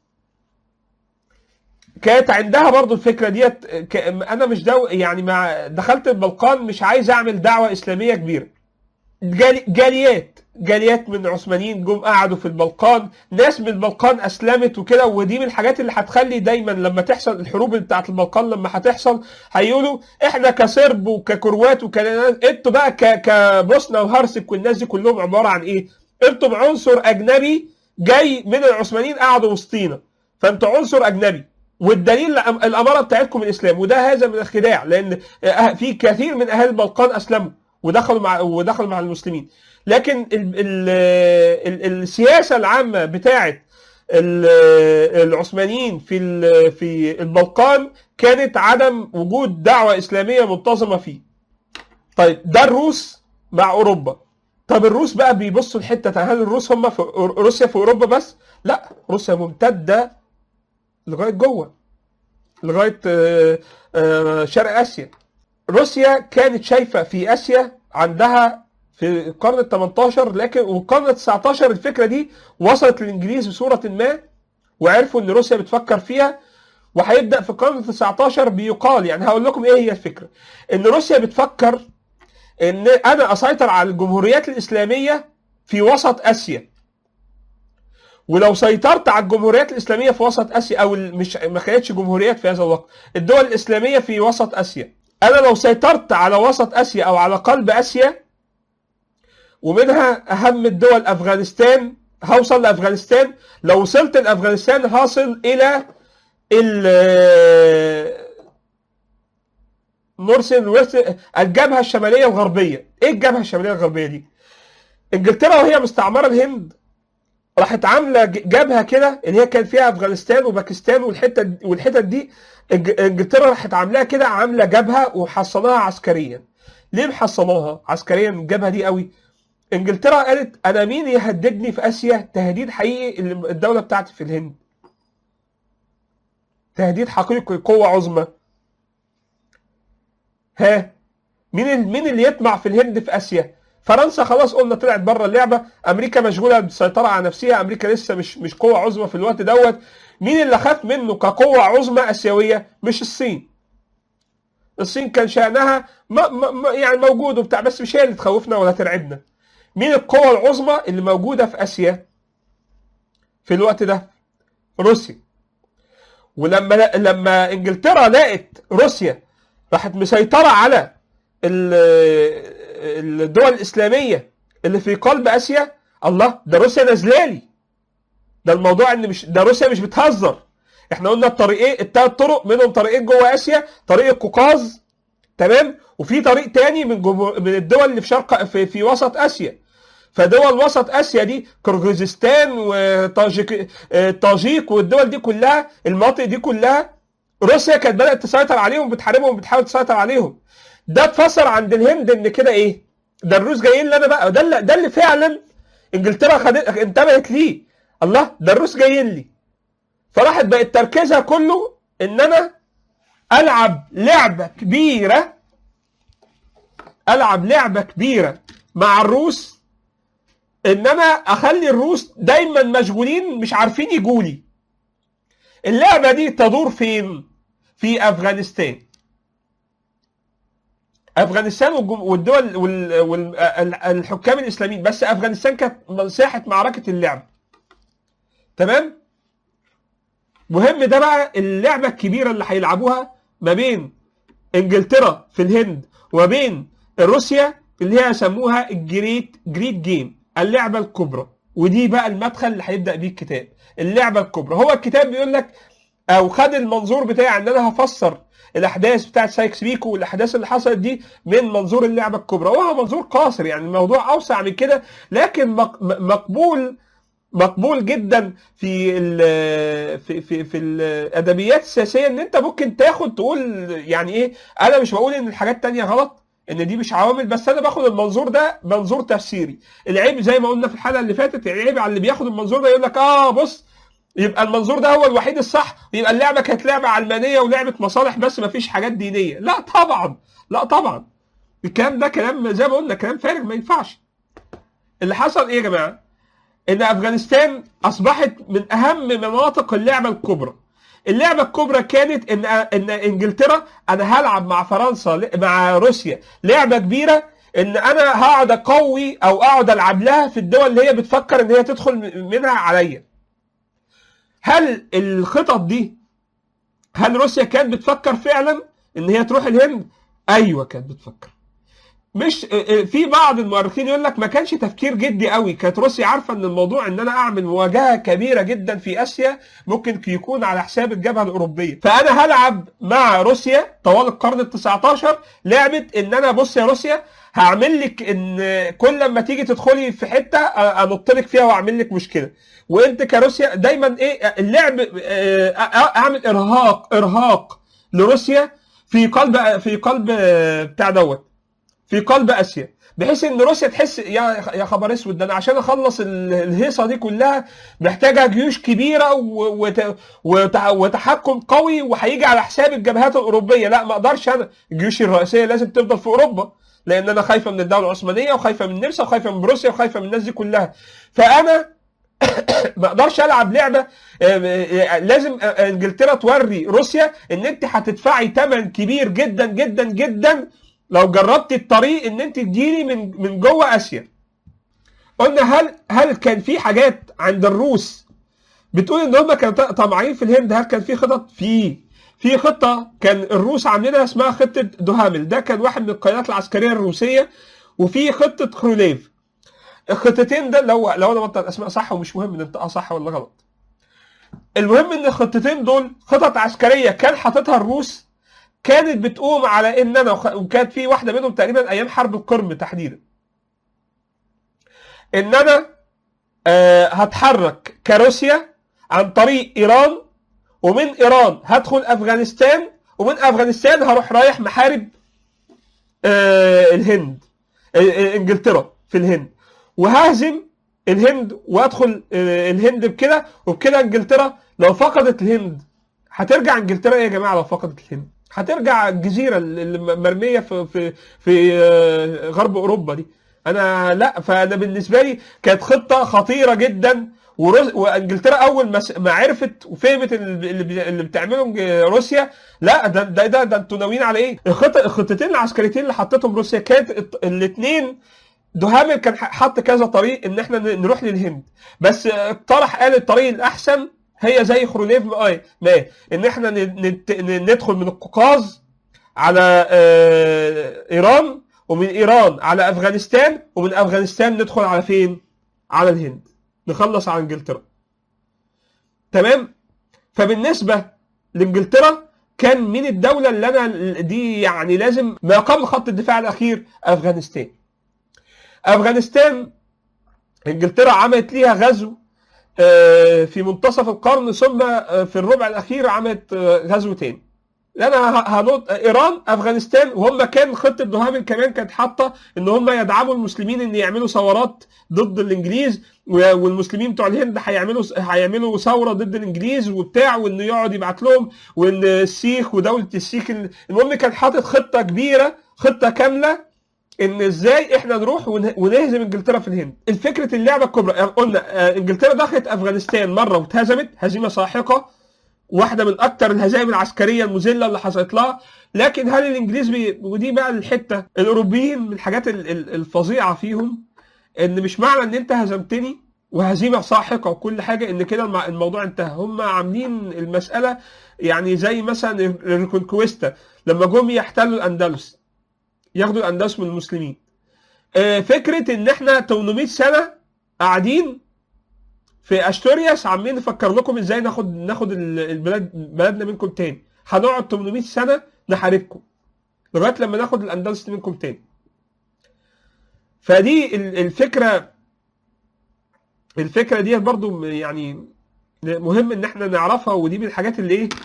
كانت عندها برضو الفكره ديت ك- انا مش دو يعني مع دخلت البلقان مش عايز اعمل دعوه اسلاميه كبيره جالي جاليات جاليات من عثمانيين جم قعدوا في البلقان ناس من البلقان اسلمت وكده ودي من الحاجات اللي هتخلي دايما لما تحصل الحروب بتاعت البلقان لما هتحصل هيقولوا احنا كصرب وككروات وكناس انتوا بقى ك- كبوسنا وهرسك والناس دي كلهم عباره عن ايه؟ انتم عنصر اجنبي جاي من العثمانيين قعدوا وسطينا فانتوا عنصر اجنبي والدليل الأم- الاماره بتاعتكم الاسلام وده هذا من الخداع لان آه، في كثير من اهل البلقان اسلموا ودخلوا مع ودخلوا مع المسلمين لكن ال ال ال السياسه العامه بتاعت ال- العثمانيين في ال- في البلقان كانت عدم وجود دعوه اسلاميه منتظمه فيه. طيب ده الروس مع اوروبا. طب الروس بقى بيبصوا الحته هل الروس هم في روسيا في اوروبا بس؟ لا روسيا ممتده لغايه جوه لغايه آه، آه، شرق اسيا. روسيا كانت شايفه في اسيا عندها في القرن ال 18 لكن والقرن ال 19 الفكره دي وصلت للانجليز بصوره ما وعرفوا ان روسيا بتفكر فيها وهيبدا في القرن ال 19 بيقال يعني هقول لكم ايه هي الفكره ان روسيا بتفكر ان انا اسيطر على الجمهوريات الاسلاميه في وسط اسيا ولو سيطرت على الجمهوريات الاسلاميه في وسط اسيا او ال- مش ما كانتش جمهوريات في هذا الوقت الدول الاسلاميه في وسط اسيا انا لو سيطرت على وسط اسيا او على قلب اسيا ومنها اهم الدول افغانستان هوصل لافغانستان لو وصلت لافغانستان هصل الى ال نورسن ويست الجبهه الشماليه الغربيه ايه الجبهه الشماليه الغربيه دي انجلترا وهي مستعمره الهند راحت عامله ج- جبهه كده اللي هي كان فيها افغانستان وباكستان والحته والحتت دي إنج- انجلترا راحت عاملاها كده عامله جبهه وحصناها عسكريا ليه محصناها عسكريا الجبهه دي قوي انجلترا قالت انا مين يهددني في اسيا تهديد حقيقي اللي- الدوله بتاعتي في الهند تهديد حقيقي قوه عظمى ها مين ال- مين اللي يطمع في الهند في اسيا فرنسا خلاص قلنا طلعت بره اللعبه امريكا مشغوله بالسيطره على نفسها امريكا لسه مش مش قوه عظمى في الوقت دوت مين اللي خاف منه كقوه عظمى اسيويه مش الصين الصين كان شانها ما ما ما- يعني موجود وبتاع بس مش هي اللي تخوفنا ولا ترعبنا مين القوة العظمى اللي موجودة في آسيا في الوقت ده روسيا ولما لما انجلترا لقت روسيا راحت مسيطرة على ال- الدول الإسلامية اللي في قلب آسيا الله ده روسيا نازلالي ده الموضوع ان مش ده روسيا مش بتهزر احنا قلنا الطريقين الثلاث طرق منهم طريقين جوه اسيا طريق القوقاز تمام وفي طريق تاني من جمهور من الدول اللي في شرق في, في وسط اسيا فدول وسط اسيا دي كرغيزستان وطاجيك آه، طاجيك والدول دي كلها المناطق دي كلها روسيا كانت بدات تسيطر عليهم بتحاربهم وبتحاول تسيطر عليهم ده اتفسر عند الهند ان كده ايه ده الروس جايين لنا بقى ده اللي ده اللي فعلا انجلترا خدت انتبهت ليه الله ده الروس جايين لي فراحت بقت تركيزها كله ان انا العب لعبه كبيره العب لعبه كبيره مع الروس ان انا اخلي الروس دايما مشغولين مش عارفين يجولي اللعبه دي تدور فين في افغانستان افغانستان والجم- والدول والحكام الاسلاميين بس افغانستان كانت ساحه معركه اللعب تمام مهم ده بقى اللعبه الكبيره اللي هيلعبوها ما بين انجلترا في الهند وما بين روسيا اللي هي يسموها الجريت جريت جيم اللعبه الكبرى ودي بقى المدخل اللي هيبدا بيه الكتاب اللعبه الكبرى هو الكتاب بيقول لك او خد المنظور بتاع ان انا هفسر الاحداث بتاعت سايكس بيكو والاحداث اللي حصلت دي من منظور اللعبه الكبرى وهو منظور قاصر يعني الموضوع اوسع من كده لكن مق- م- مقبول مقبول جدا في ال في في في الادبيات السياسيه ان انت ممكن تاخد تقول يعني ايه انا مش بقول ان الحاجات التانية غلط ان دي مش عوامل بس انا باخد المنظور ده منظور تفسيري العيب زي ما قلنا في الحلقه اللي فاتت العيب على اللي بياخد المنظور ده يقول لك اه بص يبقى المنظور ده هو الوحيد الصح يبقى اللعبه كانت لعبه علمانيه ولعبه مصالح بس ما فيش حاجات دينيه لا طبعا لا طبعا الكلام ده كلام زي ما قلنا كلام فارغ ما ينفعش اللي حصل ايه يا جماعه ان افغانستان اصبحت من اهم مناطق اللعبه الكبرى اللعبه الكبرى كانت ان ان انجلترا انا هلعب مع فرنسا مع روسيا لعبه كبيره ان انا هقعد اقوي او اقعد العب لها في الدول اللي هي بتفكر ان هي تدخل منها عليا هل الخطط دي هل روسيا كانت بتفكر فعلا ان هي تروح الهند ايوه كانت بتفكر مش في بعض المؤرخين يقول لك ما كانش تفكير جدي قوي كانت روسيا عارفه ان الموضوع ان انا اعمل مواجهه كبيره جدا في اسيا ممكن يكون على حساب الجبهه الاوروبيه فانا هلعب مع روسيا طوال القرن ال 19 لعبه ان انا بص يا روسيا هعمل لك ان كل لما تيجي تدخلي في حته انط لك فيها واعمل لك مشكله وانت كروسيا دايما ايه اللعب آه، اعمل ارهاق ارهاق لروسيا في قلب في قلب آه، بتاع دوت في قلب اسيا بحيث ان روسيا تحس يا يا خبر اسود ده انا عشان اخلص ال- الهيصه دي كلها محتاجه جيوش كبيره و- وت- وت- وتحكم قوي وهيجي على حساب الجبهات الاوروبيه لا ما اقدرش انا الجيوش الرئيسيه لازم تفضل في اوروبا لان انا خايفه من الدوله العثمانيه وخايفه من النمسا وخايفه من روسيا وخايفه من الناس دي كلها فانا ما اقدرش العب لعبه آه، آه، لازم آه، انجلترا توري روسيا ان انت هتدفعي ثمن كبير جدا جدا جدا لو جربت الطريق ان انت تجيلي من من جوه اسيا قلنا هل هل كان في حاجات عند الروس بتقول ان هم كانوا طمعين في الهند هل كان في خطط في في خطه كان الروس عاملينها اسمها خطه دوهامل ده كان واحد من القيادات العسكريه الروسيه وفي خطه خروليف الخطتين ده لو لو انا بنطق الاسماء صح ومش مهم ننطقها صح ولا غلط المهم ان الخطتين دول خطط عسكريه كان حاططها الروس كانت بتقوم على ان انا وخ- وكانت في واحده منهم تقريبا ايام حرب القرم تحديدا ان انا آه، هتحرك كروسيا عن طريق ايران ومن ايران هدخل افغانستان ومن افغانستان هروح رايح محارب آه، الهند آه، آه، انجلترا في الهند وههزم الهند وادخل آه، الهند بكده وبكده انجلترا لو فقدت الهند هترجع انجلترا ايه يا جماعه لو فقدت الهند هترجع الجزيره اللي مرميه في في في آه، غرب اوروبا دي انا لا فانا بالنسبه لي كانت خطه خطيره جدا وروس وانجلترا اول ما س- ما عرفت وفهمت اللي اللي- اللي بتعمله روسيا لا ده ده ده, ده انتوا ناويين على ايه؟ الخط الخطتين العسكريتين اللي حطتهم روسيا كانت الاثنين دوهامل كان ح- حط كذا طريق ان احنا ن- نروح للهند بس اقترح قال الطريق الاحسن هي زي خروليف ما ما ان احنا ن- نت- ن- ندخل من القوقاز على آه، ايران ومن ايران على افغانستان ومن افغانستان ندخل على فين؟ على الهند نخلص على انجلترا تمام فبالنسبه لانجلترا كان مين الدوله اللي انا دي يعني لازم ما قبل خط الدفاع الاخير افغانستان افغانستان انجلترا عملت ليها غزو آه، في منتصف القرن ثم آه، في الربع الاخير عملت آه، غزو تاني انا هنط ايران افغانستان وهم كان خطه دوهامل كمان كانت حاطه ان هم يدعموا المسلمين ان يعملوا ثورات ضد الانجليز و- والمسلمين بتوع الهند هيعملوا هيعملوا ثوره ضد الانجليز وبتاع وانه يقعد يبعت لهم وان السيخ ودوله السيخ المهم كان حاطط خطه كبيره خطه كامله ان ازاي احنا نروح ونه- ونهزم انجلترا في الهند الفكره اللعبه الكبرى يعني قلنا آه، انجلترا دخلت افغانستان مره واتهزمت هزيمه ساحقه واحده من اكتر الهزائم العسكريه المذله اللي حصلت لها لكن هل الانجليز بي... ودي بقى الحته الاوروبيين من الحاجات ال- ال- الفظيعه فيهم ان مش معنى ان انت هزمتني وهزيمه ساحقه وكل حاجه ان كده المع- الموضوع انتهى هم عاملين المساله يعني زي مثلا الريكونكويستا لما جم يحتلوا الاندلس ياخدوا الاندلس من المسلمين آه، فكره ان احنا 800 سنه قاعدين في اشتورياس عمالين نفكر لكم ازاي ناخد ناخد ال- البلاد بلدنا منكم تاني هنقعد 800 سنه نحاربكم لغايه لما ناخد الاندلس منكم تاني فدي ال- الفكره الفكره دي برضو يعني مهم ان احنا نعرفها ودي من الحاجات اللي ايه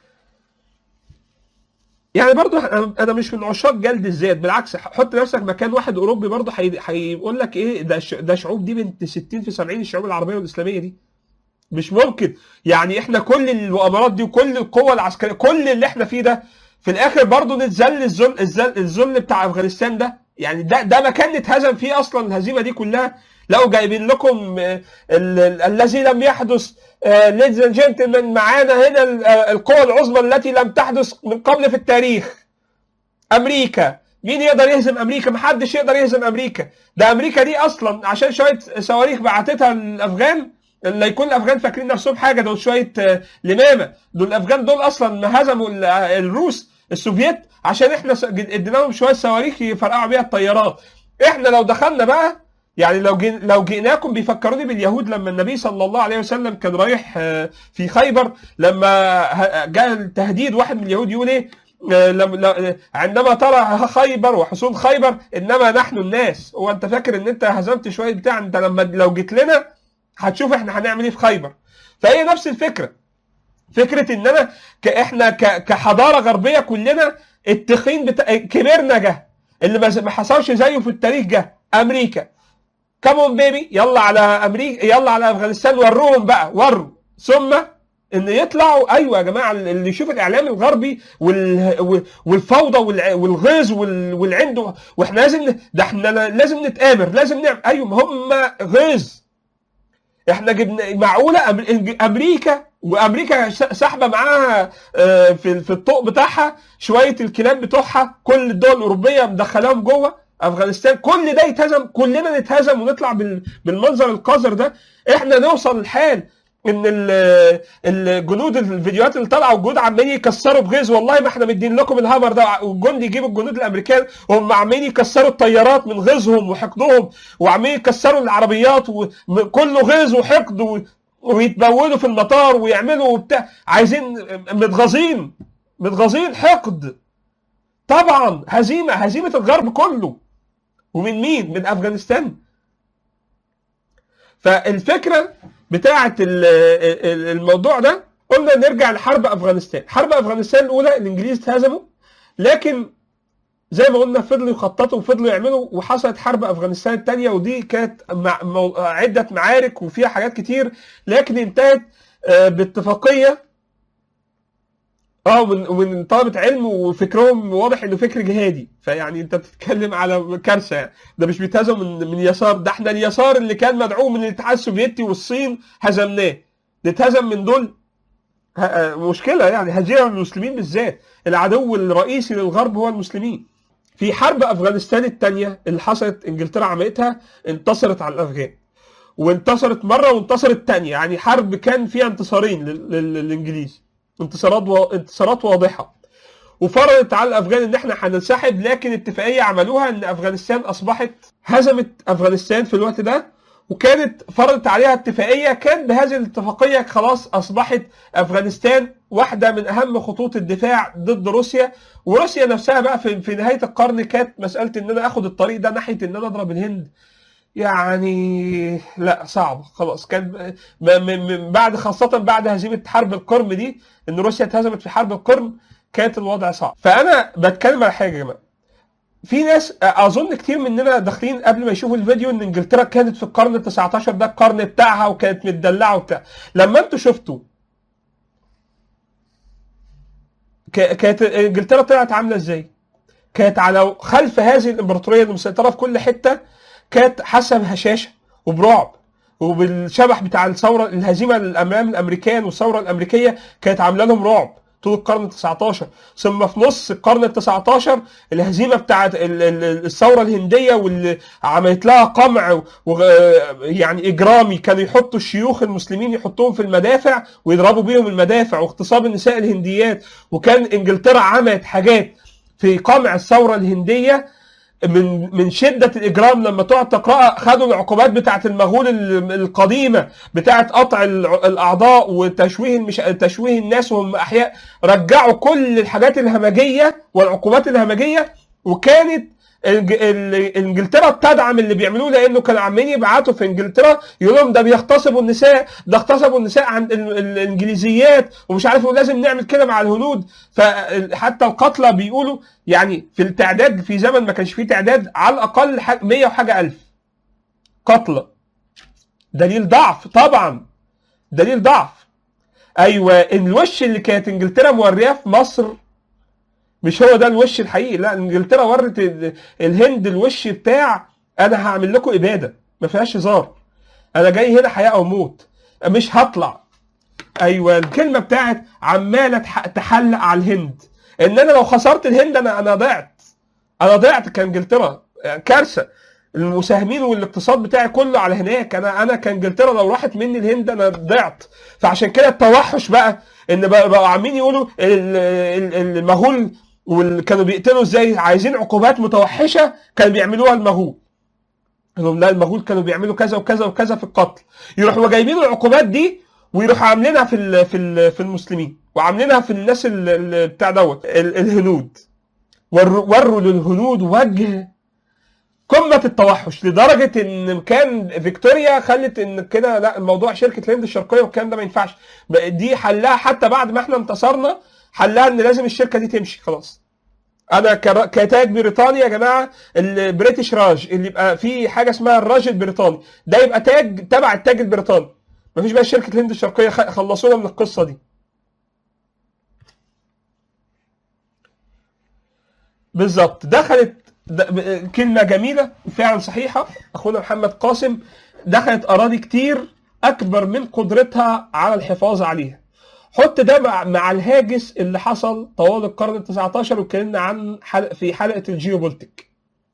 يعني برضو أنا- انا مش من عشاق جلد الذات بالعكس حط نفسك مكان واحد اوروبي برضو هي- هيقول لك ايه ده ش- ده شعوب دي بنت 60 في 70 الشعوب العربيه والاسلاميه دي مش ممكن يعني احنا كل المؤامرات دي وكل القوة العسكرية كل اللي احنا فيه ده في الاخر برضه نتذل الذل الذل الذل بتاع افغانستان ده يعني ده ده مكان نتهزم فيه اصلا الهزيمه دي كلها لو جايبين لكم آه، ال- ال- الذي لم يحدث ليدز اند جنتلمان معانا هنا ال- آه، القوى العظمى التي لم تحدث من قبل في التاريخ امريكا مين يقدر يهزم امريكا محدش يقدر يهزم امريكا ده امريكا دي اصلا عشان شويه صواريخ بعتتها الافغان اللي يكون الافغان فاكرين نفسهم حاجه دول شويه آه، لمامه دول الافغان دول اصلا ما هزموا ال- آه، الروس السوفييت عشان احنا س- ادينا لهم شويه صواريخ يفرقعوا بيها الطيارات احنا لو دخلنا بقى يعني لو جي لو جئناكم بيفكروني باليهود لما النبي صلى الله عليه وسلم كان رايح آه، في خيبر لما ه- جاء التهديد واحد من اليهود يقول ايه آه، لم- لا- عندما ترى خيبر وحصون خيبر انما نحن الناس هو انت فاكر ان انت هزمت شويه بتاع انت لما لو جيت لنا هتشوف احنا هنعمل ايه في خيبر فهي نفس الفكره فكره ان انا ك- احنا ك- كحضاره غربيه كلنا التخين بتا... كبرنا جه اللي ما ما حصلش زيه في التاريخ جه امريكا كمون بيبي يلا على امريكا يلا على افغانستان وروهم بقى وروا ثم ان يطلعوا ايوه يا جماعه اللي يشوف الاعلام الغربي وال... والفوضى والع... والغيظ وال... والعند واحنا لازم ن- ده احنا لازم نتآمر لازم نعمل ايوه ما هم غيظ احنا جبنا معقوله أم- امريكا وامريكا س- ساحبه معاها آه، في في الطوق بتاعها شويه الكلاب بتوعها كل الدول الاوروبيه مدخلاهم جوه افغانستان كل ده يتهزم كلنا نتهزم ونطلع بال- بالمنظر القذر ده احنا نوصل لحال ان ال- الجنود الفيديوهات اللي طالعه والجنود عمالين يكسروا بغيظ والله ما احنا مدين لكم الهامر ده والجندي يجيب الجنود الامريكان وهم عمالين يكسروا الطيارات من غيظهم وحقدهم وعمالين يكسروا العربيات وكله غيظ وحقد و- ويتبولوا في المطار ويعملوا بتاع عايزين متغاظين متغاظين حقد طبعا هزيمه هزيمه الغرب كله ومن مين؟ من افغانستان فالفكره بتاعه ال- ال- الموضوع ده قلنا نرجع لحرب افغانستان حرب افغانستان الاولى الانجليز اتهزموا لكن زي ما قلنا فضلوا يخططوا وفضلوا يعملوا وحصلت حرب افغانستان الثانيه ودي كانت مع مو- عده معارك وفيها حاجات كتير لكن انتهت آه، باتفاقيه اه من من طلبه علم وفكرهم واضح انه فكر جهادي فيعني انت بتتكلم على كارثه يعني ده مش بيتهزم من من يسار ده احنا اليسار اللي كان مدعو من الاتحاد السوفيتي والصين هزمناه نتهزم من دول ه- آه، مشكله يعني هزيمه من المسلمين بالذات العدو الرئيسي للغرب هو المسلمين في حرب افغانستان الثانيه اللي حصلت انجلترا عملتها انتصرت على الافغان وانتصرت مره وانتصرت تانية يعني حرب كان فيها انتصارين لل- لل- للانجليز انتصارات و... انتصارات واضحه وفرضت على الافغان ان احنا هننسحب لكن اتفاقيه عملوها ان افغانستان اصبحت هزمت افغانستان في الوقت ده وكانت فرضت عليها اتفاقيه كان بهذه الاتفاقيه خلاص اصبحت افغانستان واحده من اهم خطوط الدفاع ضد روسيا وروسيا نفسها بقى في, في نهايه القرن كانت مساله ان انا اخد الطريق ده ناحيه ان انا اضرب الهند يعني لا صعب خلاص كان م- م- من بعد خاصة بعد هزيمة حرب القرم دي ان روسيا اتهزمت في حرب القرم كانت الوضع صعب فانا بتكلم على حاجة يا جماعة في ناس اظن كتير مننا داخلين قبل ما يشوفوا الفيديو ان انجلترا كانت في القرن ال 19 ده القرن بتاعها وكانت متدلعه وبتاع لما انتوا شفتوا ك- كانت انجلترا طلعت عامله ازاي؟ كانت على خلف هذه الامبراطوريه المسيطره في كل حته كانت حاسه بهشاشه وبرعب وبالشبح بتاع الثوره الهزيمه الامام الامريكان والثوره الامريكيه كانت عامله لهم رعب طول القرن ال 19 ثم في نص القرن ال 19 الهزيمه بتاعت ال- ال- الثوره الهنديه واللي عملت لها قمع و- يعني اجرامي كانوا يحطوا الشيوخ المسلمين يحطوهم في المدافع ويضربوا بيهم المدافع واغتصاب النساء الهنديات وكان انجلترا عملت حاجات في قمع الثوره الهنديه من من شده الاجرام لما تقعد تقراها خدوا العقوبات بتاعه المغول ال- القديمه بتاعه قطع الع- الاعضاء وتشويه المش... تشويه الناس وهم احياء رجعوا كل الحاجات الهمجيه والعقوبات الهمجيه وكانت الج- ال- انجلترا بتدعم اللي بيعملوه لانه كانوا عمالين يبعتوا في انجلترا يقول لهم ده بيغتصبوا النساء ده اغتصبوا النساء عند ال- ال- الانجليزيات ومش عارف ولازم نعمل كده مع الهنود فحتى القتلى بيقولوا يعني في التعداد في زمن ما كانش فيه تعداد على الاقل ح- 100 وحاجه الف قتلى دليل ضعف طبعا دليل ضعف ايوه الوش اللي كانت انجلترا مورياه في مصر مش هو ده الوش الحقيقي لا انجلترا ورت ال- الهند الوش بتاع انا هعمل لكم اباده ما فيهاش هزار انا جاي هنا حياه او موت مش هطلع ايوه الكلمه بتاعت عماله تح- تحلق على الهند ان انا لو خسرت الهند انا انا ضعت انا ضعت كانجلترا كارثه المساهمين والاقتصاد بتاعي كله على هناك انا انا كانجلترا لو راحت مني الهند انا ضعت فعشان كده التوحش بقى ان بقى- بقوا عاملين يقولوا ال- ال- المغول واللي كانوا بيقتلوا ازاي عايزين عقوبات متوحشه كانوا بيعملوها المغول قالوا لهم لا المغول كانوا بيعملوا كذا وكذا وكذا في القتل يروحوا جايبين العقوبات دي ويروحوا عاملينها في ال في ال في المسلمين وعاملينها في الناس ال- ال- بتاع دوت ال- الهنود وروا وروا للهنود وجه قمه التوحش لدرجه ان كان فيكتوريا خلت ان كده لا الموضوع شركه الهند الشرقيه والكلام ده ما ينفعش بقى دي حلها حتى بعد ما احنا انتصرنا حلها ان لازم الشركه دي تمشي خلاص انا كر- كتاج بريطاني يا جماعه البريتش راج اللي يبقى في حاجه اسمها الراج البريطاني ده يبقى تاج تبع التاج البريطاني مفيش بقى شركه الهند الشرقيه خ- خلصونا من القصه دي بالظبط دخلت د- ب- كلمه جميله وفعلا صحيحه اخونا محمد قاسم دخلت اراضي كتير اكبر من قدرتها على الحفاظ عليها حط ده مع, مع الهاجس اللي حصل طوال القرن ال 19 واتكلمنا عن حلق في حلقه الجيوبولتيك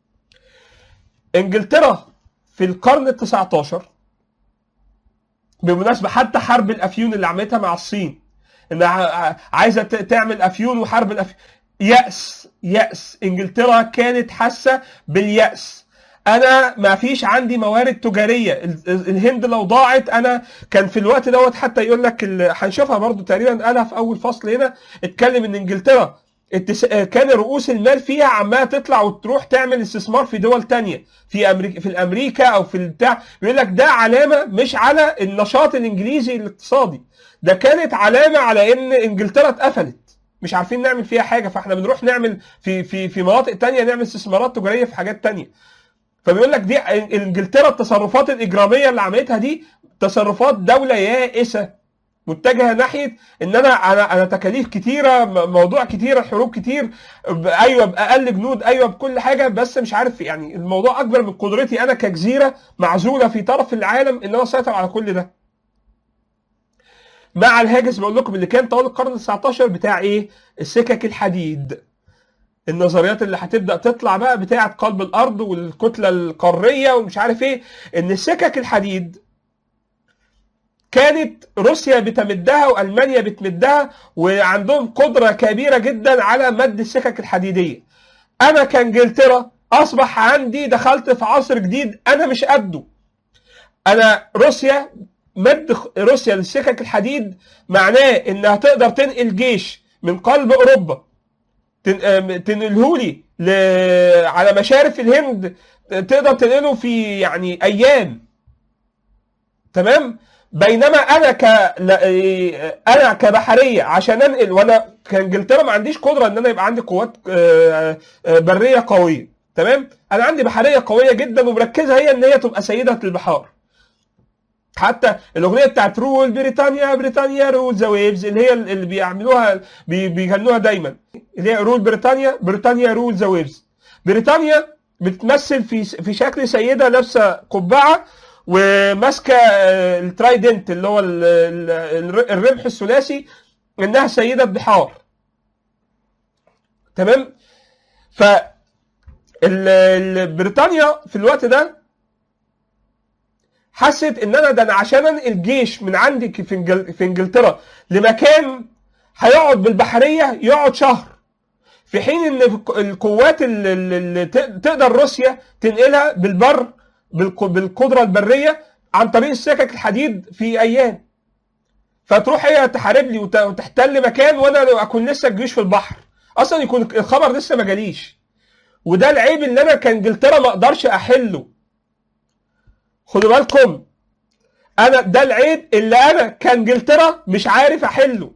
انجلترا في القرن ال 19 بالمناسبه حتى حرب الافيون اللي عملتها مع الصين انها ع- عايزه ت- تعمل افيون وحرب الافيون يأس يأس انجلترا كانت حاسه باليأس انا ما فيش عندي موارد تجاريه ال- ال- الهند لو ضاعت انا كان في الوقت دوت حتى يقول لك ال- هنشوفها برضو تقريبا قالها في اول فصل هنا اتكلم ان انجلترا التس... كان رؤوس المال فيها عماله تطلع وتروح تعمل استثمار في دول تانية في امريكا في الامريكا او في البتاع بيقول لك ده علامه مش على النشاط الانجليزي الاقتصادي ده كانت علامه على ان انجلترا اتقفلت مش عارفين نعمل فيها حاجه فاحنا بنروح نعمل في في في مناطق تانية نعمل استثمارات تجاريه في حاجات تانية فبيقول لك دي انجلترا التصرفات الاجراميه اللي عملتها دي تصرفات دوله يائسه متجهه ناحيه ان انا انا انا تكاليف كتيره م- موضوع كتيره حروب كتير ب- ايوه باقل جنود ايوه بكل حاجه بس مش عارف يعني الموضوع اكبر من قدرتي انا كجزيره معزوله في طرف العالم ان انا اسيطر على كل ده مع الهاجس بقول لكم اللي كان طوال القرن ال 19 بتاع ايه السكك الحديد النظريات اللي هتبدا تطلع بقى بتاعه قلب الارض والكتله القاريه ومش عارف ايه ان السكك الحديد كانت روسيا بتمدها والمانيا بتمدها وعندهم قدره كبيره جدا على مد السكك الحديديه انا كانجلترا اصبح عندي دخلت في عصر جديد انا مش قده انا روسيا مد خ- روسيا للسكك الحديد معناه انها تقدر تنقل جيش من قلب اوروبا تن- آم، تنقلهولي ل... على مشارف الهند تقدر تنقله في يعني ايام تمام بينما انا ك لا- إيه، انا كبحريه عشان انقل وانا كانجلترا ما عنديش قدره ان انا يبقى عندي قوات آه، آه، بريه قويه تمام انا عندي بحريه قويه جدا ومركزه هي ان هي تبقى سيده البحار حتى الاغنيه بتاعت رول بريطانيا بريطانيا رول ذا ويفز اللي هي اللي بيعملوها بي- بيغنوها دايما اللي هي رول بريطانيا بريطانيا رول ذا ويفز بريطانيا بتمثل في في شكل سيده لابسه قبعه وماسكه آه، الترايدنت اللي هو ال- ال- الرمح الثلاثي انها سيده بحار تمام ف ال- ال- بريطانيا في الوقت ده حست ان انا ده انا عشان انقل جيش من عندي في إنجل- في انجلترا لمكان هيقعد بالبحريه يقعد شهر في حين ان القوات اللي اللي ت- تقدر روسيا تنقلها بالبر بالق- بالقدره البريه عن طريق السكك الحديد في ايام فتروح هي تحارب لي وت- وتحتل مكان وانا اكون لسه الجيوش في البحر اصلا يكون الخبر لسه ما جاليش وده العيب اللي انا كانجلترا ما اقدرش احله خدوا بالكم انا ده العيب اللي انا كانجلترا مش عارف احله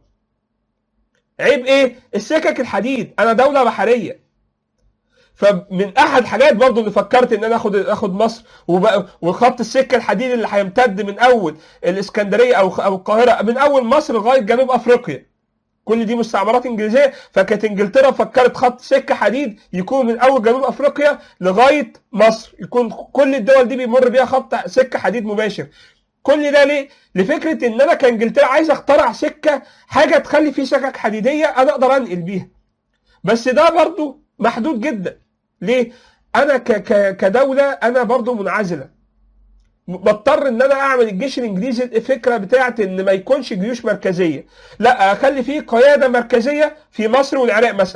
عيب ايه السكك الحديد انا دوله بحريه فمن احد حاجات برضو اللي فكرت ان انا اخد اخد مصر وبقى وخط السكه الحديد اللي هيمتد من اول الاسكندريه او او القاهره من اول مصر لغايه جنوب افريقيا كل دي مستعمرات انجليزيه فكانت انجلترا فكرت خط سكه حديد يكون من اول جنوب افريقيا لغايه مصر يكون كل الدول دي بيمر بيها خط سكه حديد مباشر كل ده ليه؟ لفكره ان انا كانجلترا عايز اخترع سكه حاجه تخلي فيه سكك حديديه انا اقدر انقل بيها. بس ده برضو محدود جدا. ليه؟ انا ك ك كدوله انا برضو منعزله. بضطر ان انا اعمل الجيش الانجليزي الفكره بتاعت ان ما يكونش جيوش مركزيه. لا اخلي فيه قياده مركزيه في مصر والعراق مثلا.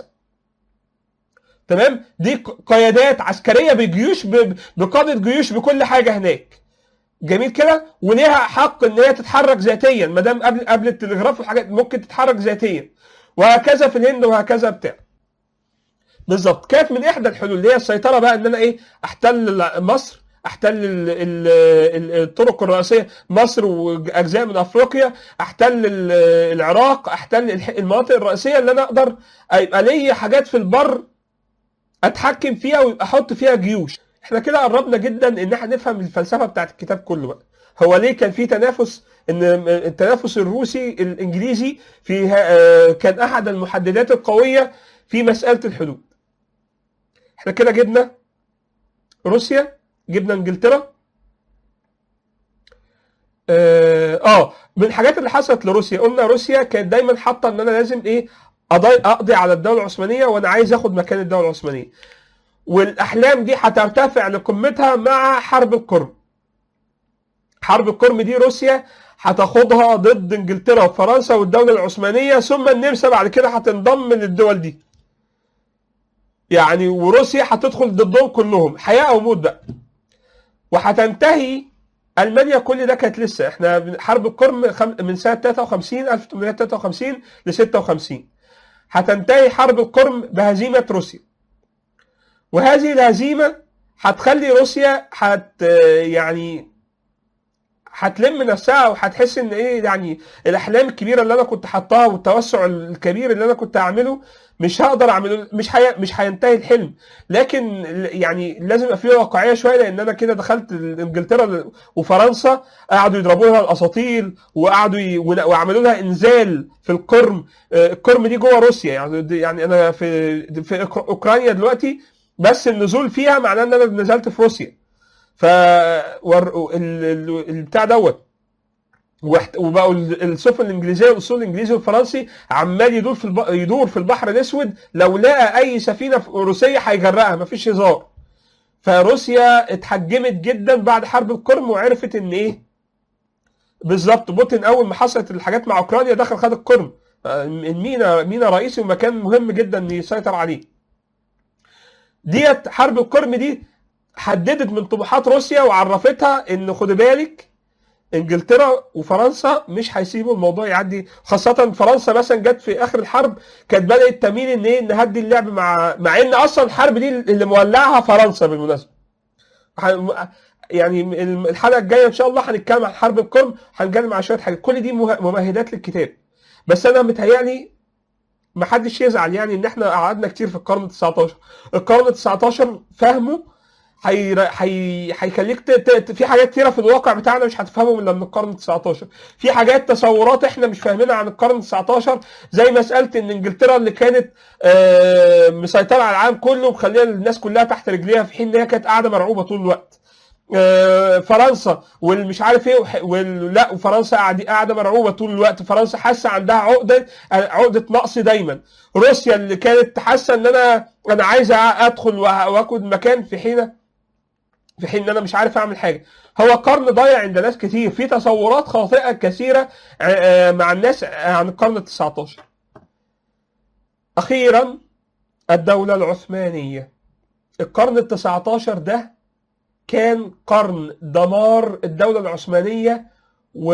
تمام؟ دي ق- قيادات عسكريه بجيوش ب- بقاده جيوش بكل حاجه هناك. جميل كده وليها حق ان هي تتحرك ذاتيا ما دام قبل قبل التلغراف والحاجات ممكن تتحرك ذاتيا وهكذا في الهند وهكذا بتاع بالظبط كانت من احدى الحلول اللي هي السيطره بقى ان انا ايه احتل مصر احتل ال- ال- ال- الطرق الرئيسيه مصر واجزاء من افريقيا احتل ال- العراق احتل الح- المناطق الرئيسيه اللي انا اقدر يبقى لي حاجات في البر اتحكم فيها واحط فيها جيوش احنا كده قربنا جدا ان احنا نفهم الفلسفه بتاعت الكتاب كله بقى هو ليه كان في تنافس ان التنافس الروسي الانجليزي في ها- كان احد المحددات القويه في مساله الحدود احنا كده جبنا روسيا جبنا انجلترا اه آه، من الحاجات اللي حصلت لروسيا قلنا روسيا كانت دايما حاطه ان انا لازم ايه أضي- اقضي على الدوله العثمانيه وانا عايز اخد مكان الدوله العثمانيه والاحلام دي هترتفع لقمتها مع حرب القرم حرب القرم دي روسيا هتاخدها ضد انجلترا وفرنسا والدوله العثمانيه ثم النمسا بعد كده هتنضم للدول دي يعني وروسيا هتدخل ضدهم كلهم حياه او موت بقى وهتنتهي المانيا كل ده كانت لسه احنا من- حرب القرم خم- من سنه 53 1853 ل 56 هتنتهي حرب القرم بهزيمه روسيا وهذه الهزيمه هتخلي روسيا هت يعني هتلم نفسها وهتحس ان ايه يعني الاحلام الكبيره اللي انا كنت حاطاها والتوسع الكبير اللي انا كنت اعمله مش هقدر اعمله مش هي مش هينتهي الحلم لكن يعني لازم يبقى فيه واقعيه شويه لان انا كده دخلت انجلترا وفرنسا قعدوا يضربوا لها الاساطيل وقعدوا ي... وعملوا لها انزال في القرم آه، القرم دي جوه روسيا يعني دي- يعني انا في في أوك- اوكرانيا دلوقتي بس النزول فيها معناه ان انا نزلت في روسيا ف ور... ال... ال... البتاع دوت واحت- وبقوا ال- السفن الانجليزيه والاسطول الانجليزي والفرنسي عمال يدور في الب... يدور في البحر الاسود لو لقى اي سفينه ف- روسيه هيجرقها مفيش هزار فروسيا اتحجمت جدا بعد حرب القرم وعرفت ان ايه بالظبط بوتين اول ما حصلت الحاجات مع اوكرانيا دخل خد القرم آه، المينا مينا رئيسي ومكان مهم جدا يسيطر عليه ديت حرب القرم دي حددت من طموحات روسيا وعرفتها ان خد بالك انجلترا وفرنسا مش هيسيبوا الموضوع يعدي خاصة فرنسا مثلا جت في اخر الحرب كانت بدأت تميل ان ايه نهدي اللعب مع مع ان اصلا الحرب دي اللي مولعها فرنسا بالمناسبة ح- يعني الحلقة الجاية ان شاء الله هنتكلم عن حرب القرم هنتكلم عن شوية حاجات كل دي مه- ممهدات للكتاب بس انا متهيألي ما حدش يزعل يعني ان احنا قعدنا كتير في القرن ال 19 القرن ال 19 فهمه هي هي هيخليك ت... ت... في حاجات كتيره في الواقع بتاعنا مش هتفهمهم الا من القرن ال 19 في حاجات تصورات احنا مش فاهمينها عن القرن ال 19 زي مساله ان انجلترا اللي كانت آه، مسيطره على العالم كله مخليه الناس كلها تحت رجليها في حين ان هي كانت قاعده مرعوبه طول الوقت آه، فرنسا والمش عارف ايه وح- وال... لا وفرنسا قاعده قاعده مرعوبه طول الوقت فرنسا حاسه عندها عقده عقده نقص دايما روسيا اللي كانت حاسه ان انا انا عايز ادخل وه- واخد مكان في حين في حين ان انا مش عارف اعمل حاجه هو قرن ضايع عند ناس كتير في تصورات خاطئه كثيره آه، آه، مع الناس عن القرن ال 19 اخيرا الدولة العثمانية القرن التسعة عشر ده كان قرن دمار الدولة العثمانية و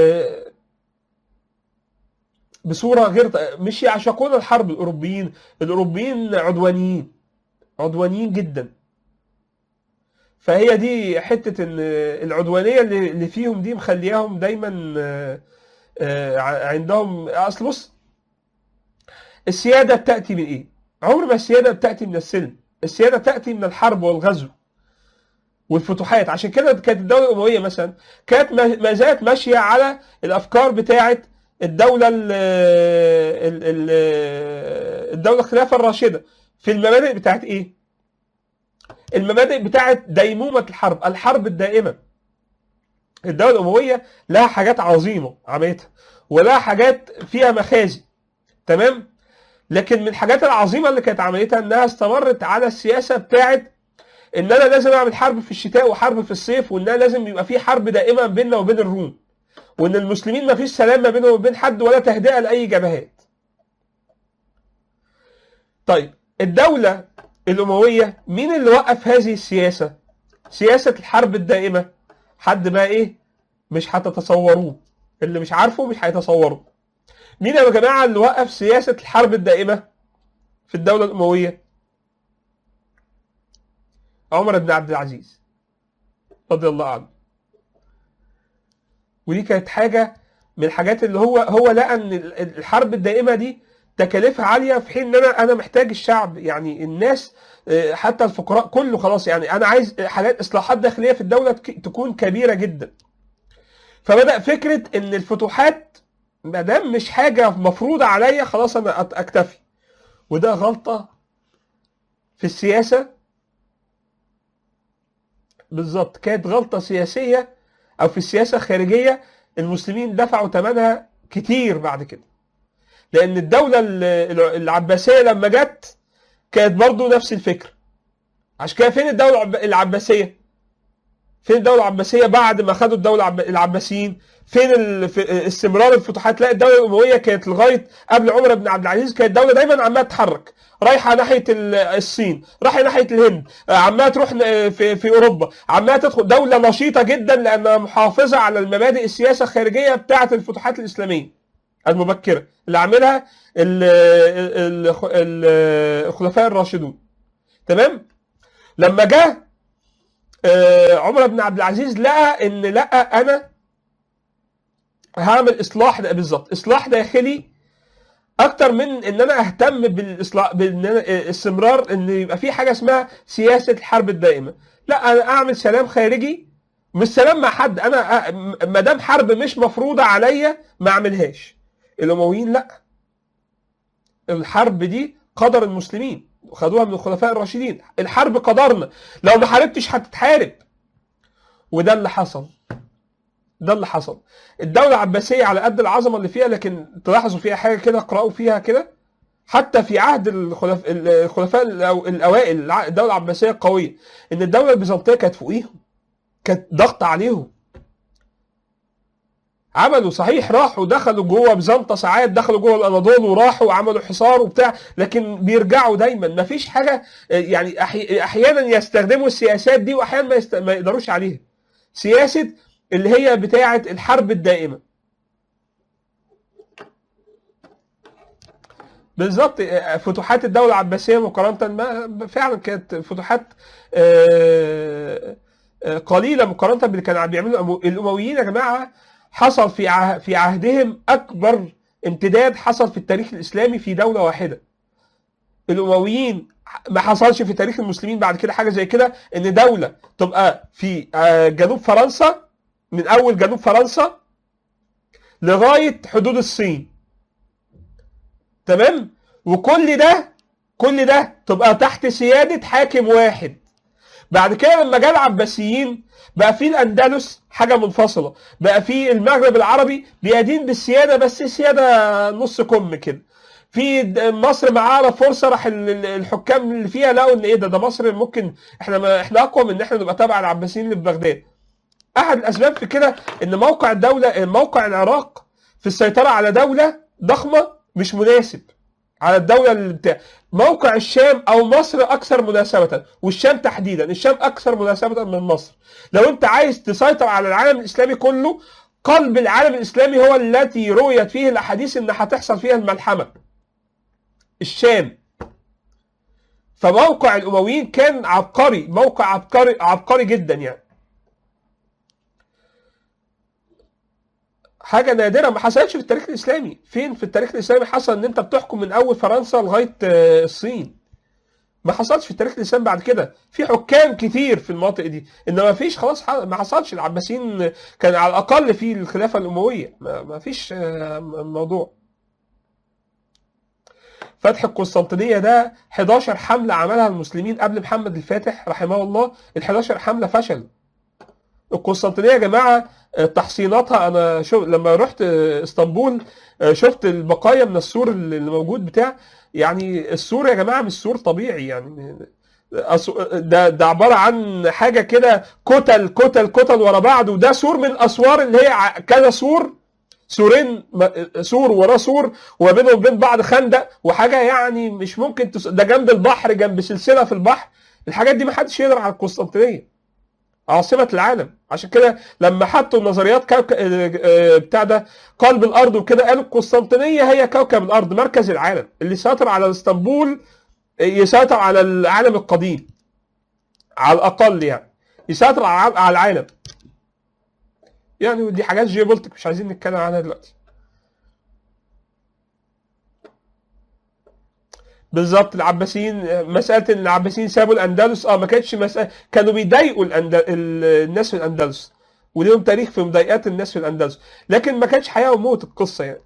بصورة غير مش يعشقون الحرب الأوروبيين الأوروبيين عدوانيين عدوانيين جدا فهي دي حتة إن العدوانية اللي اللي فيهم دي مخلياهم دايما آه، آه، عندهم أصل بص السيادة بتأتي من إيه؟ عمر ما السيادة بتأتي من السلم السيادة تأتي من الحرب والغزو والفتوحات عشان كده كانت الدولة الأموية مثلا كانت ما ما زالت ماشية على الأفكار بتاعة الدولة ال ال- ال- الدولة الخلافة الراشدة في المبادئ بتاعت إيه؟ المبادئ بتاعت ديمومة الحرب الحرب الدائمة الدولة الأموية لها حاجات عظيمة عملتها ولها حاجات فيها مخازي تمام لكن من الحاجات العظيمة اللي كانت عملتها انها استمرت على السياسة بتاعت ان انا لازم اعمل حرب في الشتاء وحرب في الصيف وانها لازم يبقى في حرب دائمة بيننا وبين الروم وان المسلمين ما فيش سلام ما بينهم وبين حد ولا تهدئة لاي جبهات طيب الدولة الأموية مين اللي وقف هذه السياسة سياسة الحرب الدائمة حد بقى ايه مش هتتصوروه اللي مش عارفه مش هيتصوره مين يا جماعة اللي وقف سياسة الحرب الدائمة في الدولة الأموية عمر بن عبد العزيز رضي الله عنه ودي كانت حاجة من الحاجات اللي هو هو لقى ان ال- الحرب الدائمة دي تكاليفها عالية في حين ان انا انا محتاج الشعب يعني الناس آه، حتى الفقراء كله خلاص يعني انا عايز حاجات اصلاحات داخلية في الدولة تك- تكون كبيرة جدا فبدأ فكرة ان الفتوحات ما دام مش حاجة مفروضة عليا خلاص انا أت- اكتفي وده غلطة في السياسة بالظبط كانت غلطة سياسية او في السياسة الخارجية المسلمين دفعوا ثمنها كتير بعد كده لان الدولة ال- الع- العباسية لما جت كانت برضو نفس الفكرة عشان كده فين الدولة العب- العباسية فين الدولة العباسية بعد ما خدوا الدولة العب- العباسيين فين ال- في- استمرار الفتوحات لا الدولة الأموية كانت لغاية قبل عمر بن عبد العزيز كانت الدولة دايما عمالة تتحرك رايحة ناحية ال- الصين رايحة ناحية الهند آه، عمالة تروح ن- في, في أوروبا عمالة تدخل دولة نشيطة جدا لأنها محافظة على المبادئ السياسة الخارجية بتاعة الفتوحات الإسلامية المبكرة اللي عاملها ال- ال- ال- ال- الخلفاء الراشدون تمام لما جه آه، عمر بن عبد العزيز لقى ان لقى انا هعمل اصلاح ده بالظبط اصلاح داخلي اكتر من ان انا اهتم بالاصلاح بان أنا استمرار ان يبقى في حاجه اسمها سياسه الحرب الدائمه لا انا اعمل سلام خارجي مش سلام مع حد انا أ- ما دام حرب مش مفروضه عليا ما اعملهاش الامويين لا الحرب دي قدر المسلمين خدوها من الخلفاء الراشدين الحرب قدرنا لو ما حاربتش هتتحارب وده اللي حصل ده اللي حصل الدولة العباسية على قد العظمة اللي فيها لكن تلاحظوا فيها حاجة كده اقرأوا فيها كده حتى في عهد الخلف... الخلفاء الأو- الأوائل الع- الدولة العباسية القوية إن الدولة البيزنطية كانت فوقيهم كانت ضغط عليهم عملوا صحيح راحوا دخلوا جوه بيزنطة ساعات دخلوا جوه الاناضول وراحوا وعملوا حصار وبتاع لكن بيرجعوا دايما ما فيش حاجه يعني أحي... احيانا يستخدموا السياسات دي واحيانا ما, يست... ما يقدروش عليها سياسه اللي هي بتاعه الحرب الدائمه بالظبط فتوحات الدوله العباسيه مقارنه ما فعلا كانت فتوحات آه، آه، قليله مقارنه باللي كانوا بيعملوا الأمو- الامويين يا جماعه حصل في عه- في عهدهم اكبر امتداد حصل في التاريخ الاسلامي في دوله واحده الامويين ما حصلش في تاريخ المسلمين بعد كده حاجه زي كده ان دوله تبقى في آه، جنوب فرنسا من اول جنوب فرنسا لغايه حدود الصين تمام وكل ده كل ده تبقى تحت سياده حاكم واحد بعد كده لما جاء العباسيين بقى في الاندلس حاجه منفصله بقى في المغرب العربي بيدين بالسياده بس سياده نص كم كده في د- مصر معانا فرصه راح ال- ال- الحكام اللي فيها لقوا ان ايه ده ده مصر ممكن احنا ما احنا اقوى من ان احنا نبقى تبع العباسيين اللي في بغداد احد الاسباب في كده ان موقع الدوله موقع العراق في السيطره على دوله ضخمه مش مناسب على الدوله اللي بتاع موقع الشام او مصر اكثر مناسبه والشام تحديدا الشام اكثر مناسبه من مصر لو انت عايز تسيطر على العالم الاسلامي كله قلب العالم الاسلامي هو التي رويت فيه الاحاديث ان هتحصل فيها الملحمه الشام فموقع الامويين كان عبقري موقع عبقري عبقري جدا يعني حاجه نادره ما حصلتش في التاريخ الاسلامي فين في التاريخ الاسلامي حصل ان انت بتحكم من اول فرنسا لغايه آه، الصين ما حصلش في التاريخ الاسلامي بعد كده في حكام كتير في المناطق دي انما ما فيش خلاص ح- ما حصلش العباسيين كان على الاقل في الخلافه الامويه ما ما فيش آه، موضوع فتح القسطنطينيه ده 11 حمله عملها المسلمين قبل محمد الفاتح رحمه الله ال 11 حمله فشلوا القسطنطينيه يا جماعه آه، تحصيناتها انا شو لما رحت آه، اسطنبول آه، شفت البقايا من السور اللي موجود بتاع يعني السور يا جماعه مش سور طبيعي يعني أس- ده ده عباره عن حاجه كده كتل كتل كتل ورا بعض وده سور من اسوار اللي هي ع- كذا سور سورين م- سور وراه سور وما بينهم وبين بعض خندق وحاجه يعني مش ممكن تس... ده جنب البحر جنب سلسله في البحر الحاجات دي ما حدش يقدر على القسطنطينيه عاصمه العالم عشان كده لما حطوا نظريات كوكب بتاع ده قلب الارض وكده قالوا القسطنطينيه هي كوكب الارض مركز العالم اللي سيطر على اسطنبول يسيطر على العالم القديم على الاقل يعني يسيطر على على العالم يعني ودي حاجات جيوبولتيك مش عايزين نتكلم عنها دلوقتي بالظبط العباسيين مساله ان العباسيين سابوا الاندلس اه ما كانتش مساله كانوا بيضايقوا الأند... ال- الناس في الاندلس وليهم تاريخ في مضايقات الناس في الاندلس لكن ما كانش حياه وموت القصه يعني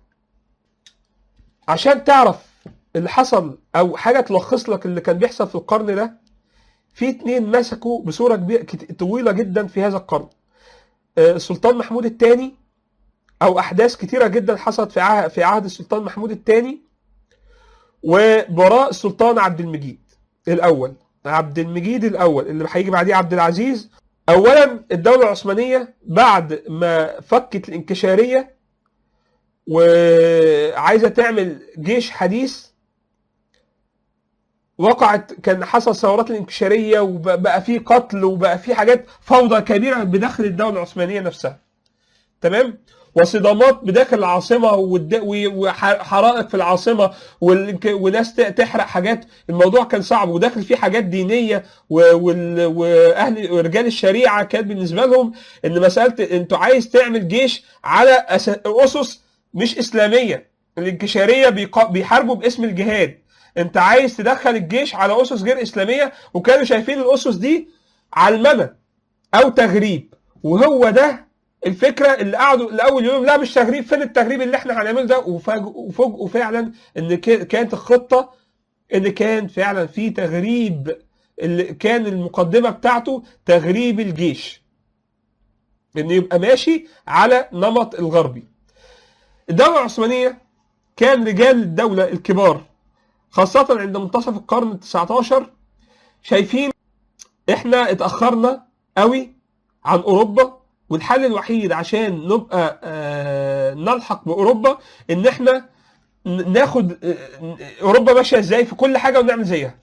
عشان تعرف اللي حصل او حاجه تلخص لك اللي كان بيحصل في القرن ده في اتنين مسكوا بصوره كبيره كت- طويله جدا في هذا القرن آه، السلطان محمود الثاني او احداث كتيره جدا حصلت في عهد في عهد السلطان محمود الثاني وبراء السلطان عبد المجيد الاول عبد المجيد الاول اللي هيجي بعديه عبد العزيز اولا الدوله العثمانيه بعد ما فكت الانكشاريه وعايزه تعمل جيش حديث وقعت كان حصل ثورات الانكشاريه وبقى في قتل وبقى في حاجات فوضى كبيره بداخل الدوله العثمانيه نفسها تمام وصدامات بداخل العاصمه والد- و- وحرائق في العاصمه والإنك- وناس ت- تحرق حاجات الموضوع كان صعب وداخل فيه حاجات دينيه و- وال- واهل ورجال الشريعه كانت بالنسبه لهم ان مساله انتوا عايز تعمل جيش على أس- اسس مش اسلاميه الانكشاريه بيقا- بيحاربوا باسم الجهاد انت عايز تدخل الجيش على اسس غير اسلاميه وكانوا شايفين الاسس دي علمنه او تغريب وهو ده الفكره اللي قعدوا الاول يقولوا لا مش تغريب فين التغريب اللي احنا هنعمله ده وفاجئوا وفوجئوا فعلا ان ك- كانت الخطه ان كان فعلا في تغريب اللي كان المقدمه بتاعته تغريب الجيش ان يبقى ماشي على نمط الغربي الدوله العثمانيه كان رجال الدوله الكبار خاصه عند منتصف القرن ال 19 شايفين احنا اتاخرنا قوي عن اوروبا والحل الوحيد عشان نبقى آه، نلحق باوروبا ان احنا ن- ناخد آه، اوروبا ماشيه ازاي في كل حاجه ونعمل زيها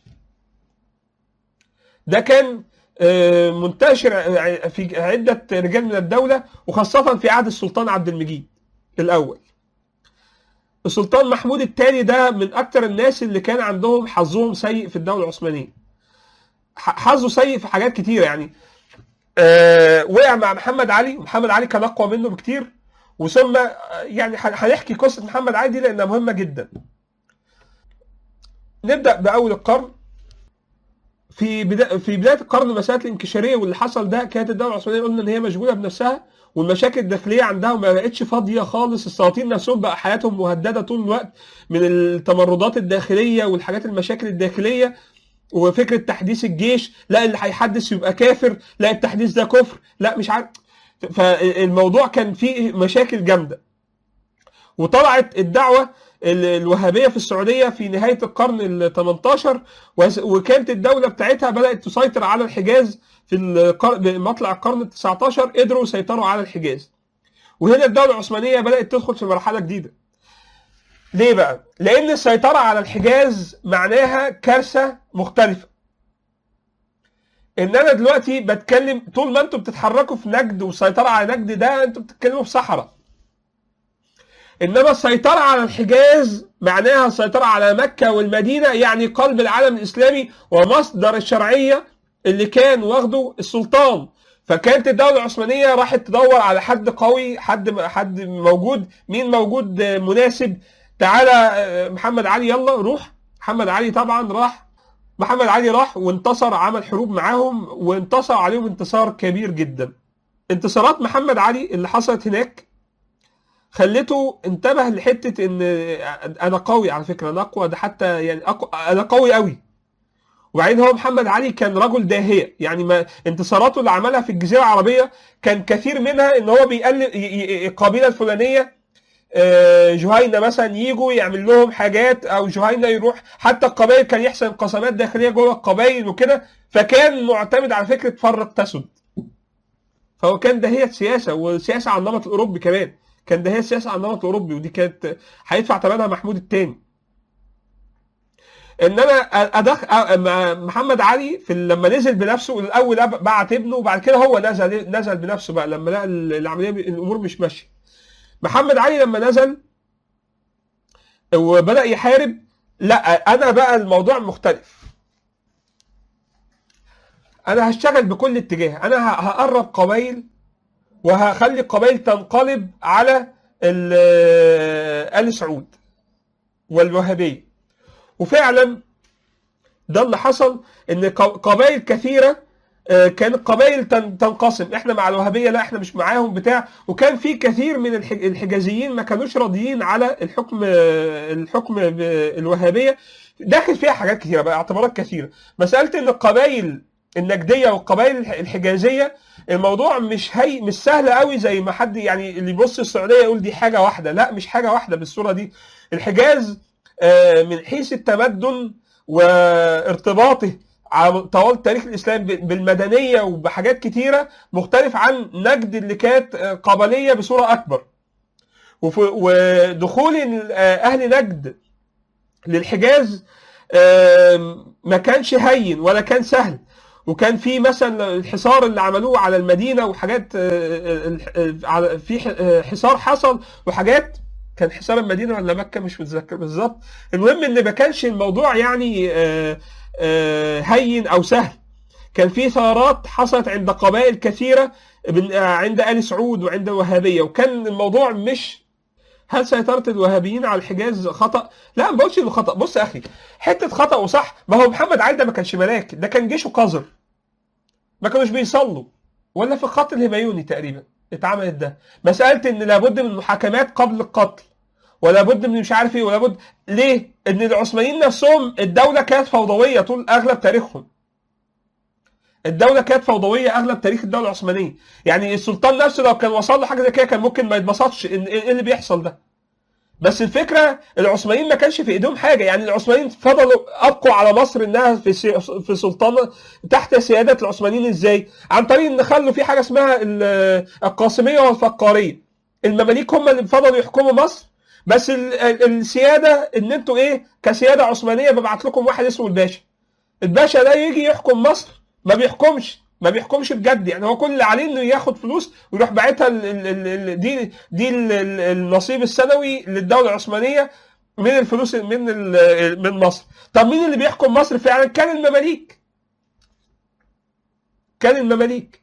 ده كان آه، منتشر ع- في عده رجال من الدوله وخاصه في عهد السلطان عبد المجيد الاول السلطان محمود الثاني ده من اكتر الناس اللي كان عندهم حظهم سيء في الدوله العثمانيه ح- حظه سيء في حاجات كتيره يعني آه، وقع مع محمد علي ومحمد علي كان اقوى منه بكتير وثم آه، يعني ه- هنحكي قصه محمد علي دي لانها مهمه جدا نبدا باول القرن في بدا في بدايه القرن مساله الانكشاريه واللي حصل ده كانت الدوله العثمانيه قلنا ان هي مشغوله بنفسها والمشاكل الداخليه عندها ما بقتش فاضيه خالص السلاطين نفسهم بقى حياتهم مهدده طول الوقت من التمردات الداخليه والحاجات المشاكل الداخليه وفكره تحديث الجيش لا اللي هيحدث يبقى كافر لا التحديث ده كفر لا مش عارف فالموضوع كان فيه مشاكل جامده وطلعت الدعوه ال- الوهابيه في السعوديه في نهايه القرن ال 18 وس- وكانت الدوله بتاعتها بدات تسيطر على الحجاز في القر- بمطلع القرن ال 19 قدروا يسيطروا على الحجاز وهنا الدوله العثمانيه بدات تدخل في مرحله جديده ليه بقى؟ لأن السيطرة على الحجاز معناها كارثة مختلفة. إن أنا دلوقتي بتكلم طول ما أنتوا بتتحركوا في نجد والسيطرة على نجد ده أنتوا بتتكلموا في صحراء. إنما السيطرة على الحجاز معناها السيطرة على مكة والمدينة يعني قلب العالم الإسلامي ومصدر الشرعية اللي كان واخده السلطان. فكانت الدولة العثمانية راحت تدور على حد قوي حد حد موجود مين موجود مناسب تعالى محمد علي يلا روح محمد علي طبعا راح محمد علي راح وانتصر عمل حروب معاهم وانتصر عليهم انتصار كبير جدا انتصارات محمد علي اللي حصلت هناك خلته انتبه لحته ان انا قوي على فكره انا اقوى ده حتى يعني أقوى انا قوي قوي وبعدين هو محمد علي كان رجل داهيه يعني ما انتصاراته اللي عملها في الجزيره العربيه كان كثير منها ان هو بيقلل القبيله الفلانيه جهينه مثلا يجوا يعمل لهم حاجات او جهينه يروح حتى القبائل كان يحصل انقسامات داخليه جوه القبائل وكده فكان معتمد على فكره فرق تسد فهو كان داهيه سياسه والسياسه على النمط الاوروبي كمان كان داهيه سياسه على النمط الاوروبي ودي كانت هيدفع ثمنها محمود الثاني ان انا أدخ... محمد علي في لما نزل بنفسه الاول بعت ابنه وبعد كده هو نزل نزل بنفسه بقى لما لقى العمليه الامور مش ماشيه محمد علي لما نزل وبدا يحارب لا انا بقى الموضوع مختلف انا هشتغل بكل اتجاه انا هقرب قبائل وهخلي القبائل تنقلب على ال سعود والوهابيه وفعلا ده اللي حصل ان قبائل كثيره كانت قبائل تنقسم احنا مع الوهابيه لا احنا مش معاهم بتاع وكان في كثير من الحجازيين ما كانوش راضيين على الحكم الحكم الوهابيه داخل فيها حاجات كثيره بقى اعتبارات كثيره مساله ان القبائل النجديه والقبائل الحجازيه الموضوع مش هي مش سهل قوي زي ما حد يعني اللي يبص السعوديه يقول دي حاجه واحده لا مش حاجه واحده بالصوره دي الحجاز من حيث التمدن وارتباطه طوال تاريخ الاسلام بالمدنيه وبحاجات كتيره مختلف عن نجد اللي كانت قبليه بصوره اكبر ودخول اهل نجد للحجاز ما كانش هين ولا كان سهل وكان في مثلا الحصار اللي عملوه على المدينه وحاجات في حصار حصل وحاجات كان حصار المدينه ولا مكه مش متذكر بالظبط المهم ان ما كانش الموضوع يعني هين او سهل كان في ثارات حصلت عند قبائل كثيره عند ال سعود وعند الوهابيه وكان الموضوع مش هل سيطرة الوهابيين على الحجاز خطأ؟ لا ما بقولش انه خطأ، بص يا اخي حتة خطأ وصح، ما هو محمد علي ده ما كانش ملاك، ده كان جيشه قذر. ما كانوش بيصلوا ولا في الخط الهبيوني تقريبا اتعملت ده، مسألة ان لابد من محاكمات قبل القتل. ولا بد من مش عارف ايه ولا بد ليه؟ ان العثمانيين نفسهم الدوله كانت فوضويه طول اغلب تاريخهم. الدوله كانت فوضويه اغلب تاريخ الدوله العثمانيه، يعني السلطان نفسه لو كان وصل له حاجه زي كده كان ممكن ما يتبسطش ان ايه اللي بيحصل ده. بس الفكره العثمانيين ما كانش في ايديهم حاجه، يعني العثمانيين فضلوا ابقوا على مصر انها في في سلطنه تحت سياده العثمانيين ازاي؟ عن طريق ان خلوا في حاجه اسمها القاسميه والفقاريه. المماليك هم اللي فضلوا يحكموا مصر بس السياده ان انتوا ايه كسياده عثمانيه ببعت لكم واحد اسمه الباشا الباشا ده يجي يحكم مصر ما بيحكمش ما بيحكمش بجد يعني هو كل اللي عليه انه ياخد فلوس ويروح باعتها دي دي النصيب السنوي للدوله العثمانيه من الفلوس من من مصر طب مين اللي بيحكم مصر فعلا كان المماليك كان المماليك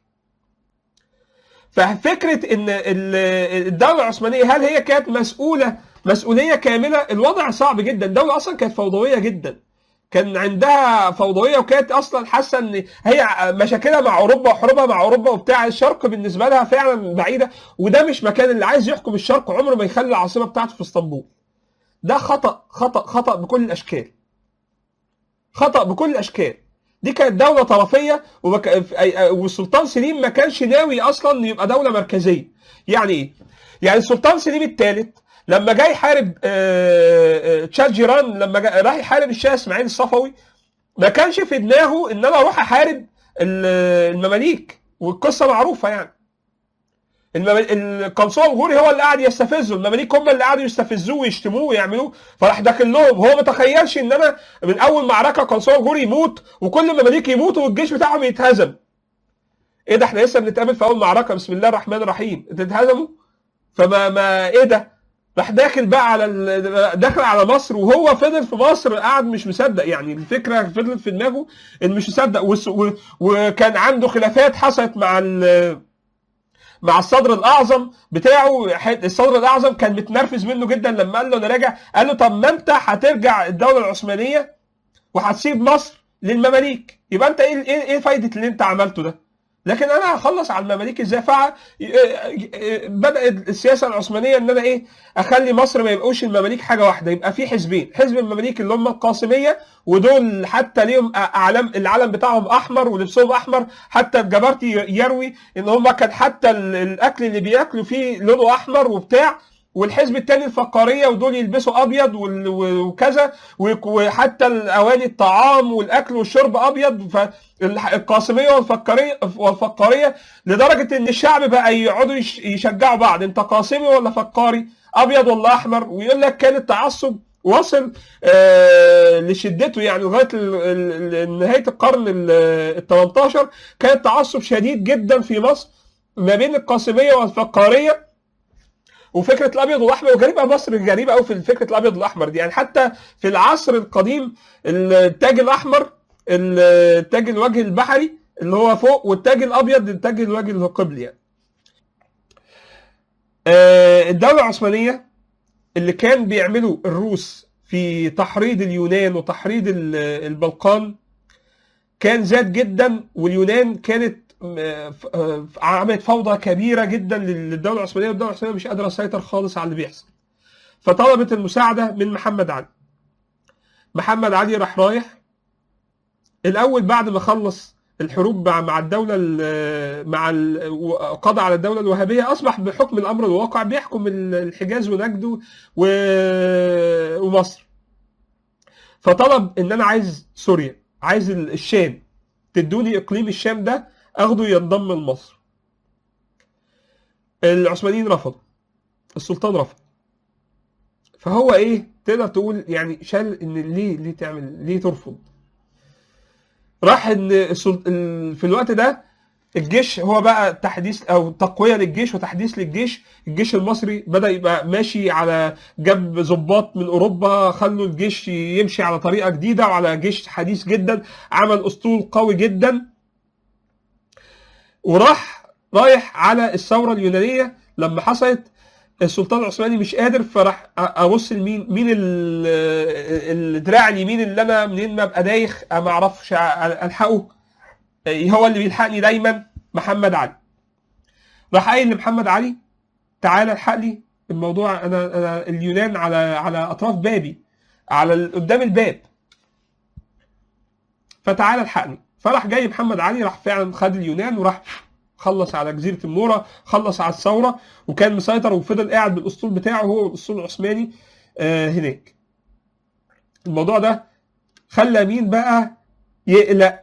ففكره ان الدوله العثمانيه هل هي كانت مسؤوله مسؤوليه كامله الوضع صعب جدا الدوله اصلا كانت فوضويه جدا كان عندها فوضويه وكانت اصلا حاسه ان هي مشاكلها مع اوروبا وحروبها مع اوروبا وبتاع الشرق بالنسبه لها فعلا بعيده وده مش مكان اللي عايز يحكم الشرق عمره ما يخلي العاصمه بتاعته في اسطنبول ده خطا خطا خطا بكل الاشكال خطا بكل الاشكال دي كانت دولة طرفية ومك... والسلطان سليم ما كانش ناوي أصلا يبقى دولة مركزية. يعني إيه؟ يعني السلطان سليم الثالث لما جاي يحارب تشاد جيران لما جاي راح يحارب الشاه اسماعيل الصفوي ما كانش في دماغه ان انا اروح احارب المماليك والقصه معروفه يعني المم- القنصل الغوري هو اللي قاعد يستفزه المماليك هم اللي قعدوا يستفزوه ويشتموه ويعملوه فراح داخل لهم هو ما تخيلش ان انا من اول معركه قنصل الغوري يموت وكل المماليك يموتوا والجيش بتاعهم يتهزم ايه ده احنا لسه بنتقابل في اول معركه بسم الله الرحمن الرحيم تتهزموا فما ما ايه ده راح داخل بقى على ال- داخل على مصر وهو فضل في مصر قاعد مش مصدق يعني الفكره فضلت في دماغه ان مش مصدق وس- و- وكان عنده خلافات حصلت مع ال- مع الصدر الاعظم بتاعه ح- الصدر الاعظم كان متنرفز منه جدا لما قال له انا راجع قال له طب ما انت هترجع الدوله العثمانيه وهتسيب مصر للمماليك يبقى انت ايه ايه ايه فايده اللي انت عملته ده لكن انا هخلص على المماليك ازاي فع بدات السياسه العثمانيه ان انا ايه اخلي مصر ما يبقوش المماليك حاجه واحده يبقى في حزبين حزب المماليك اللي هم القاسميه ودول حتى ليهم اعلام العلم بتاعهم احمر ولبسهم احمر حتى الجبرتي يروي ان هم كان حتى ال- الاكل اللي بياكلوا فيه لونه احمر وبتاع والحزب الثاني الفقاريه ودول يلبسوا ابيض وال- وكذا وك- وحتى الاواني الطعام والاكل والشرب ابيض فالقاسميه والفقاريه والفقاريه لدرجه ان الشعب بقى يقعدوا يش- يشجعوا بعض انت قاسمي ولا فقاري ابيض ولا احمر ويقول لك كان التعصب وصل آه لشدته يعني لغايه ال- ال- ال- نهايه القرن ال 18 كان التعصب شديد جدا في مصر ما بين القاسميه والفقاريه وفكره الابيض والاحمر وغريبه مصر غريبه قوي في فكره الابيض والاحمر دي يعني حتى في العصر القديم التاج الاحمر التاج الوجه البحري اللي هو فوق والتاج الابيض التاج الوجه القبلي يعني. آه، الدوله العثمانيه اللي كان بيعمله الروس في تحريض اليونان وتحريض ال- البلقان كان زاد جدا واليونان كانت آه، ف- آه، عملت فوضى كبيره جدا للدوله العثمانيه والدوله العثمانيه مش قادره تسيطر خالص على اللي بيحصل فطلبت المساعده من محمد علي محمد علي راح رايح الاول بعد ما خلص الحروب مع مع الدوله ال- مع ال- وقضى على الدوله الوهابيه اصبح بحكم الامر الواقع بيحكم ال- الحجاز ونجد و- ومصر فطلب ان انا عايز سوريا عايز ال- الشام تدوني اقليم الشام ده اخده ينضم لمصر العثمانيين رفضوا السلطان رفض فهو ايه تقدر تقول يعني شال ان ليه ليه تعمل ليه ترفض راح ان السل- ال- في الوقت ده الجيش هو بقى تحديث او تقويه للجيش وتحديث للجيش الجيش المصري بدا يبقى ماشي على جاب ضباط من اوروبا خلوا الجيش يمشي على طريقه جديده وعلى جيش حديث جدا عمل اسطول قوي جدا وراح رايح على الثوره اليونانيه لما حصلت السلطان العثماني مش قادر فراح أ- ابص لمين مين ال- الدراع اليمين اللي انا منين ما ابقى دايخ ما اعرفش أ- الحقه هو اللي بيلحقني دايما محمد علي راح قايل لمحمد علي تعالى الحق لي الموضوع انا انا اليونان على على اطراف بابي على ال- قدام الباب فتعالى الحقني فراح جاي محمد علي راح فعلا خد اليونان وراح خلص على جزيره المورا خلص على الثوره وكان مسيطر وفضل قاعد بالاسطول بتاعه هو والاسطول العثماني آه، هناك الموضوع ده خلى مين بقى يقلق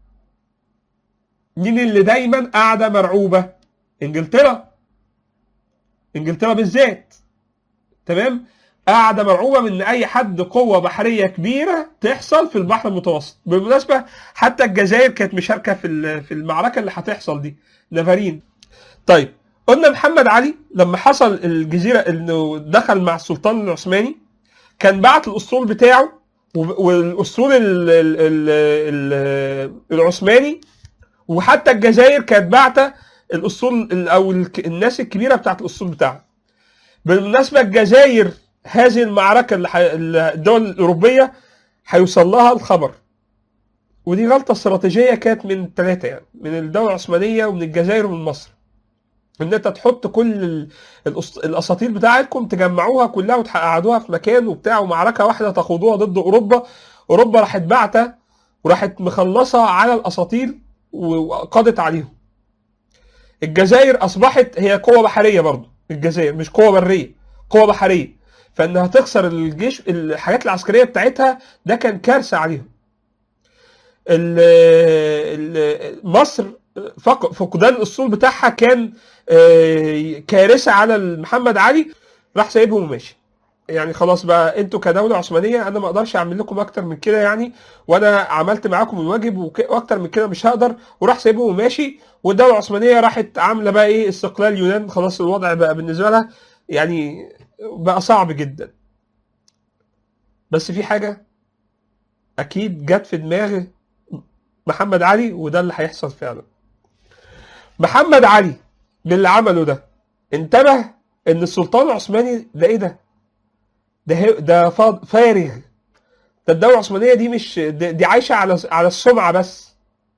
مين اللي دايما قاعده مرعوبه انجلترا انجلترا بالذات تمام قاعده مرعوبه من ان اي حد قوه بحريه كبيره تحصل في البحر المتوسط بالمناسبه حتى الجزائر كانت مشاركه في ال- في المعركه اللي هتحصل دي نافارين طيب قلنا محمد علي لما حصل الجزيره انه دخل مع السلطان العثماني كان بعت الاسطول بتاعه و- والاسطول ال- ال- ال- ال- العثماني وحتى الجزائر كانت باعته الاسطول ال- او الك- الناس الكبيره بتاعت الاسطول بتاعها بالمناسبه الجزائر هذه المعركه اللي ح- اللي الدول الاوروبيه هيوصل لها الخبر ودي غلطه استراتيجيه كانت من الثلاثه يعني من الدوله العثمانيه ومن الجزائر ومن مصر ان انت تحط كل ال- الأس- الاساطيل بتاعتكم تجمعوها كلها وتقعدوها في مكان وبتاع ومعركه واحده تخوضوها ضد اوروبا اوروبا راحت بعتة وراحت مخلصه على الاساطيل وقضت عليهم الجزائر اصبحت هي قوه بحريه برضو الجزائر مش قوه بريه قوه بحريه فانها تخسر الجيش الحاجات العسكريه بتاعتها ده كان كارثه عليهم ال- ال- مصر فق- فقدان الاسطول بتاعها كان آه، كارثه على محمد علي راح سايبهم وماشي يعني خلاص بقى انتوا كدوله عثمانيه انا ما اقدرش اعمل لكم اكتر من كده يعني وانا عملت معاكم الواجب وك- واكتر من كده مش هقدر وراح سايبهم وماشي والدوله العثمانيه راحت عامله بقى ايه استقلال يونان خلاص الوضع بقى بالنسبه لها يعني بقى صعب جدا بس في حاجه اكيد جت في دماغ محمد علي وده اللي هيحصل فعلا محمد علي باللي عمله ده انتبه ان السلطان العثماني ده ايه ده ده هي- ده فاض- فارغ ده الدوله العثمانيه دي مش دي دي عايشه على على السمعه بس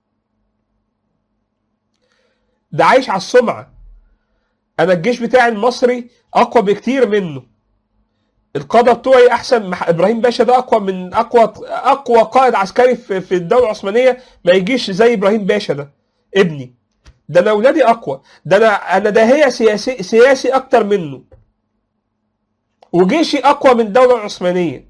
ده عايش على السمعه انا الجيش بتاعي المصري اقوى بكتير منه القاده بتوعي احسن مح- ابراهيم باشا ده اقوى من اقوى اقوى قائد عسكري في في الدوله العثمانيه ما يجيش زي ابراهيم باشا ده ابني ده انا اولادي اقوى ده انا انا ده هي سياسي سياسي اكتر منه وجيشي اقوى من الدوله العثمانيه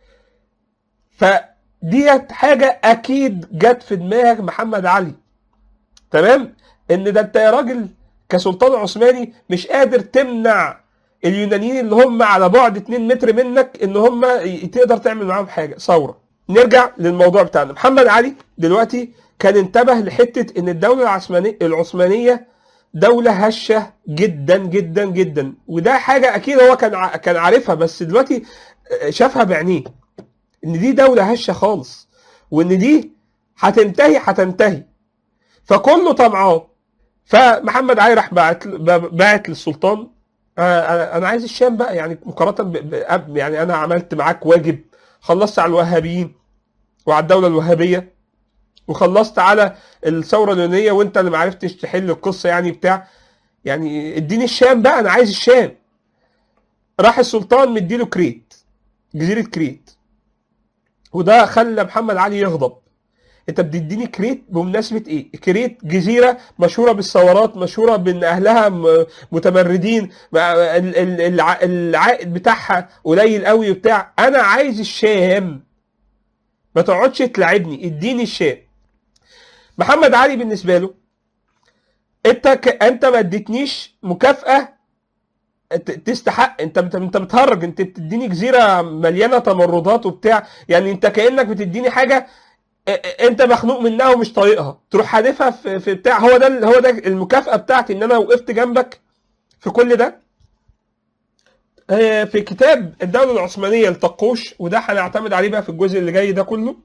فديت حاجه اكيد جت في دماغ محمد علي تمام ان ده انت يا راجل كسلطان عثماني مش قادر تمنع اليونانيين اللي هم على بعد 2 متر منك ان هم ي- تقدر تعمل معاهم حاجه ثوره نرجع للموضوع بتاعنا محمد علي دلوقتي كان انتبه لحته ان الدوله العثمانيه العثمانيه دوله هشه جدا جدا جدا وده حاجه اكيد هو كان ع- كان عارفها بس دلوقتي شافها بعينيه ان دي دوله هشه خالص وان دي هتنتهي هتنتهي فكله طمعان فمحمد علي راح بعت بعت للسلطان آه، انا أنا عايز الشام بقى يعني مقارنه ب... ب... يعني انا عملت معاك واجب خلصت على الوهابيين وعلى الدوله الوهابيه وخلصت على الثوره اليونانيه وانت اللي ما عرفتش تحل القصه يعني بتاع يعني اديني الشام بقى انا عايز الشام راح السلطان مديله كريت جزيره كريت وده خلى محمد علي يغضب انت بتديني كريت بمناسبه ايه؟ كريت جزيره مشهوره بالثورات مشهوره بان اهلها م- متمردين ما- ال- ال- الع- العائد بتاعها قليل قوي وبتاع انا عايز الشام ما تقعدش تلعبني اديني الشام محمد علي بالنسبه له انت ك... انت ما اديتنيش مكافاه ت- تستحق انت انت انت بتهرج انت بتديني جزيره مليانه تمردات وبتاع يعني انت كانك بتديني حاجه انت مخنوق منها ومش طايقها تروح حادفها في, في بتاع هو ده هو ده المكافاه بتاعتي ان انا وقفت جنبك في كل ده آه، في كتاب الدوله العثمانيه لطقوش وده هنعتمد عليه بقى في الجزء اللي جاي ده كله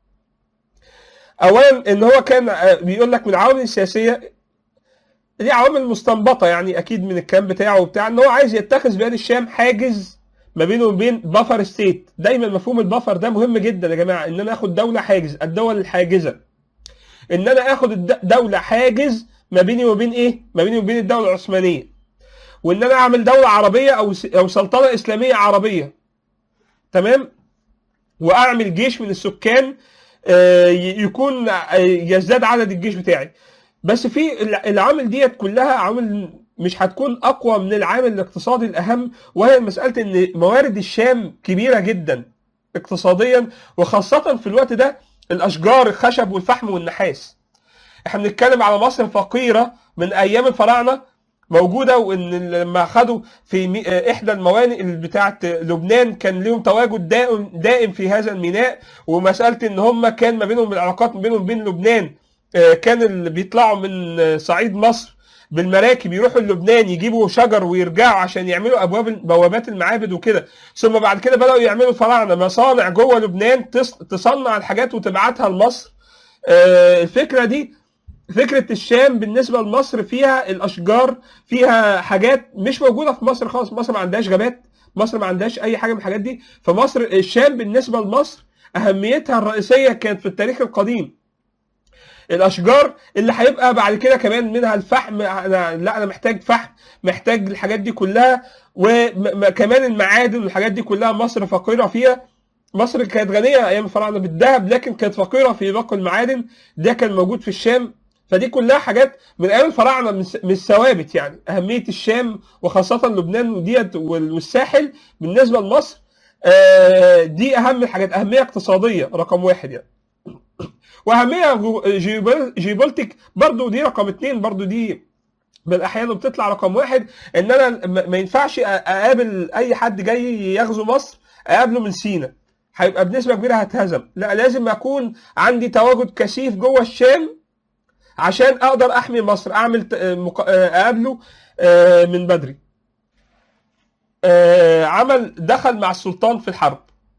اولا ان هو كان آه، بيقول لك من العوامل السياسيه دي عوامل مستنبطه يعني اكيد من الكلام بتاعه وبتاع ان هو عايز يتخذ بلاد الشام حاجز ما بينه وبين بافر ستيت دايما مفهوم البافر ده مهم جدا يا جماعه ان انا اخد دوله حاجز الدول الحاجزه ان انا اخد الد- دوله حاجز ما بيني وبين ايه ما بيني وبين الدوله العثمانيه وان انا اعمل دوله عربيه او س- او سلطنه اسلاميه عربيه تمام واعمل جيش من السكان آه، ي- يكون آه، يزداد عدد الجيش بتاعي بس في الع- العوامل ديت كلها عوامل مش هتكون اقوى من العامل الاقتصادي الاهم وهي مساله ان موارد الشام كبيره جدا اقتصاديا وخاصه في الوقت ده الاشجار الخشب والفحم والنحاس احنا بنتكلم على مصر فقيره من ايام الفراعنه موجوده وان لما خدوا في مي- آه، احدى الموانئ بتاعه لبنان كان لهم تواجد دائم دائم في هذا الميناء ومساله ان هم كان ما بينهم العلاقات ما بينهم وبين لبنان آه، كان اللي بيطلعوا من آه، صعيد مصر بالمراكب يروحوا لبنان يجيبوا شجر ويرجعوا عشان يعملوا ابواب بوابات المعابد وكده ثم بعد كده بداوا يعملوا الفراعنه مصانع جوه لبنان تص- تصنع الحاجات وتبعتها لمصر آه، الفكره دي فكره الشام بالنسبه لمصر فيها الاشجار فيها حاجات مش موجوده في مصر خالص مصر ما عندهاش غابات مصر ما عندهاش اي حاجه من الحاجات دي فمصر الشام بالنسبه لمصر اهميتها الرئيسيه كانت في التاريخ القديم الاشجار اللي هيبقى بعد كده كمان منها الفحم أنا لا انا محتاج فحم محتاج الحاجات دي كلها وكمان المعادن والحاجات دي كلها مصر فقيره فيها مصر كانت غنيه ايام الفراعنه بالذهب لكن كانت فقيره في باقي المعادن ده كان موجود في الشام فدي كلها حاجات من ايام الفراعنه مش مش ثوابت يعني اهميه الشام وخاصه لبنان وديت وال- والساحل بالنسبه لمصر آه، دي اهم الحاجات اهميه اقتصاديه رقم واحد يعني واهميه جو- جيوبول- جيوبولتيك برضو دي رقم اثنين برضو دي بالاحيان بتطلع رقم واحد ان انا ما ما ينفعش أ- اقابل اي حد جاي يغزو مصر اقابله من سينا هيبقى بنسبه كبيره هتهزم لا لازم اكون عندي تواجد كثيف جوه الشام عشان اقدر احمي مصر اعمل ت- مق- اقابله آه، من بدري آه، عمل دخل مع السلطان في الحرب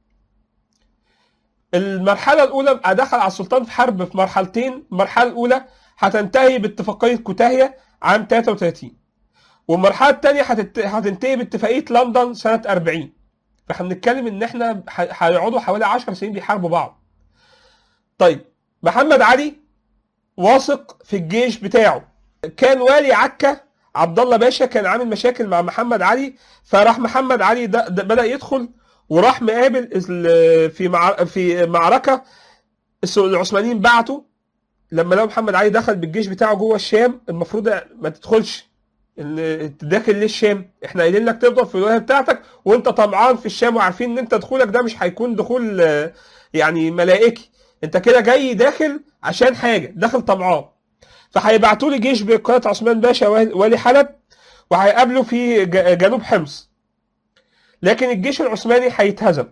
المرحلة الأولى دخل على السلطان في حرب في مرحلتين، المرحلة الأولى هتنتهي باتفاقية كوتاهية عام 33 والمرحلة الثانية هتت- هتنتهي باتفاقية لندن سنة 40 فاحنا بنتكلم إن احنا ح- هيقعدوا حوالي 10 سنين بيحاربوا بعض. طيب محمد علي واثق في الجيش بتاعه كان والي عكا عبد الله باشا كان عامل مشاكل مع محمد علي فراح محمد علي ده ده بدأ يدخل وراح مقابل ال- في مع في معركه الس- العثمانيين بعتوا لما لقوا محمد علي دخل بالجيش بتاعه جوه الشام المفروض ما تدخلش ان انت داخل ليه الشام احنا قايلين لك تفضل في الولايه بتاعتك وانت طمعان في الشام وعارفين ان انت دخولك ده مش هيكون دخول آه، يعني ملائكي انت كده جاي داخل عشان حاجه داخل طمعان فهيبعتوا لي جيش بقياده عثمان باشا والي والي حلب وهيقابلوا في ج- جنوب حمص لكن الجيش العثماني هيتهزم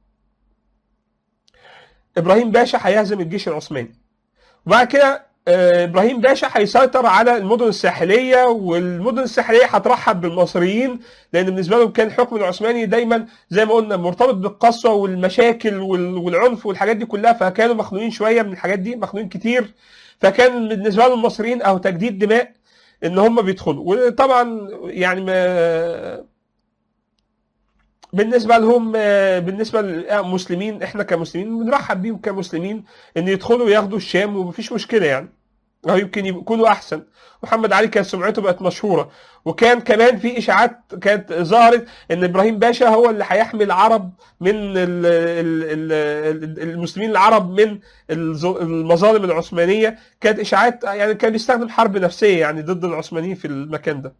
ابراهيم باشا هيهزم الجيش العثماني وبعد كده آه، ابراهيم باشا هيسيطر على المدن الساحليه والمدن الساحليه هترحب بالمصريين لان بالنسبه لهم كان الحكم العثماني دايما زي ما قلنا مرتبط بالقسوه والمشاكل وال- والعنف والحاجات دي كلها فكانوا مخنوقين شويه من الحاجات دي مخنوقين كتير فكان بالنسبه لهم المصريين او تجديد دماء ان هم بيدخلوا وطبعا يعني ما بالنسبه لهم آه، بالنسبه للمسلمين احنا كمسلمين بنرحب بيهم كمسلمين ان يدخلوا وياخدوا الشام ومفيش مشكله يعني او يمكن يكونوا احسن محمد علي كانت سمعته بقت مشهوره وكان كمان في اشاعات كانت ظهرت ان ابراهيم باشا هو اللي هيحمي العرب من ال ال ال المسلمين العرب من الز- المظالم العثمانيه كانت اشاعات يعني كان بيستخدم حرب نفسيه يعني ضد العثمانيين في المكان ده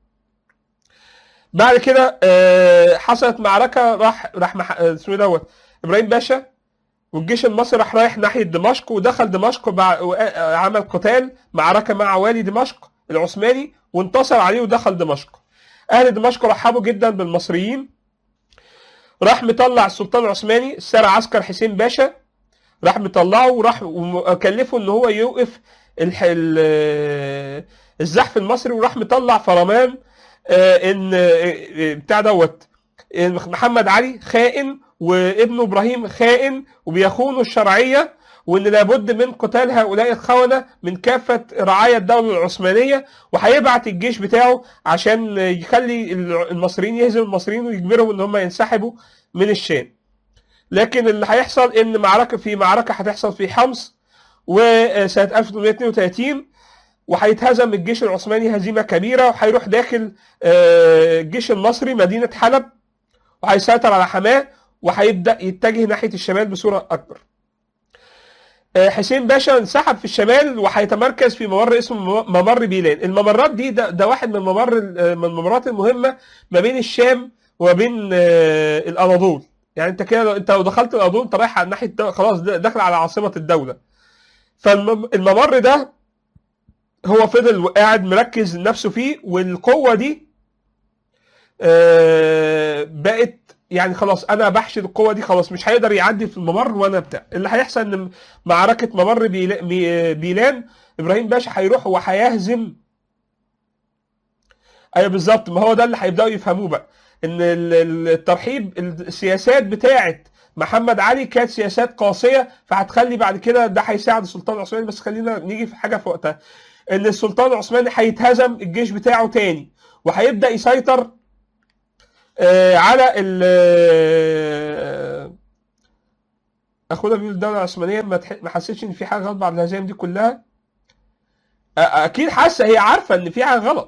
بعد كده آه، حصلت معركه راح راح مح- آه، اسمه إيه دوت ابراهيم باشا والجيش المصري راح رايح ناحيه دمشق ودخل دمشق بع- وآ- عمل قتال معركه مع والي دمشق العثماني وانتصر عليه ودخل دمشق اهل دمشق رحبوا جدا بالمصريين راح مطلع السلطان العثماني السارع عسكر حسين باشا راح مطلعه وراح وكلفه ان هو يوقف الح... ال- الزحف المصري وراح مطلع فرمان آه، ان آه، بتاع دوت إن محمد علي خائن وابنه ابراهيم خائن وبيخونوا الشرعيه وان لابد من قتال هؤلاء الخونه من كافه رعايا الدوله العثمانيه وهيبعت الجيش بتاعه عشان يخلي المصريين يهزم المصريين ويجبرهم ان هم ينسحبوا من الشام. لكن اللي هيحصل ان معركه في معركه هتحصل في حمص وسنه 1832 وهيتهزم الجيش العثماني هزيمه كبيره وهيروح داخل آه، الجيش المصري مدينه حلب وهيسيطر على حماه وهيبدا يتجه ناحيه الشمال بصوره اكبر. آه، حسين باشا انسحب في الشمال وهيتمركز في ممر اسمه ممر بيلان، الممرات دي ده, ده واحد من الممر من الممرات المهمه ما بين الشام وما بين آه، الاناضول. يعني انت كده لو- انت لو دخلت الاناضول انت رايح على ناحيه الدو- خلاص ده- داخل على عاصمه الدوله. فالممر ده هو فضل قاعد مركز نفسه فيه والقوه دي آه، بقت يعني خلاص انا بحشد القوه دي خلاص مش هيقدر يعدي في الممر وانا بتاع اللي هيحصل ان معركه ممر بيلا- بي- بيلان ابراهيم باشا هيروح وهيهزم ايوه بالظبط ما هو ده اللي هيبداوا يفهموه بقى ان ال- ال- الترحيب السياسات بتاعه محمد علي كانت سياسات قاسيه فهتخلي بعد كده ده هيساعد السلطان العثماني بس خلينا نيجي في حاجه في وقتها ان السلطان العثماني هيتهزم الجيش بتاعه تاني وهيبدا يسيطر آه، على ال آه، اخونا بيقول الدوله العثمانيه ما تح- ما حسيتش ان في حاجه غلط بعد الهزايم دي كلها آه، اكيد حاسه هي عارفه ان في حاجه غلط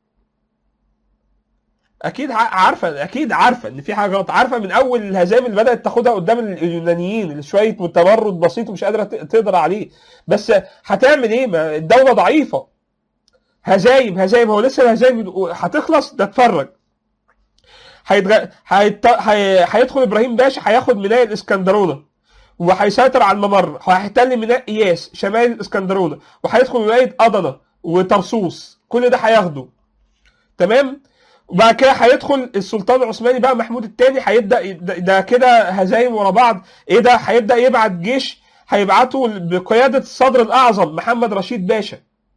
اكيد ع- عارفه اكيد عارفه ان في حاجه غلط عارفه من اول الهزائم اللي بدات تاخدها قدام اليونانيين اللي شويه تمرد بسيط ومش قادره ت- تقدر عليه بس هتعمل ايه ما الدوله ضعيفه هزايم هزايم هو لسه الهزايم هتخلص ده اتفرج هيتغ... هيت... هي... هيدخل ابراهيم باشا هياخد ميناء الاسكندرونه وهيسيطر على الممر وهيحتل ميناء اياس شمال الاسكندرونه وهيدخل ولايه ادنا وطرسوس كل ده هياخده تمام وبعد كده هيدخل السلطان العثماني بقى محمود الثاني هيبدا ده- ده كده هزايم ورا بعض ايه ده هيبدا يبعت جيش هيبعته بقياده الصدر الاعظم محمد رشيد باشا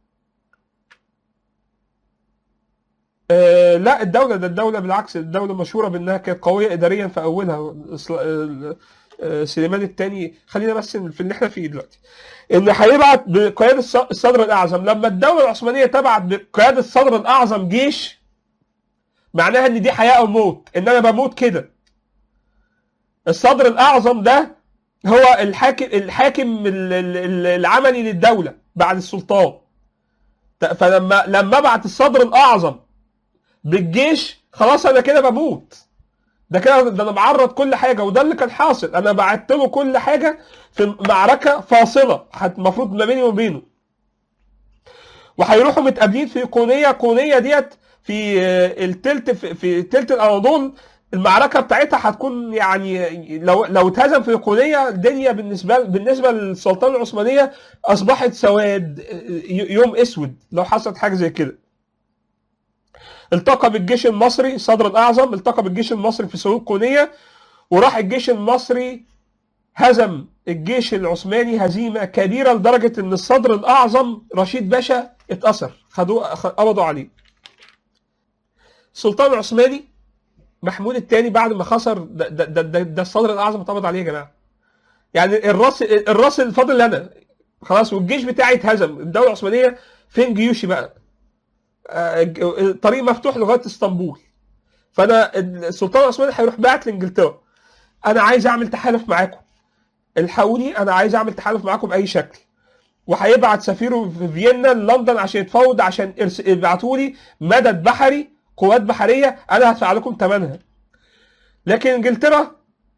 آه لا الدولة ده الدولة بالعكس الدولة مشهورة بأنها كانت قوية إداريا في أولها إصلا- آه، آه، سليمان الثاني خلينا بس في اللي احنا فيه دلوقتي إن هيبعت بقيادة الص- الصدر الأعظم لما الدولة العثمانية تبعت بقيادة الصدر الأعظم جيش معناها إن دي حياة أو موت إن أنا بموت كده الصدر الأعظم ده هو الحاكم الحاكم ال- ال- ال- العملي للدولة بعد السلطان ت- فلما لما ابعت الصدر الأعظم بالجيش خلاص انا كده بموت ده كده ده انا معرض كل حاجه وده اللي كان حاصل انا بعت له كل حاجه في معركه فاصله هت- المفروض ما بيني وبينه وهيروحوا متقابلين في قونيه قونيه ديت في آه، التلت في, في تلت الاناضول المعركه بتاعتها هتكون يعني لو لو اتهزم في قونيه الدنيا بالنسبه بالنسبه للسلطنه العثمانيه اصبحت سواد آه، ي- يوم اسود لو حصلت حاجه زي كده التقى بالجيش المصري الصدر الاعظم التقى بالجيش المصري في سلوك قونيه وراح الجيش المصري هزم الجيش العثماني هزيمه كبيره لدرجه ان الصدر الاعظم رشيد باشا اتاثر خدوه خ- قبضوا عليه السلطان العثماني محمود الثاني بعد ما خسر ده, ده, ده, ده, ده الصدر الاعظم اتقبض عليه يا جماعه يعني الراس الراس الفاضل انا خلاص والجيش بتاعي اتهزم الدوله العثمانيه فين جيوشي بقى آه، الطريق مفتوح لغايه اسطنبول فانا السلطان العثماني هيروح باعت لانجلترا انا عايز اعمل تحالف معاكم الحقوني انا عايز اعمل تحالف معاكم باي شكل وهيبعت سفيره في فيينا لندن عشان يتفاوض عشان يرس- يبعتوا لي مدد بحري قوات بحريه انا هدفع لكم ثمنها لكن انجلترا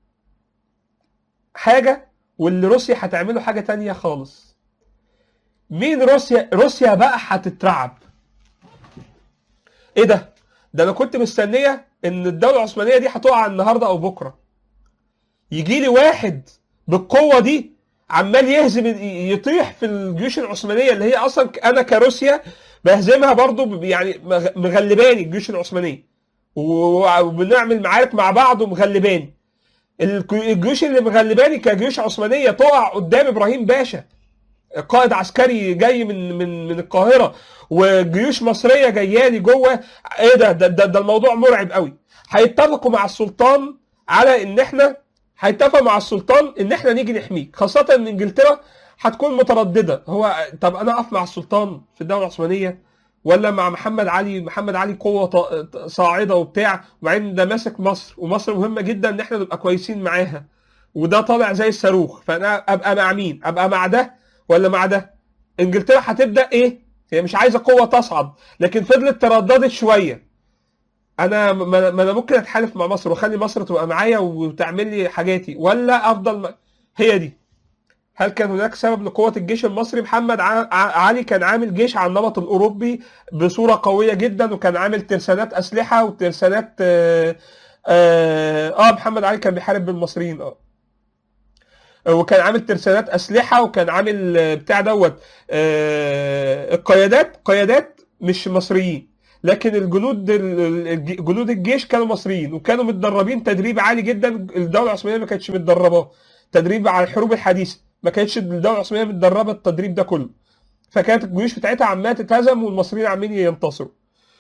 حاجه واللي روسيا هتعمله حاجه تانية خالص مين روسيا روسيا بقى هتترعب ايه ده ده انا كنت مستنيه ان الدوله العثمانيه دي هتقع النهارده او بكره يجي لي واحد بالقوه دي عمال يهزم يطيح في الجيوش العثمانيه اللي هي اصلا انا كروسيا بهزمها برضو ب- يعني مغ- مغلباني الجيوش العثمانيه و- وبنعمل معارك مع بعض ومغلباني الك- الجيوش اللي مغلباني كجيوش عثمانيه تقع قدام ابراهيم باشا قائد عسكري جاي من من من القاهره وجيوش مصريه جايه لي جوه ايه ده ده, ده, ده الموضوع مرعب قوي هيتفقوا مع السلطان على ان احنا هيتفقوا مع السلطان ان احنا نيجي نحميك خاصه ان انجلترا هتكون متردده هو طب انا اقف مع السلطان في الدوله العثمانيه ولا مع محمد علي محمد علي قوه ط- صاعده وبتاع وبعدين ده ماسك مصر ومصر مهمه جدا ان احنا نبقى كويسين معاها وده طالع زي الصاروخ فانا ابقى مع مين ابقى مع ده ولا مع ده انجلترا هتبدا ايه هي مش عايزه قوه تصعد لكن فضلت ترددت شويه انا ما ما انا ممكن اتحالف مع مصر واخلي مصر تبقى معايا وتعمل لي حاجاتي ولا افضل م... هي دي هل كان هناك سبب لقوة الجيش المصري؟ محمد ع- ع- علي كان عامل جيش على النمط الأوروبي بصورة قوية جدا وكان عامل ترسانات أسلحة وترسانات آه, آه, آه محمد علي كان بيحارب بالمصريين آه وكان عامل ترسانات أسلحة وكان عامل آه، بتاع دوت آه القيادات قيادات مش مصريين لكن الجنود ال- الج- جنود الجيش كانوا مصريين وكانوا متدربين تدريب عالي جدا الدولة العثمانية ما كانتش متدرباه تدريب على الحروب الحديثة ما كانتش الدولة العثمانية متدربة التدريب ده كله فكانت الجيوش بتاعتها عمالة تتهزم والمصريين عمالين ينتصروا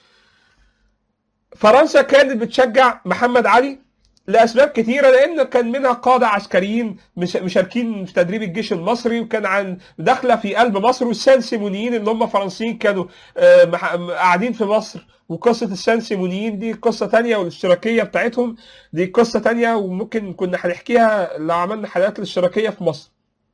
فرنسا كانت بتشجع محمد علي لاسباب كثيره لان كان منها قاده عسكريين مش- مشاركين في تدريب الجيش المصري وكان عن داخله في قلب مصر والسان سيمونيين اللي هم فرنسيين كانوا آه، مح- قاعدين في مصر وقصه السان سيمونيين دي قصه تانية والاشتراكيه بتاعتهم دي قصه تانية وممكن كنا هنحكيها لو عملنا حلقات الاشتراكيه في مصر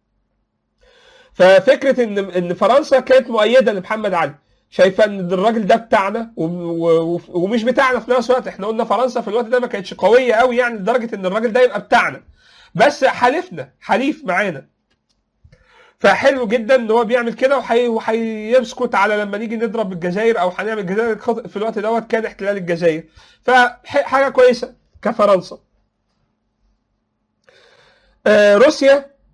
ففكره ان ان فرنسا كانت مؤيده لمحمد علي شايفه ان الراجل ده بتاعنا و- و- ومش بتاعنا في نفس الوقت احنا قلنا فرنسا في الوقت ده ما كانتش قويه قوي يعني لدرجه ان الراجل ده يبقى بتاعنا بس حالفنا حليف معانا فحلو جدا ان هو بيعمل كده وحي- وهيسكت على لما نيجي نضرب الجزائر او هنعمل الجزائر خط- في الوقت دوت كان احتلال الجزائر فحاجه كويسه كفرنسا آه، روسيا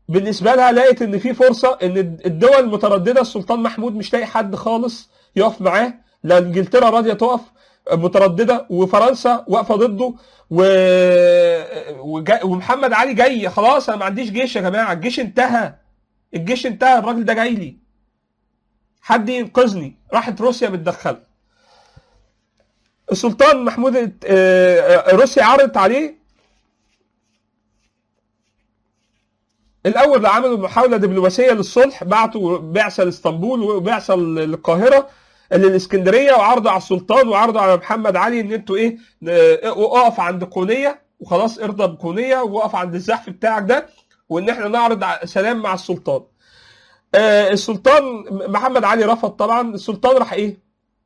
بالنسبه لها لقيت ان في فرصه ان الدول المتردده السلطان محمود مش لاقي حد خالص يقف معاه لا انجلترا راضيه تقف متردده وفرنسا واقفه ضده و... وجا... ومحمد علي جاي خلاص انا ما عنديش جيش يا جماعه الجيش انتهى الجيش انتهى الراجل ده جاي لي حد ينقذني راحت روسيا متدخله السلطان محمود آه، آه، روسيا عرضت عليه الاول عملوا محاوله دبلوماسيه للصلح بعتوا بعثه لاسطنبول وبعثه للقاهره للاسكندريه وعرضوا على السلطان وعرضوا على محمد علي ان انتوا ايه آه، اقف عند قونيه وخلاص ارضى بقونيه واقف عند الزحف بتاعك ده وان احنا نعرض ع- سلام مع السلطان. آه، السلطان محمد علي رفض طبعا السلطان راح ايه؟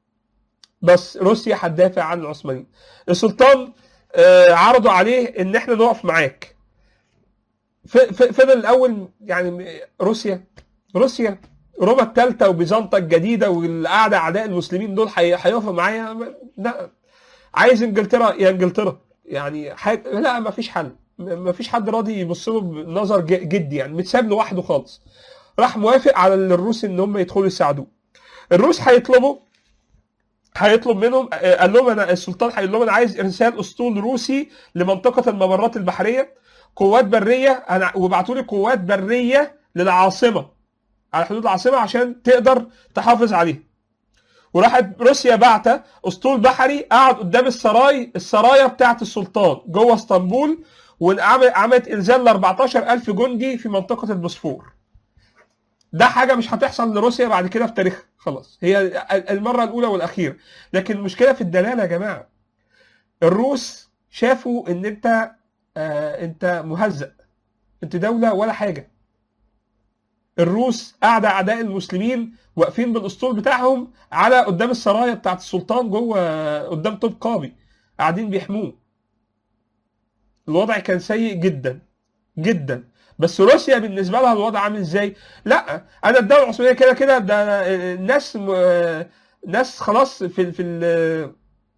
بس روسيا هتدافع عن العثمانيين. السلطان آه، عرضوا عليه ان احنا نقف معاك. ف- ف- فضل الاول يعني روسيا روسيا روما الثالثه وبيزنطه الجديده والقاعده اعداء المسلمين دول هي- هيقفوا معايا لا عايز انجلترا يا انجلترا يعني حاجة لا ما فيش حل ما فيش حد راضي يبص له بنظر ج- جدي يعني متساب لوحده خالص راح موافق على الروس ان هم يدخلوا يساعدوه الروس هيطلبوا هيطلب منهم آه، قال لهم انا السلطان هيقول لهم انا عايز ارسال اسطول روسي لمنطقه الممرات البحريه قوات بريه انا وابعتوا لي قوات بريه للعاصمه على حدود العاصمه عشان تقدر تحافظ عليها وراحت روسيا بعتة اسطول بحري قعد قدام السراي السرايا بتاعت السلطان جوه اسطنبول وعملت انزال ل 14000 جندي في منطقه البوسفور ده حاجه مش هتحصل لروسيا بعد كده في تاريخها خلاص هي المره الاولى والاخيره لكن المشكله في الدلاله يا جماعه الروس شافوا ان انت آه انت مهزأ انت دوله ولا حاجه الروس قاعده اعداء المسلمين واقفين بالاسطول بتاعهم على قدام السرايا بتاعت السلطان جوه قدام طوب قابي قاعدين بيحموه الوضع كان سيء جدا جدا بس روسيا بالنسبه لها الوضع عامل ازاي؟ لا انا الدوله العثمانيه كده كده ده الناس م- ناس خلاص في في ال-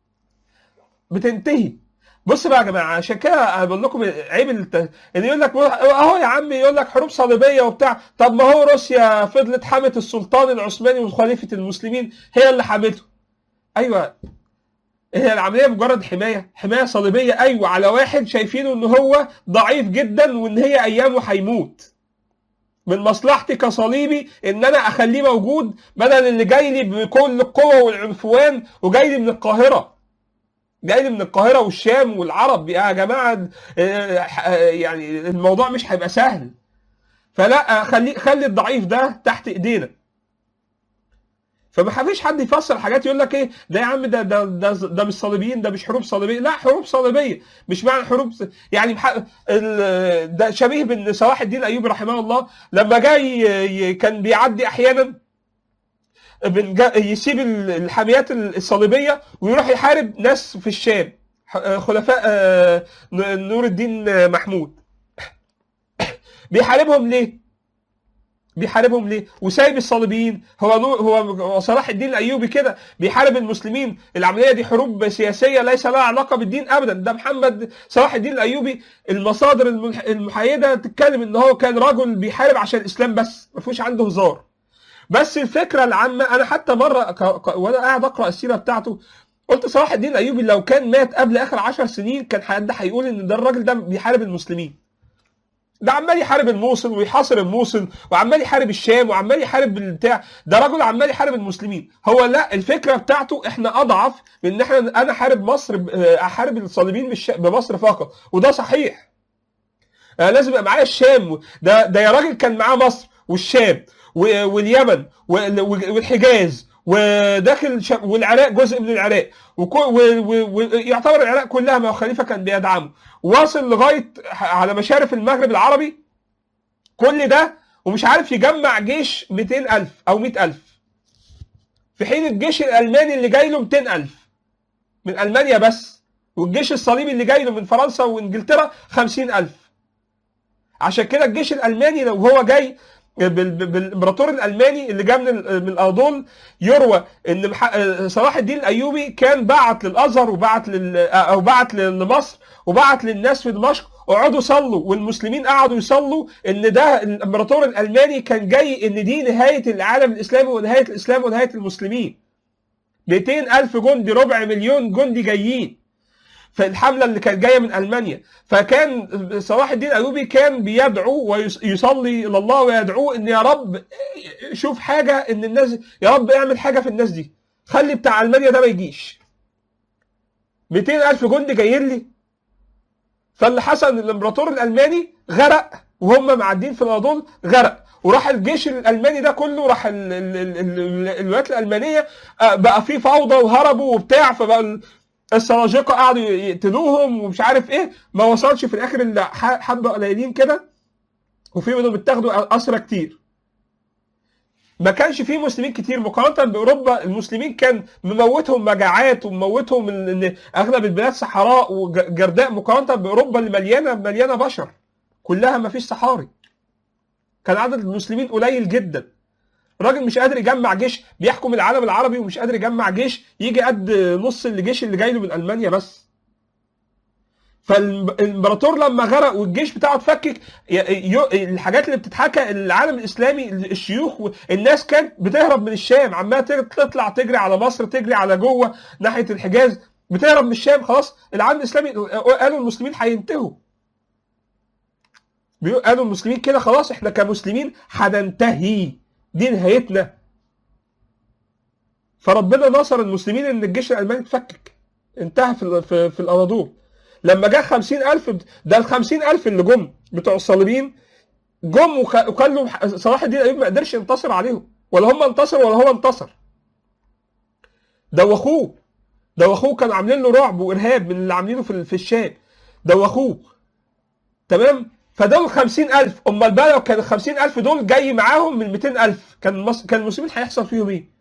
بتنتهي بص بقى يا جماعه عشان كده انا بقول لكم عيب الت... ان يقول لك اهو يا عم يقول لك حروب صليبيه وبتاع طب ما هو روسيا فضلت حمت السلطان العثماني وخليفه المسلمين هي اللي حمته ايوه هي العمليه مجرد حمايه حمايه صليبيه ايوه على واحد شايفينه ان هو ضعيف جدا وان هي ايامه هيموت من مصلحتي كصليبي ان انا اخليه موجود بدل اللي جاي لي بكل القوه والعنفوان وجاي لي من القاهره جاي لي من القاهره والشام والعرب يا جماعه آه، آه، يعني الموضوع مش هيبقى سهل فلا خلي خلي الضعيف ده تحت ايدينا فما فيش حد يفسر حاجات يقول لك ايه ده يا عم ده ده ده, ده مش صليبيين ده مش حروب صليبيه لا حروب صليبيه مش معنى حروب س- يعني بح... ال... ده شبيه بان صلاح الدين الايوبي رحمه الله لما جاي ي- كان بيعدي احيانا من جا... يسيب ال- الحاميات الصليبيه ويروح يحارب ناس في الشام ح- خلفاء آه، ن- نور الدين آه، محمود بيحاربهم ليه؟ بيحاربهم ليه؟ وسايب الصليبيين هو نور هو صلاح الدين الايوبي كده بيحارب المسلمين العمليه دي حروب سياسيه ليس لها علاقه بالدين ابدا ده محمد صلاح الدين الايوبي المصادر الملح- المحايده تتكلم ان هو كان رجل بيحارب عشان الاسلام بس ما فيهوش عنده هزار بس الفكره العامه انا حتى مره ك... ك... وانا قاعد اقرا السيره بتاعته قلت صلاح الدين الايوبي لو كان مات قبل اخر عشر سنين كان حد هيقول ان ده الراجل ده بيحارب المسلمين ده عمال يحارب الموصل ويحاصر الموصل وعمال يحارب الشام وعمال يحارب البتاع ده راجل عمال يحارب المسلمين هو لا الفكره بتاعته احنا اضعف من ان احنا انا احارب مصر ب- احارب الصليبيين بالش- بمصر فقط وده صحيح آه لازم يبقى معايا الشام ده ده يا راجل كان معاه مصر والشام و- واليمن وال- والحجاز وداخل ش- والعراق جزء من العراق ويعتبر العراق كلها ما هو خليفه كان بيدعمه واصل لغايه ح- على مشارف المغرب العربي كل ده ومش عارف يجمع جيش 200000 او 100000 في حين الجيش الالماني اللي جاي له 200000 من المانيا بس والجيش الصليبي اللي جاي له من فرنسا وانجلترا 50000 عشان كده الجيش الالماني لو هو جاي بال- بال- بالامبراطور الالماني اللي جاء من ال- من الاناضول يروى ان مح- صلاح الدين الايوبي كان بعت للازهر وبعت لل او بعت لمصر وبعت للناس في دمشق اقعدوا صلوا والمسلمين قعدوا يصلوا ان ده الامبراطور الالماني كان جاي ان دي نهايه العالم الاسلامي ونهايه الاسلام ونهايه المسلمين 200 الف جندي ربع مليون جندي جايين في الحمله اللي كانت جايه من المانيا فكان صلاح الدين الايوبي كان بيدعو ويصلي الى الله ويدعوه ان يا رب شوف حاجه ان الناس يا رب اعمل حاجه في الناس دي خلي بتاع المانيا ده ما يجيش 200 الف جندي جايين لي فاللي حصل ان الامبراطور الالماني غرق وهم معديين في الاناضول غرق وراح الجيش الالماني ده كله راح ال- ال- ال- ال- الولايات الالمانيه آه، بقى في فوضى وهربوا وبتاع فبقى ال- السلاجقه قعدوا يقتلوهم ومش عارف ايه ما وصلش في الاخر الا ح- حبه قليلين كده وفي منهم اتاخدوا اسرى كتير ما كانش فيه مسلمين كتير مقارنه باوروبا المسلمين كان مموتهم مجاعات ومموتهم ان إن اغلب البلاد صحراء وجرداء مقارنه باوروبا اللي مليانه مليانه بشر كلها ما فيش صحاري كان عدد المسلمين قليل جدا راجل مش قادر يجمع جيش بيحكم العالم العربي ومش قادر يجمع جيش يجي قد نص الجيش اللي جاي له من المانيا بس فالامبراطور لما غرق والجيش بتاعه اتفكك ي- ي- الحاجات اللي بتتحكى العالم الاسلامي الشيوخ الناس كانت بتهرب من الشام عماله تطلع تجري على مصر تجري على جوه ناحيه الحجاز بتهرب من الشام خلاص العالم الاسلامي قالوا المسلمين هينتهوا بيقول- قالوا المسلمين كده خلاص احنا كمسلمين هننتهي دي نهايتنا فربنا نصر المسلمين ان الجيش الالماني اتفكك انتهى في في, في الاناضول لما جه 50000 ده ال 50000 اللي جم بتوع الصليبيين جم وخ- وخلوا صلاح الدين الايوبي ما قدرش ينتصر عليهم ولا هم انتصروا ولا هو انتصر دوخوه دوخوه كانوا عاملين له رعب وارهاب من اللي عاملينه في في الشام دوخوه تمام فدول 50000 امال بقى لو كان ال 50000 دول جاي معاهم من 200000 كان مصر كان المسلمين هيحصل فيهم ايه؟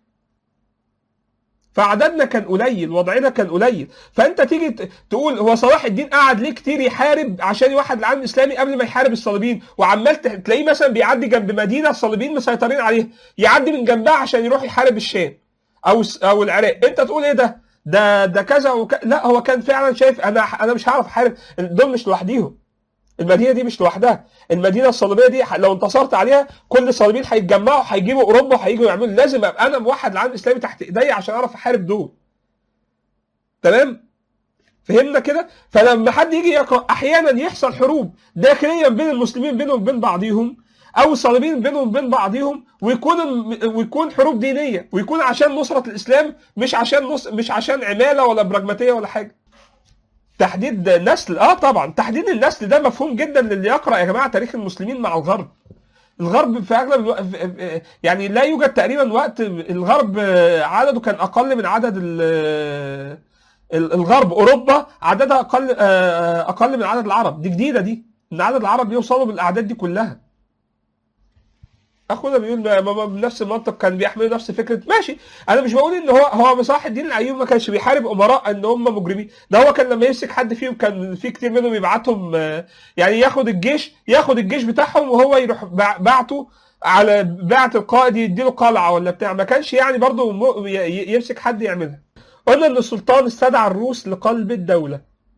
فعددنا كان قليل وضعنا كان قليل فانت تيجي ت- تقول هو صلاح الدين قعد ليه كتير يحارب عشان يوحد العالم الاسلامي قبل ما يحارب الصليبيين وعمال ت- تلاقيه مثلا بيعدي جنب مدينه الصليبيين مسيطرين عليها يعدي من جنبها عشان يروح يحارب الشام او الس- او العراق انت تقول ايه ده ده ده كذا وك... لا هو كان فعلا شايف انا انا مش هعرف احارب دول مش لوحديهم المدينه دي مش لوحدها المدينه الصليبيه دي ح- لو انتصرت عليها كل الصليبيين هيتجمعوا هيجيبوا اوروبا وهيجوا يعملوا لازم ابقى انا موحد العالم الاسلامي تحت ايديا عشان اعرف احارب دول تمام فهمنا كده فلما حد يجي يقرا احيانا يحصل حروب داخليا بين المسلمين بينهم وبين بعضهم او الصليبيين بينهم وبين بعضهم ويكون الم- ويكون حروب دينيه ويكون عشان نصره الاسلام مش عشان نص مش عشان عماله ولا براجماتيه ولا حاجه تحديد نسل اه طبعا تحديد النسل ده مفهوم جدا للي يقرا يا جماعه تاريخ المسلمين مع الغرب الغرب في اغلب الوقت يعني لا يوجد تقريبا وقت الغرب عدده كان اقل من عدد ال- ال- الغرب اوروبا عددها اقل آه، اقل من عدد العرب دي جديده دي ان عدد العرب يوصلوا بالاعداد دي كلها اخونا بيقول ما- ما- ما بنفس المنطق كان بيحملوا نفس فكره ماشي انا مش بقول ان هو هو صلاح الدين الايوبي ما كانش بيحارب امراء ان هم مجرمين ده هو كان لما يمسك حد فيهم كان في كتير منهم يبعتهم آه، يعني ياخد الجيش ياخد الجيش بتاعهم وهو يروح بع- بعته على بعت القائد يديله قلعه ولا بتاع ما كانش يعني برضه م- ي- ي- يمسك حد يعملها قلنا ان السلطان استدعى الروس لقلب الدوله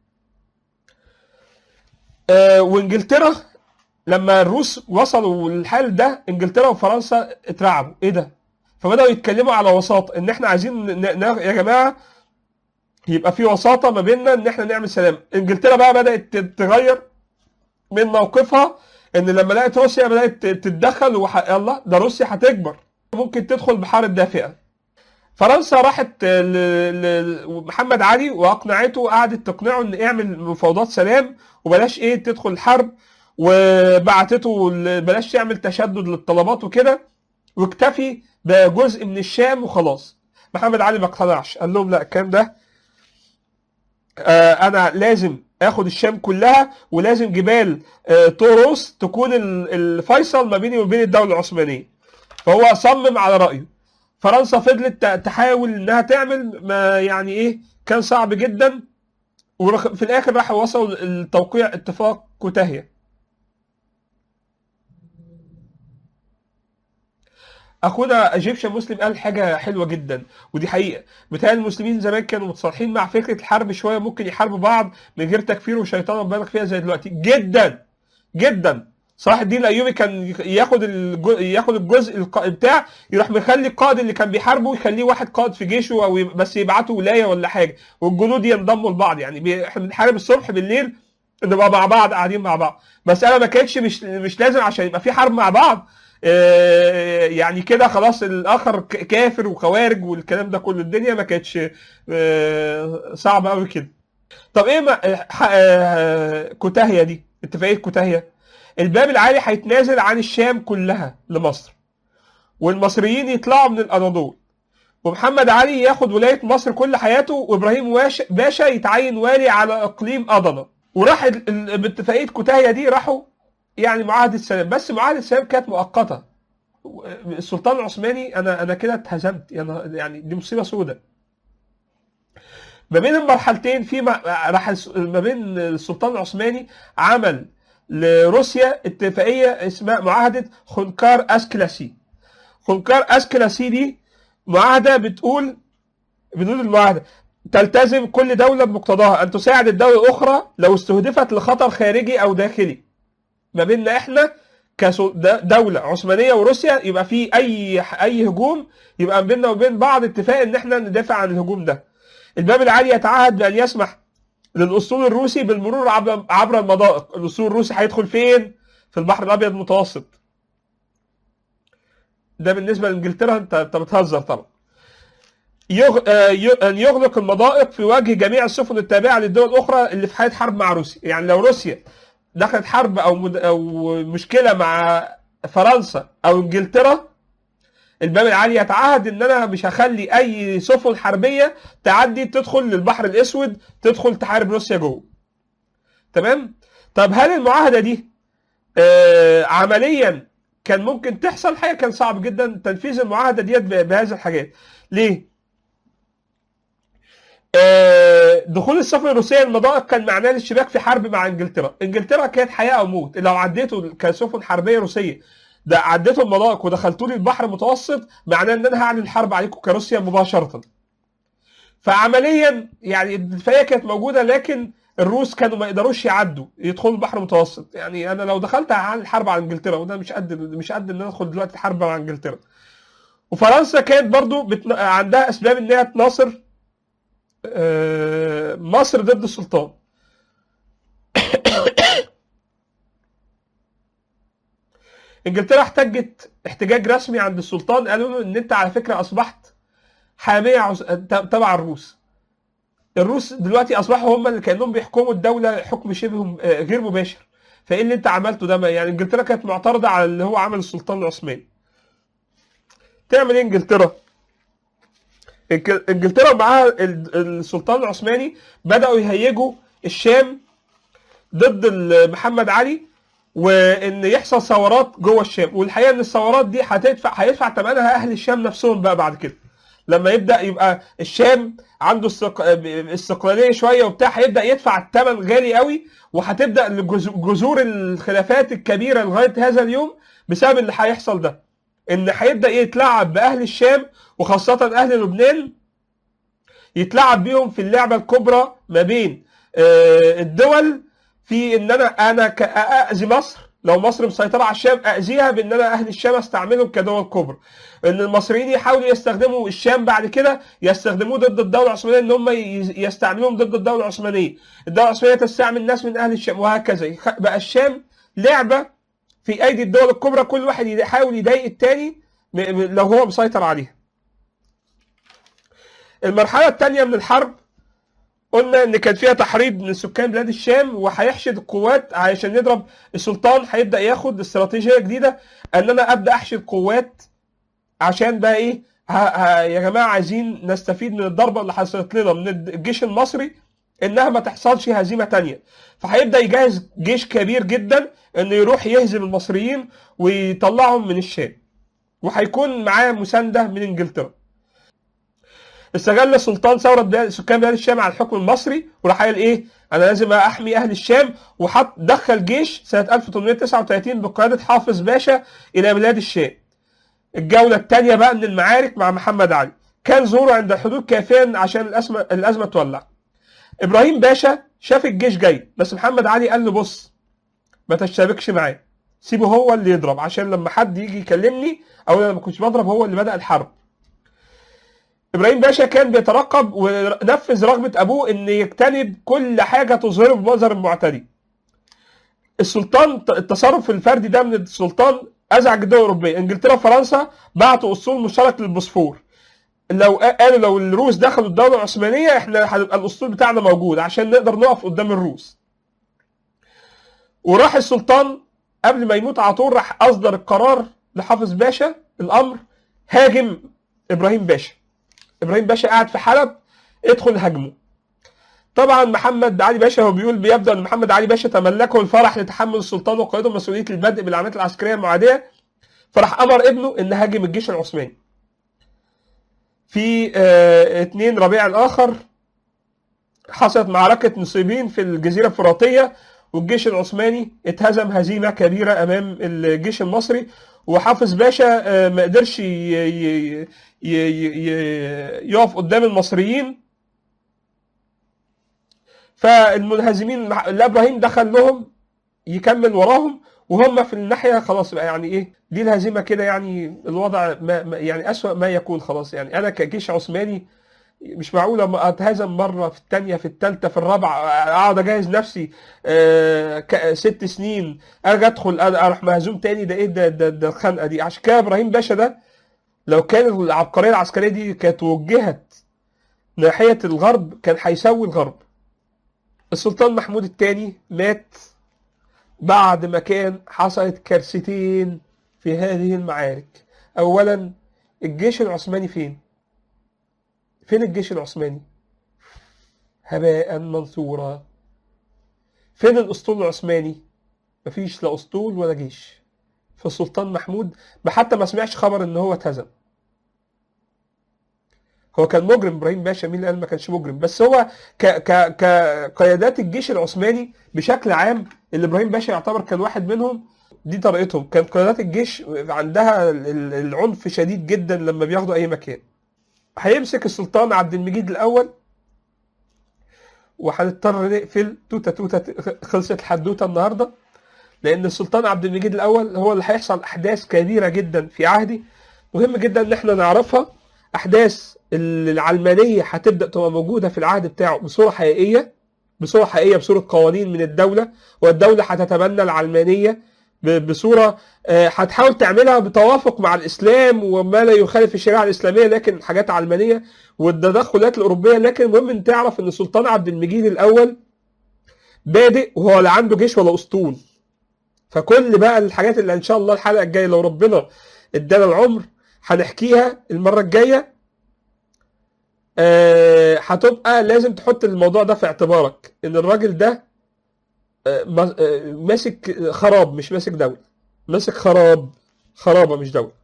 آه، وانجلترا لما الروس وصلوا للحال ده انجلترا وفرنسا اترعبوا ايه ده فبداوا يتكلموا على وساطه ان احنا عايزين ن... ن... يا جماعه يبقى في وساطه ما بيننا ان احنا نعمل سلام انجلترا بقى بدات تتغير من موقفها ان لما لقت روسيا بدات تتدخل وح... يلا ده روسيا هتكبر ممكن تدخل بحاره دافئه فرنسا راحت ل- ل- لمحمد علي واقنعته وقعدت تقنعه ان اعمل مفاوضات سلام وبلاش ايه تدخل الحرب وبعتته ل- بلاش تعمل تشدد للطلبات وكده واكتفي بجزء من الشام وخلاص محمد علي ما اقتنعش قال لهم لا الكلام ده آه انا لازم اخد الشام كلها ولازم جبال آه طوروس تكون ال- الفيصل ما بيني وبين الدوله العثمانيه فهو صمم على رايه فرنسا فضلت ت- تحاول انها تعمل ما يعني ايه كان صعب جدا وفي الاخر راح وصلوا لتوقيع اتفاق كوتاهيه اخونا ايجيبشن مسلم قال حاجه حلوه جدا ودي حقيقه بتهيألي المسلمين زمان كانوا متصالحين مع فكره الحرب شويه ممكن يحاربوا بعض من غير تكفير وشيطنه مبالغ فيها زي دلوقتي جدا جدا صلاح الدين الايوبي كان ياخد الجزء ياخد الجزء الق- بتاع يروح مخلي القائد اللي كان بيحاربه يخليه واحد قائد في جيشه او يب- بس يبعته ولايه ولا حاجه والجنود ينضموا لبعض يعني بي- احنا بنحارب الصبح بالليل نبقى مع بعض قاعدين مع بعض مساله ما كانتش مش مش لازم عشان يبقى في حرب مع بعض آه، يعني كده خلاص الاخر ك- كافر وخوارج والكلام ده كله الدنيا ما كانتش آه، صعبه قوي كده طب ايه ما آه، ح- آه، كوتاهيه دي اتفاقيه كوتاهيه الباب العالي هيتنازل عن الشام كلها لمصر والمصريين يطلعوا من الاناضول ومحمد علي ياخد ولايه مصر كل حياته وابراهيم واش- باشا يتعين والي على اقليم اضنه وراح ال- ال- باتفاقيه كوتاهيه دي راحوا يعني معاهده السلام بس معاهده السلام كانت مؤقته السلطان العثماني انا انا كده اتهزمت يعني يعني دي مصيبه سوداء ما بين المرحلتين في ما راح الس- ما بين السلطان العثماني عمل لروسيا اتفاقيه اسمها معاهده خنكار اسكلاسي خنكار اسكلاسي دي معاهده بتقول بنود المعاهده تلتزم كل دوله بمقتضاها ان تساعد الدوله الاخرى لو استهدفت لخطر خارجي او داخلي ما بيننا احنا كدوله عثمانيه وروسيا يبقى في اي اي هجوم يبقى ما بيننا وبين بعض اتفاق ان احنا ندافع عن الهجوم ده الباب العالي يتعهد بان يسمح للاسطول الروسي بالمرور عبر عبر المضائق الاسطول الروسي هيدخل فين في البحر الابيض المتوسط ده بالنسبه لانجلترا انت انت بتهزر طبعا يغ... آه، ي... ان يغلق المضائق في وجه جميع السفن التابعه للدول الاخرى اللي في حاله حرب مع روسيا يعني لو روسيا دخلت حرب او مد... او مشكله مع فرنسا او انجلترا الباب العالي يتعهد ان انا مش هخلي اي سفن حربيه تعدي تدخل للبحر الاسود تدخل تحارب روسيا جوه تمام طب هل المعاهده دي آه عمليا كان ممكن تحصل الحقيقه كان صعب جدا تنفيذ المعاهده ديت ب- بهذه الحاجات ليه آه، دخول السفن الروسيه المضائق كان معناه الاشتباك في حرب مع انجلترا انجلترا كانت حياه او موت لو عديتوا كسفن حربيه روسيه ده عديتوا المضائق ودخلتوا لي البحر المتوسط معناه ان انا هعلن الحرب عليكم كروسيا مباشره فعمليا يعني الاتفاقيه كانت موجوده لكن الروس كانوا ما يقدروش يعدوا يدخلوا البحر المتوسط يعني انا لو دخلت هعلن الحرب على انجلترا وده مش قد مش قد ان انا ادخل دلوقتي الحرب مع انجلترا وفرنسا كانت برضو بتن... عندها اسباب انها تناصر آه، مصر ضد السلطان انجلترا احتجت احتجاج رسمي عند السلطان قالوا له ان انت على فكره اصبحت حاميه عز... تبع الروس الروس دلوقتي اصبحوا هم اللي كانهم بيحكموا الدوله حكم شبه آه، غير مباشر فايه اللي انت عملته ده ما- يعني انجلترا كانت معترضه على اللي هو عمل السلطان العثماني تعمل ايه انجلترا إنك- انجلترا ومعاها ال- السلطان العثماني بداوا يهيجوا الشام ضد ال- محمد علي وان يحصل ثورات جوه الشام والحقيقه ان الثورات دي هتدفع هيدفع ثمنها اهل الشام نفسهم بقى بعد كده لما يبدا يبقى الشام عنده استق... استقلاليه شويه وبتاع هيبدا يدفع الثمن غالي قوي وهتبدا الجز- جذور الخلافات الكبيره لغايه هذا اليوم بسبب اللي هيحصل ده ان هيبدا يتلعب باهل الشام وخاصه اهل لبنان يتلعب بيهم في اللعبه الكبرى ما بين آه، الدول في ان انا انا ك- اذي مصر لو مصر مسيطره على الشام اذيها بان انا اهل الشام استعملهم كدول كبرى ان المصريين يحاولوا يستخدموا الشام بعد كده يستخدموه ضد الدوله العثمانيه ان هم ي- يستعملوهم ضد الدوله العثمانيه الدوله العثمانيه تستعمل ناس من اهل الشام وهكذا يخ- بقى الشام لعبه في ايدي الدول الكبرى كل واحد يحاول يضايق التاني م- م- لو هو مسيطر عليها المرحله الثانيه من الحرب قلنا ان كان فيها تحريض من سكان بلاد الشام وهيحشد القوات عشان نضرب السلطان هيبدا ياخد استراتيجيه جديده ان انا ابدا احشد قوات عشان بقى ايه ها ها يا جماعه عايزين نستفيد من الضربه اللي حصلت لنا من الجيش المصري انها ما تحصلش هزيمه تانية فهيبدا يجهز جيش كبير جدا انه يروح يهزم المصريين ويطلعهم من الشام وهيكون معاه مسانده من انجلترا استغل السلطان ثوره بلاد سكان بلاد الشام على الحكم المصري وراح قال ايه انا لازم احمي اهل الشام وحط دخل جيش سنه 1839 بقياده حافظ باشا الى بلاد الشام الجوله الثانيه بقى من المعارك مع محمد علي كان ظهوره عند الحدود كافيا عشان الازمه الازمه تولع ابراهيم باشا شاف الجيش جاي بس محمد علي قال له بص ما تشتبكش معاه سيبه هو اللي يضرب عشان لما حد يجي يكلمني او انا ما كنتش بضرب هو اللي بدا الحرب ابراهيم باشا كان بيترقب ونفذ رغبه ابوه ان يجتنب كل حاجه تظهره بمظهر المعتدي السلطان التصرف الفردي ده من السلطان ازعج الدول الاوروبيه انجلترا وفرنسا بعتوا اسطول مشترك للبوسفور لو قالوا لو الروس دخلوا الدوله العثمانيه احنا هنبقى الاسطول بتاعنا موجود عشان نقدر نقف قدام الروس وراح السلطان قبل ما يموت على طول راح اصدر القرار لحافظ باشا الامر هاجم ابراهيم باشا ابراهيم باشا قاعد في حلب ادخل هاجمه طبعا محمد علي باشا هو بيقول بيبدو ان محمد علي باشا تملكه الفرح لتحمل السلطان وقياده مسؤوليه البدء بالعمليات العسكريه المعاديه فراح امر ابنه ان هاجم الجيش العثماني في اه 2 ربيع الاخر حصلت معركه نصيبين في الجزيره الفراتيه والجيش العثماني اتهزم هزيمه كبيره امام الجيش المصري وحافظ باشا ما قدرش يقف قدام المصريين فالمنهزمين لا ابراهيم دخل لهم يكمل وراهم وهم في الناحيه خلاص بقى يعني ايه دي الهزيمه كده يعني الوضع ما يعني اسوأ ما يكون خلاص يعني انا كجيش عثماني مش معقولة ما اتهزم مرة في الثانية في الثالثة في الرابعة اقعد اجهز نفسي آه ست سنين ارجع ادخل اروح مهزوم تاني ده ايه ده ده, ده الخنقة دي عشان كده ابراهيم باشا ده لو كان العبقرية العسكرية دي كانت وجهت ناحية الغرب كان هيسوي الغرب السلطان محمود الثاني مات بعد ما كان حصلت كارثتين في هذه المعارك اولا الجيش العثماني فين فين الجيش العثماني هباء منثورا فين الاسطول العثماني مفيش لا اسطول ولا جيش فالسلطان محمود حتى ما سمعش خبر ان هو اتهزم هو كان مجرم ابراهيم باشا مين اللي قال ما كانش مجرم بس هو ك ك كقيادات الجيش العثماني بشكل عام اللي ابراهيم باشا يعتبر كان واحد منهم دي طريقتهم كان قيادات الجيش عندها العنف شديد جدا لما بياخدوا اي مكان هيمسك السلطان عبد المجيد الاول وهنضطر نقفل توته توته خلصت الحدوته النهارده لان السلطان عبد المجيد الاول هو اللي هيحصل احداث كبيره جدا في عهدي مهم جدا ان احنا نعرفها احداث العلمانيه هتبدا تبقى موجوده في العهد بتاعه بصوره حقيقيه بصوره حقيقيه بصوره قوانين من الدوله والدوله هتتبنى العلمانيه بصوره هتحاول تعملها بتوافق مع الاسلام وما لا يخالف الشريعه الاسلاميه لكن حاجات علمانيه والتدخلات الاوروبيه لكن المهم ان تعرف ان السلطان عبد المجيد الاول بادئ وهو لا عنده جيش ولا اسطول فكل بقى الحاجات اللي ان شاء الله الحلقه الجايه لو ربنا ادانا العمر هنحكيها المره الجايه أه هتبقى لازم تحط الموضوع ده في اعتبارك ان الراجل ده ماسك خراب مش ماسك دولة ماسك خراب خرابة مش دولة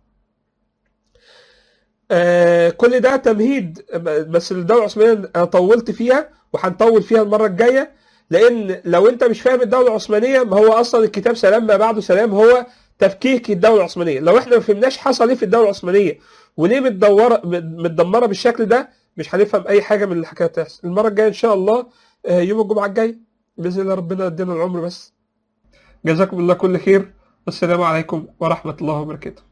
آه كل ده تمهيد بس الدولة العثمانية أنا طولت فيها وهنطول فيها المرة الجاية لأن لو أنت مش فاهم الدولة العثمانية ما هو أصلا الكتاب سلام ما بعده سلام هو تفكيك الدولة العثمانية لو احنا ما فهمناش حصل ايه في الدولة العثمانية وليه متدورة متدمرة بالشكل ده مش هنفهم أي حاجة من اللي حكاية تحصل المرة الجاية إن شاء الله آه يوم الجمعة الجاي باذن الله ربنا يدينا العمر بس جزاكم الله كل خير والسلام عليكم ورحمه الله وبركاته